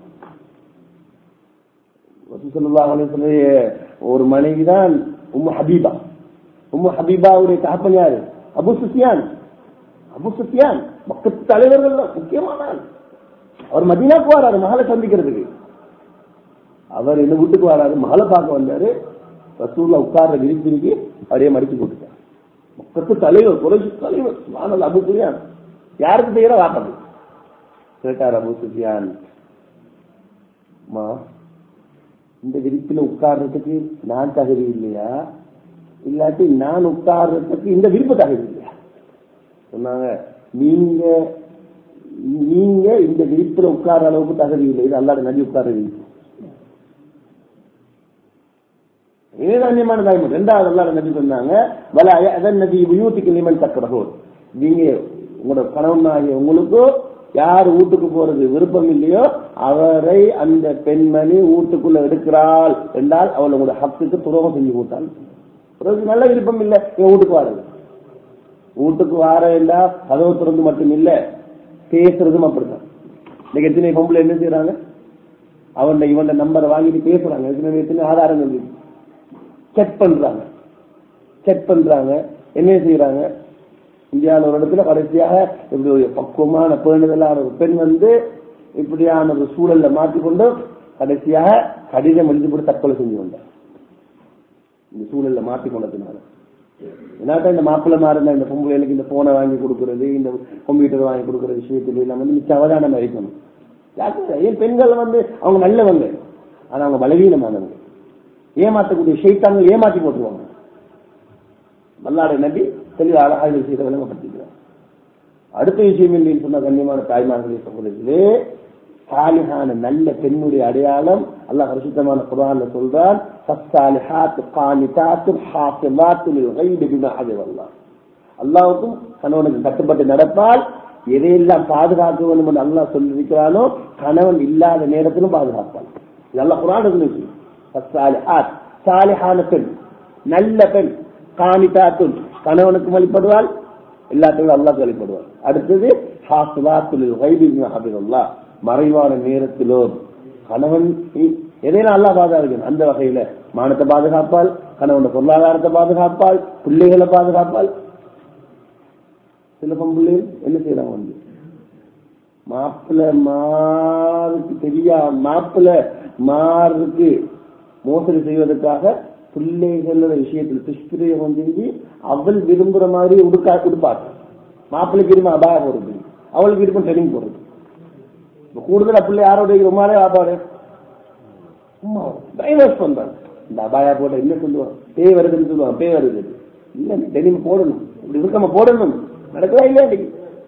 ஒரு மனைவிதான் உம்மு ஹபீபா உம்மு ஹபீபாவுடைய தகப்பன் யாரு அபு சுஃபியான் அபு சுஃபியான் மக்கள் தலைவர்கள் முக்கியமான அவர் மதினாக்கு வராரு மகளை சந்திக்கிறதுக்கு அவர் என்ன வீட்டுக்கு வராரு மகளை பார்க்க வந்தாரு ரசூல்ல உட்கார்ற விரிப்பிரிக்கு அப்படியே மடிச்சு போட்டுட்டார் மக்கத்து தலைவர் குறைச்சு தலைவர் வானல் அபு சுஃபியான் யாருக்கு செய்யற வாப்பது கேட்டார் அபு சுஃபியான் இந்த விரிப்பில் உட்கார்றதுக்கு நான் தகுதி இல்லையா இல்லாட்டி நான் உட்கார்றதுக்கு இந்த விருப்ப தகுதி இல்லையா சொன்னாங்க நீங்க நீங்க இந்த விரிப்பில் உட்கார்ற அளவுக்கு தகுதி இல்லை இது அல்லாட நடி உட்கார்ற விரிப்பு ஏதான்யமான தாய்மொழி ரெண்டாவது அல்லாட நபி சொன்னாங்க வல அதன் நபி யூட்டிக்கு நிமன் தக்கிறதோ நீங்க உங்களோட கணவனாகிய உங்களுக்கு யார் வீட்டுக்கு போறது விருப்பம் இல்லையோ அவரை அந்த பெண்மணி வீட்டுக்குள்ள எடுக்கிறாள் என்றால் அவள் உங்களோட ஹக்குக்கு துரோகம் செஞ்சு போட்டாள் பிறகு நல்ல விருப்பம் இல்லை என் வீட்டுக்கு வாருங்க வீட்டுக்கு வார என்றா கதவு திறந்து மட்டும் இல்ல பேசுறதும் அப்படிதான் இன்னைக்கு எத்தனை பொம்பளை என்ன செய்யறாங்க அவன் இவன் நம்பரை வாங்கிட்டு பேசுறாங்க எத்தனை எத்தனை ஆதாரங்கள் இருக்கு செக் பண்றாங்க செக் பண்றாங்க என்ன செய்யறாங்க இந்தியாவில் ஒரு இடத்துல கடைசியாக இப்படி ஒரு பக்குவமான பேணுதலான ஒரு பெண் வந்து இப்படியான ஒரு சூழல்ல மாற்றிக்கொண்டு கடைசியாக கடிதம் எழுதி போட்டு தற்கொலை செஞ்சு கொண்டார் இந்த சூழல்ல மாற்றிக்கொண்டதுனால என்னாட்ட இந்த மாப்பிள்ளை மாறின இந்த பொம்பளைகளுக்கு இந்த போனை வாங்கி கொடுக்கறது இந்த கம்ப்யூட்டர் வாங்கி கொடுக்கற விஷயத்துல நம்ம வந்து மிச்ச அவதானம் இருக்கணும் ஏன் பெண்கள் வந்து அவங்க நல்லவங்க ஆனா அவங்க பலவீனமானவங்க ஏமாற்றக்கூடிய ஷைத்தான்கள் ஏமாற்றி போட்டுருவாங்க மல்லாட நபி தெளிவாக அழகாக விஷயத்தை விளங்கப்படுத்திக்கிறார் அடுத்த விஷயம் இல்லைன்னு சொன்ன கண்ணியமான தாய்மார்களே சகோதரிகளே சாலிஹான நல்ல பெண்ணுடைய அடையாளம் அல்லாஹ் பரிசுத்தமான குரான்ல சொல்றான் ஃபஸ்ஸாலிஹாத் கானிதாத் ஹாஃபிலாத் லில் கைபி பிமா ஹஃபிظ அல்லாவுக்கும் கணவனுக்கு கட்டுப்பட்டு நடப்பால் எதையெல்லாம் பாதுகாக்க வேண்டும் என்று அல்லாஹ் சொல்லியிருக்கிறானோ கணவன் இல்லாத நேரத்திலும் பாதுகாப்பான் இதெல்லாம் குரான் இருந்துச்சு ஃபஸ்ஸாலிஹாத், சாலிஹான பெண் நல்ல பெண் காணிதாத்துன் கணவனுக்கு வழிபடுவாள் எல்லாத்துக்கும் அல்லாஹ் வழிபடுவாள் அடுத்தது ஹாசுலாத்துல் கைபி ஹபிதுல்லா மறைவான நேரத்திலோ கணவன் இ- எதையும் அல்லாஹ் பாதுகாக்கணும் அந்த வகையில மானத்தை பாதுகாப்பால் கணவன் பொருளாதாரத்தை பாதுகாப்பால் பிள்ளைகளை பாதுகாப்பால் சில பிள்ளைகள் என்ன செய்யறாங்க வந்து மாப்பிள்ள மாருக்கு தெரியா மாப்பிள்ள மாருக்கு மோசடி செய்வதற்காக பிள்ளைகளோட விஷயத்தில் துஷ்பிரயோகம் செஞ்சு அவள் விரும்புற மாதிரி உடுக்கா உடுப்பாங்க மாப்பிள்ளைக்கு விரும்ப அபாய போறது அவளுக்கு விருப்பம் ட்ரெயினிங் போறது இப்ப கூடுதலா பிள்ளை யாரோட ரொம்பவே ஆபாடு சும்மா டைவர்ஸ் பண்றாங்க இந்த அபாயா போட என்ன சொல்லுவான் பேய் வருதுன்னு சொல்லுவான் பேய் வருது இல்ல டெனிம் போடணும் இப்படி இருக்காம போடணும் நடக்குதா இல்லையா இன்னைக்கு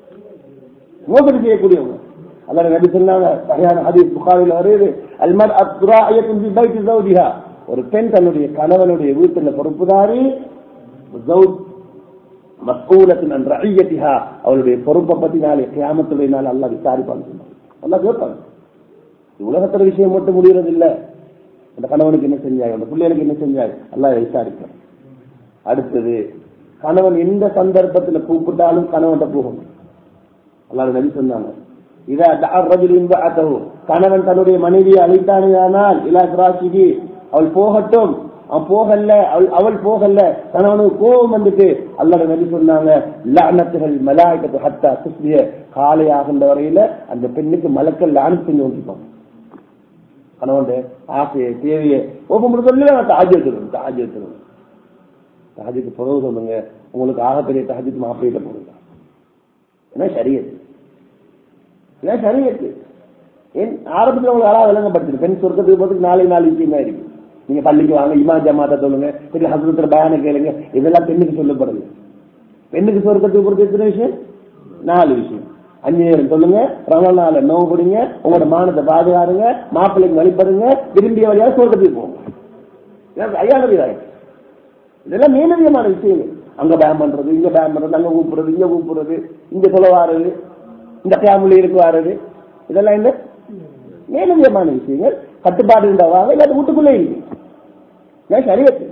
மோசடி செய்யக்கூடியவங்க அல்லாஹ் நபி சொன்னாங்க சரியான ஹதீஸ் புகாரில வருது அல்மர் அத்ராயத்தின் பி பைத்தி ஜௌஜிஹா ஒரு பெண் தன்னுடைய கணவனுடைய வீட்டுல பொறுப்புதாரி ஜௌஜ் மஸ்ஊலத்தின் அன் ரஅய்யத்திஹா அவளுடைய பொறுப்பை பத்தி நாளை கியாமத்துடைய நாள் அல்லாஹ் விசாரிப்பான்னு சொன்னாங்க அல்லாஹ் கேட்பாங்க இது உலகத்துல விஷயம் மட்டும் முடியறது இல்ல அந்த கணவனுக்கு என்ன செஞ்சாய் அந்த பிள்ளைகளுக்கு என்ன செஞ்சாய் அல்லாஹ் விசாரிப்பான் அடுத்தது கணவன் எந்த சந்தர்ப்பத்துல கூப்பிட்டாலும் கணவன்கிட்ட போகணும் அல்லாஹ் நபி சொன்னாங்க இதா தஅர் ரஜுல் இம்ரஅத்தஹு கணவன் தன்னுடைய மனைவியை அழைத்தானேயானால் இலா கிராசிகி அவள் போகட்டும் அவன் போகல அவள் அவள் போகல கணவனுக்கு கோபம் வந்துட்டு அல்லாஹ் நபி சொன்னாங்க லஅனத்துகள் மலாய்க்கத்து ஹத்தா துஸ்பிய காலை ஆகின்ற வரையில அந்த பெண்ணுக்கு மலக்கள் லானத் செஞ்சு கொண்டிருப்பாங்க கணவன் ஆசையை தேவையை ஒவ்வொரு சொல்லி தாஜ் எடுத்துருவோம் தாஜ் எடுத்துருவோம் தஹஜுக்கு புறவு சொல்லுங்க உங்களுக்கு ஆகப்பெரிய தஹஜுக்கு மாப்பிள்ளையில போடுங்க ஏன்னா சரியத்து ஏன்னா சரியத்து ஏன் ஆரம்பத்தில் உங்களுக்கு அழகா விளங்கப்படுத்துது பெண் சொர்க்கத்துக்கு போறதுக்கு நாளை நாலு விஷயம் தான் இருக்கு நீங்க பள்ளிக்கு வாங்க இமா ஜமாத்த சொல்லுங்க பெரிய ஹசரத்துல பயான கேளுங்க இதெல்லாம் பெண்ணுக்கு சொல்லப்படுது பெண்ணுக்கு சொர்க்கத்துக்கு போறது எத்தனை விஷயம் நாலு விஷயம் அஞ்சு நேரம் சொல்லுங்க ரமணால நோவு பிடிங்க உங்களோட மானத்தை பாதுகாருங்க மாப்பிள்ளைக்கு வழிபடுங்க விரும்பிய வழியா சொர்க்கத்துக்கு போங்க ஐயா நபி இதெல்லாம் மேலதிகமான விஷயங்கள் அங்க பேம் பண்றது இங்க பேம் பண்றது அங்க கூப்பிடுறது இங்க கூப்பிடுறது இங்க சொல்ல வாரது இந்த ஃபேமிலி இருக்கு வாரது இதெல்லாம் என்ன மேலதிகமான விஷயங்கள் கட்டுப்பாடு இருந்தாவாக இல்லாத வீட்டுக்குள்ளே இருக்கு ஏன் சரியத்து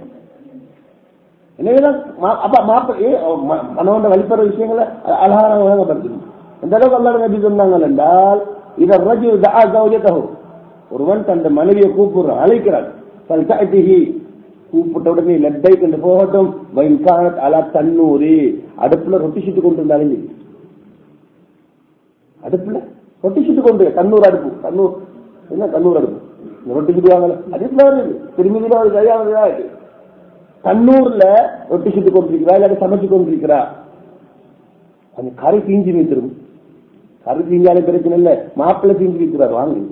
எனவேதான் மா- அப்ப மாப்பிள்ளை கணவன் வழிபடுற விஷயங்களை அ- அழகாக வழங்கப்படுத்தணும் எந்த அளவுக்கு அல்லாஹ் நபி சொன்னாங்க என்றால் இத ரஜு தஆ ஜௌஜதஹு ஒருவன் தன் மனைவியை கூப்பிடுறான் அழைக்கிறான் ஃபல்தஅதிஹி கூப்பிட்ட உடனே லட்டை கொண்டு போகட்டும் வைன்கானத் அலா தன்னூரி அடுப்புல ரொட்டி சுட்டு கொண்டு இருந்தாலும் சரி. அடுப்புல ரொட்டி சுட்டு கொண்டு தன்னூர் அடுப்பு தன்னூர் என்ன தன்னூர் அடுப்பு இந்த ரொட்டி சுட்டுவாங்கல்ல அதுக்குள்ள வருது திரும்பி கூட அது கையாவதா இருக்கு தன்னூர்ல ரொட்டி சுட்டு கொண்டிருக்கிறா இல்லாட்டி சமைச்சு கொண்டிருக்கிறா அந்த கரை தீஞ்சு வைத்திரும் கரை தீஞ்சாலே பிரச்சனை இல்ல மாப்பிள்ளை தீஞ்சு வைக்கிறார் வாங்க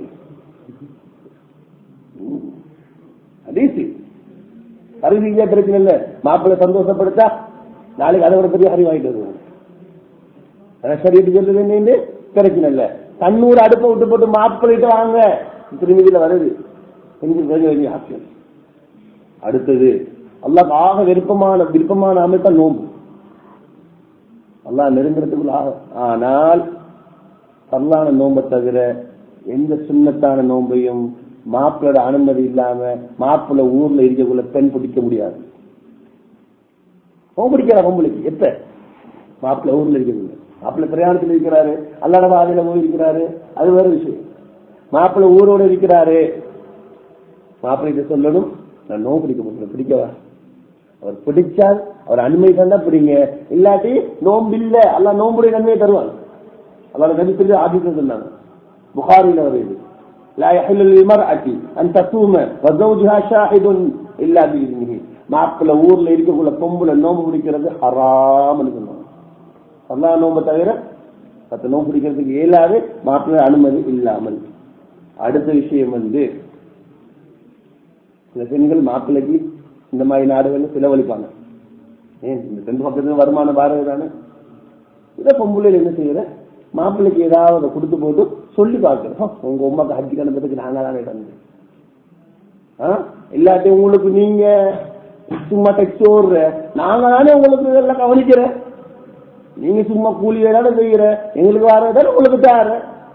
அதேசி கரை தீஞ்சா பிரச்சனை இல்ல மாப்பிள்ளை சந்தோஷப்படுத்தா நாளைக்கு அதை விட பெரிய கறி வாங்கிட்டு வருவோம் அதான் சரிட்டு சொல்லுது என்னன்னு பிரச்சனை இல்ல தன்னூர் அடுப்பை விட்டு போட்டு மாப்பிள்ளைட்டு வாங்க திருமதியில வருது கொஞ்சம் கொஞ்சம் கொஞ்சம் ஆப்ஷன் அடுத்தது அல்லாஹ் ஆக விருப்பமான விருப்பமான அமைப்பா நோம்பு அல்லாஹ் நெருங்குறதுக்குள்ள ஆகும் ஆனால் பரலான நோம்பை தவிர எந்த சுண்ணத்தான நோம்பையும் மாப்பிளோட அனுமதி இல்லாம மாப்பிள்ளை ஊர்ல இருக்கக்குள்ள பெண் பிடிக்க முடியாது நோம்பு பிடிக்கிற பொம்பளைக்கு எப்ப மாப்பிள்ளை ஊர்ல இருக்கிறது மாப்பிள்ளை பிரயாணத்தில் இருக்கிறாரு அல்லாட பாதையில போய் இருக்கிறாரு அது வேற விஷயம் மாப்பிள்ளை ஊரோட இருக்கிறாரு மாப்பிள்ளைக்கு சொல்லணும் நான் நோம்பு பிடிக்க முடியல பிடிக்கவா அவர் பிடிச்சால் அவர் அனுமதி தந்தா பிடிங்க இல்லாட்டி நோம்பு இல்ல அல்ல நோம்புடைய நன்மையை தருவாங்க அல்லாட நபி சொல்லி ஆதித்த சொன்னாங்க புகாரில வருது لا يحل للمرأة أن تصوم وزوجها شاهد إلا بإذنه மாப்பிள்ள ஊர்ல இருக்கக்குள்ள பொம்புல நோம்பு பிடிக்கிறது ஹராம்னு சொன்னாங்க அல்லா நோம்பை தவிர பத்து நோம்பு பிடிக்கிறதுக்கு இயலாது மாப்பிள்ளை அனுமதி இல்லாமல் அடுத்த விஷயம் வந்து சில பெண்கள் மாப்பிள்ளைக்கு இந்த மாதிரி நாடுகள்ல செலவழிப்பாங்க ஏன் இந்த ரெண்டு பக்கத்துல வருமானம் பாரதி தானே இதை பொம்புளையில என்ன செய்யற மாப்பிள்ளைக்கு ஏதாவது அதை கொடுத்து போட்டு சொல்லி பார்க்கிறோம் உங்க உமாக்கு ஹஜ்ஜி கணக்கு நாங்க தானே தந்து ஆ? இல்லாட்டி உங்களுக்கு நீங்க சும்மா டெக்ஸ்ட் ஓடுற நாங்க தானே உங்களுக்கு இதெல்லாம் கவனிக்கிறேன் நீங்க சும்மா கூலி வேலை செய்யற எங்களுக்கு வர உங்களுக்கு தார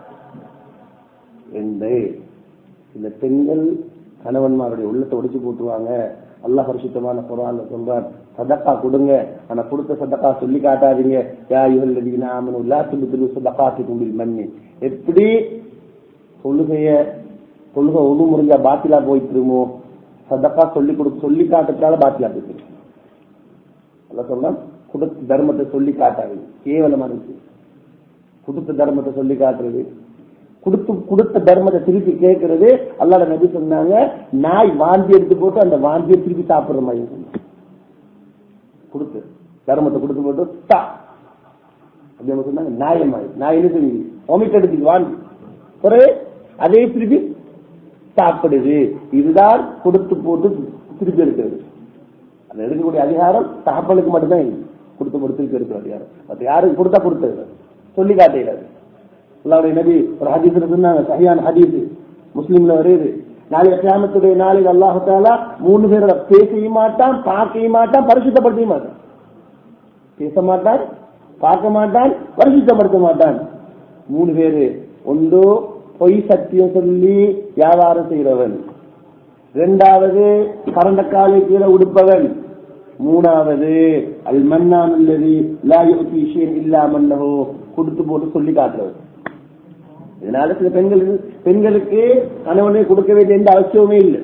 என்று இந்த பெண்கள் கணவன்மாருடைய உள்ளத்தை ஒடிச்சு போட்டுவாங்க அல்லாஹ் பரிசுத்தமான குரான்ல சொல்றான் சதக்கா கொடுங்க ஆனா கொடுத்த சதக்கா சொல்லி காட்டாதீங்க யா யுகல்லதீன ஆமனு லா துபுதிலு சதகாத்திக்கும் பில் மன்னி எப்படி தொழுகைய தொழுகை ஒது முறிஞ்சா பாத்திலா போயிட்டுருமோ சதக்கா சொல்லி கொடு சொல்லி காட்டுறதுனால பாத்திலா போயிட்டு அல்ல சொல்றான் கொடுத்த தர்மத்தை சொல்லி காட்டாதீங்க கேவலமானது கொடுத்த தர்மத்தை சொல்லி காட்டுறது கொடுத்து கொடுத்த தர்மத்தை திருப்பி கேட்கறது அல்லாட நபி சொன்னாங்க நாய் வாந்தி எடுத்து போட்டு அந்த வாந்தியை திருப்பி சாப்பிடுற மாதிரி சொன்னாங்க. கொடுத்து தர்மத்தை கொடுத்து போட்டு தா அப்படின்னு சொன்னாங்க நாயமாய் நாய் என்ன செஞ்சு ஒமிட் எடுத்து வாந்தி பிறகு அதே திருப்பி சாப்பிடுது இதுதான் கொடுத்து போட்டு திருப்பி எடுக்கிறது அது எடுக்கக்கூடிய அதிகாரம் தகப்பனுக்கு மட்டும்தான் இருக்கு கொடுத்து போட்டு திருப்பி எடுக்கிற அதிகாரம் மற்ற யாருக்கு கொடுத்தா கொடுத்தது சொல்லி காட்டுகிறது அல்லாவுடைய நபி ஒரு ஹதீஸ்ல சொன்னாங்க சரியான ஹதீஸ் முஸ்லீம்ல வருது நாளைய கிராமத்துடைய நாளில் அல்லாஹு தாலா மூணு பேரோட பேசவும் மாட்டான் பார்க்கவும் மாட்டான் பரிசுத்தப்படுத்தவும் மாட்டான் பேச மாட்டான் பார்க்க மாட்டான் பரிசுத்தப்படுத்த மாட்டான் மூணு பேரு ஒன்று பொய் சத்தியம் சொல்லி வியாபாரம் செய்கிறவன் இரண்டாவது கரண்ட காலை கீழே உடுப்பவன் மூணாவது அல் மன்னான் உள்ளது லா யுக்தி விஷயம் இல்லாமன்னோ கொடுத்து போட்டு சொல்லி காட்டுறவன் இதனால சில பெண்களுக்கு பெண்களுக்கு கணவனை கொடுக்க வேண்டிய எந்த அவசியமே இல்லை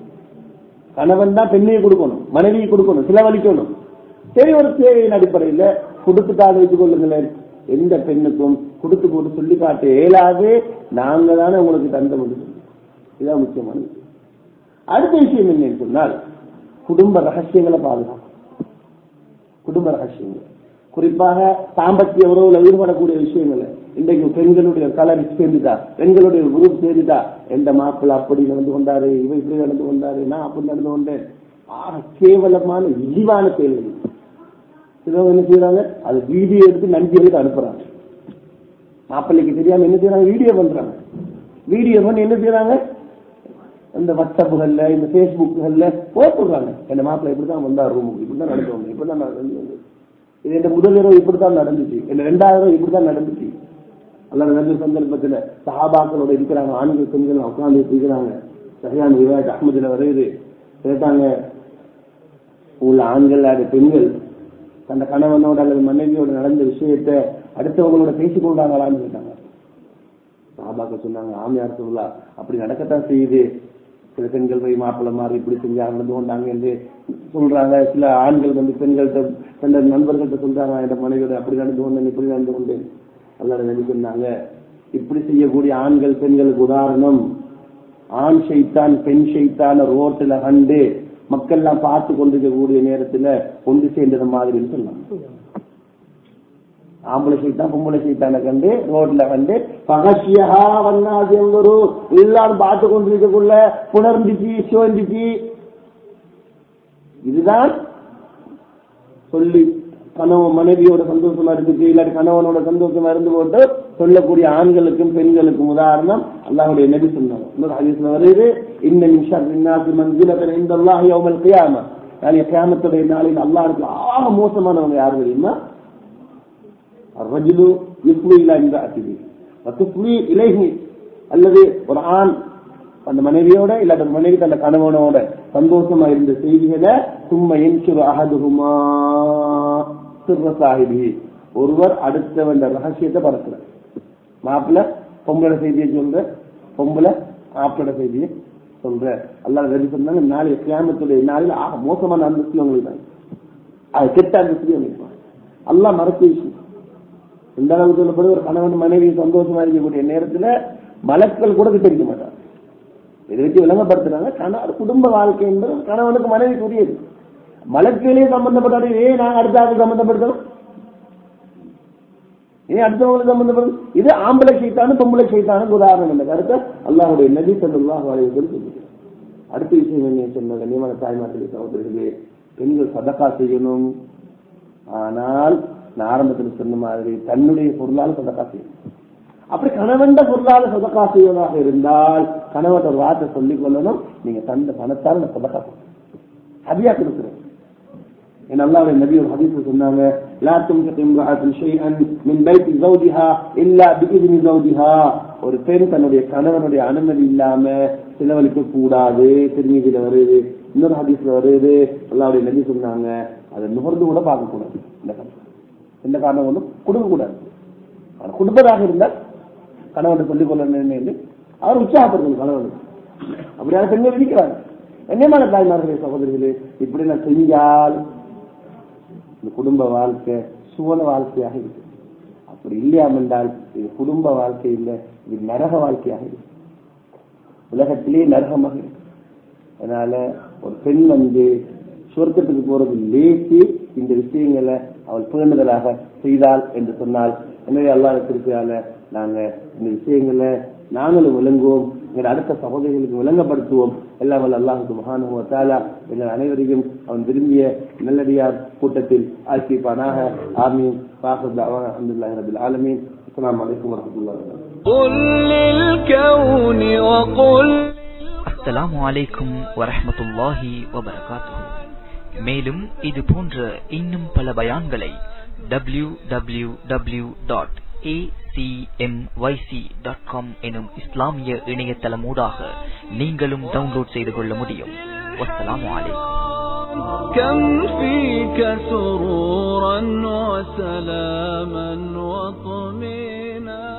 கணவன் தான் பெண்ணையை கொடுக்கணும் மனைவியை கொடுக்கணும் செலவழிக்கணும் சரி ஒரு சேவையின் அடிப்படையில் கொடுத்துட்டால் வைத்துக் கொள்ளுங்களேன் எந்த பெண்ணுக்கும் கொடுத்து போட்டு சொல்லி காட்ட இயலாது நாங்க தானே உங்களுக்கு தந்த முடியும் இதுதான் முக்கியமானது அடுத்த விஷயம் என்னன்னு சொன்னால் குடும்ப ரகசியங்களை பாதுகாக்கும் குடும்ப ரகசியங்கள் குறிப்பாக சாம்பத்திய உறவுல ஈடுபடக்கூடிய விஷயங்கள் இன்றைக்கு பெண்களுடைய கலர் சேர்ந்துட்டா பெண்களுடைய குரூப் சேர்ந்துட்டா எந்த மாப்பிள்ள அப்படி நடந்து கொண்டாரு இவ இப்படி நடந்து கொண்டாரு நான் அப்படி நடந்து கொண்டேன் ஆக கேவலமான இழிவான செயல்கள் சிலவங்க என்ன செய்யறாங்க அது வீடியோ எடுத்து நண்பிகளுக்கு அனுப்புறாங்க மாப்பிள்ளைக்கு தெரியாம என்ன செய்யறாங்க வீடியோ பண்றாங்க வீடியோ பண்ணி என்ன செய்யறாங்க இந்த வாட்ஸ்அப்புகள்ல இந்த பேஸ்புக்குகள்ல போட்டுடுறாங்க என் மாப்பிள்ளை இப்படிதான் வந்தார் ரூமுக்கு இப்படிதான் நடந்து வந்தேன் இப்படிதான் நடந்து வந்தது இது என் முதல் இரவு இப்படித்தான் நடந்துச்சு என் ரெண்டாவது இரவு இப்படித்தான் நடந்துச்சு அல்ல நல்ல சந்தர்ப்பத்துல சஹாபாக்களோட இருக்கிறாங்க ஆண்கள் பெண்கள் உட்கார்ந்து இருக்கிறாங்க சரியான விவாத அஹமதுல வருது கேட்டாங்க உள்ள ஆண்கள் அது பெண்கள் தந்த கணவனோட அல்லது மனைவியோட நடந்த விஷயத்த அடுத்தவங்களோட பேசிக் கொண்டாங்களான்னு கேட்டாங்க சஹாபாக்கள் சொன்னாங்க ஆமையார் சொல்லலாம் அப்படி நடக்கத்தான் செய்யுது சில பெண்கள் போய் மாப்பிள்ளை மாறி இப்படி செஞ்சா நடந்து கொண்டாங்க என்று சொல்றாங்க சில ஆண்கள் வந்து பெண்கள்கிட்ட தந்த நண்பர்கள்ட்ட சொல்றாங்க என் மனைவியோட அப்படி நடந்து கொண்டேன் இப்படி நடந்து கொண்டேன் எல்லாரும் நினைச்சு சொன்னாங்க இப்படி செய்யக்கூடிய ஆண்கள் பெண்களுக்கு உதாரணம் ஆண் செய்தான் பெண் செய்தான் ரோட்டில் கண்டு மக்கள் எல்லாம் பார்த்து கொண்டிருக்கக்கூடிய நேரத்துல கொண்டு சேர்ந்தது மாதிரின்னு சொன்னாங்க ஆம்பளை சைத்தான் பொம்பளை சைத்தான கண்டு ரோட்ல கண்டு பகசியா வண்ணாசியம் வரும் எல்லாரும் பார்த்து கொண்டிருக்கக்குள்ள புணர்ந்துச்சு சிவந்துச்சு இதுதான் சொல்லி கணவன் மனைவியோட சந்தோஷமா இருந்துச்சு இல்லாட்டி கணவனோட சந்தோஷமா இருந்து போட்டு சொல்லக்கூடிய ஆண்களுக்கும் பெண்களுக்கும் உதாரணம் அல்லாஹுடைய நபி சொன்னாங்க இன்னொரு ஹதீஸ்ல வருது இன்ன நிமிஷம் இன்னாசி மன்சிலத்தில் இந்த அல்லாஹ் யௌமல் கியாம நாளைய கியாமத்துடைய நாளில் அல்லாஹ்வுக்கு ஆக மோசமானவங்க யாரு தெரியுமா الرجل يفضي الى امرأته وتفضي اليه அல்லது ஒரு ஆண் அந்த மனைவியோட இல்லாட்ட மனைவி தந்த கணவனோட சந்தோஷமா இருந்த செய்திகளை சும்மா என்சுரு அகதுகுமா சிற சாஹிபி ஒருவர் அடுத்தவன் ரகசியத்தை பறக்கிற மாப்பிள்ள பொம்பளை செய்தியை சொல்ற பொம்பளை மாப்பிளோட செய்தியை சொல்ற அல்லாஹ் ரெடி சொன்னாங்க நாளைய கிராமத்துடைய நாளில் ஆக மோசமான அந்தஸ்து உங்களுக்கு தான் அது கெட்ட அந்தஸ்து உங்களுக்கு அல்லாஹ் மறக்க விஷயம் இந்த அளவுக்கு சொல்லப்படும் ஒரு கணவன் மனைவி சந்தோஷமா இருக்கக்கூடிய நேரத்துல மலக்கள் கூட கிட்ட இருக்க மாட்டாங்க இதை வச்சு விளங்கப்படுத்துறாங்க கணவர் குடும்ப வாழ்க்கை என்பது கணவனுக்கு மனைவிக்கு உரியது மலக்கிலே சம்பந்தப்பட்டாரு ஏன் நான் அடுத்த ஆளுக்கு சம்பந்தப்படுத்தணும் ஏன் அடுத்தவங்களுக்கு சம்பந்தப்படும் இது ஆம்பளை சைத்தானு பொம்பளை சைத்தானு உதாரணம் இந்த கருத்தை அல்லாஹுடைய நபி சல்லாஹ் அலைவர் சொல்லுது அடுத்த விஷயம் என்ன சொன்ன கண்ணியமான தாய்மார்களே சகோதரர்களே பெண்கள் சதக்கா செய்யணும் ஆனால் நான் ஆரம்பத்தில் சொன்ன மாதிரி தன்னுடைய பொருளால் சதக்கா செய்யணும் அப்படி கணவன் பொருளால் சதக்கா செய்வதாக இருந்தால் கணவன் ஒரு வார்த்தை சொல்லிக் கொள்ளணும் நீங்க தந்த பணத்தால் நான் சதக்கா செய்யணும் ஹதியா கொடுக்குறேன் என் அல்லாவுடைய நபி ஒரு ஹதீஸ் சொன்னாங்க லா துன்ஃபிக் இம்ரஅத்துன் ஷைஅன் மின் பைத்தி ஜௌஜிஹா இல்லா பிஇذن ஜௌஜிஹா ஒரு பெண் தன்னுடைய கணவனுடைய அனுமதி இல்லாம செலவழிக்க கூடாது திருமீதியில வருது இன்னொரு ஹதீஸ்ல வருது அல்லாவுடைய நபி சொன்னாங்க அதை நுகர்ந்து கூட பார்க்க கூடாது இந்த காரணம் எந்த காரணம் ஒன்றும் கொடுக்க கூடாது ஆனா கொடுப்பதாக இருந்தால் கணவன் சொல்லிக் கொள்ள அவர் உற்சாகப்படுத்தணும் கணவனுக்கு அப்படியான பெண்கள் இருக்கிறாங்க என்னமான தாய்மார்களே சகோதரிகளே இப்படி நான் செஞ்சால் இந்த குடும்ப வாழ்க்கை சுவன வாழ்க்கையாக இருக்கு அப்படி இல்லையாம் என்றால் இது குடும்ப வாழ்க்கை இல்லை இது நரக வாழ்க்கையாக இருக்கு உலகத்திலே நரகமாக இருக்கு அதனால ஒரு பெண் வந்து சொர்க்கத்துக்கு போறது லேசி இந்த விஷயங்களை அவள் பேணுதலாக செய்தாள் என்று சொன்னால் எனவே அல்லாத திருப்பியால நாங்க இந்த விஷயங்களை நாங்களும் விளங்குவோம் எங்கள் அடுத்த சகோதரிகளுக்கு விளங்கப்படுத்துவோம் எல்லாம் வல்ல அல்லாஹுக்கு மகானுவ தாலா எங்கள் அனைவரையும் அவன் விரும்பிய நல்லடியார் கூட்டத்தில் ஆக்கிப்பானாக ஆமீன் பாஹத் அஹமதுல்லாஹி ரபில் ஆலமீன் அஸ்ஸலாமு அலைக்கும் வரஹ்மத்துல்லாஹி வபரகாத்துஹு قل للكون وقل அஸ்ஸலாமு அலைக்கும் வரஹ்மத்துல்லாஹி வபரகாத்துஹு மேலும் இது போன்ற இன்னும் பல பயான்களை W W W dot dot com எனும் இஸ்லாமிய இணையதளமூடாக நீங்களும் டவுன்லோட் செய்து கொள்ள முடியும் வஸ்ஸலாமு அலைக்கும் كم فيك سرورا وسلاما وطمينا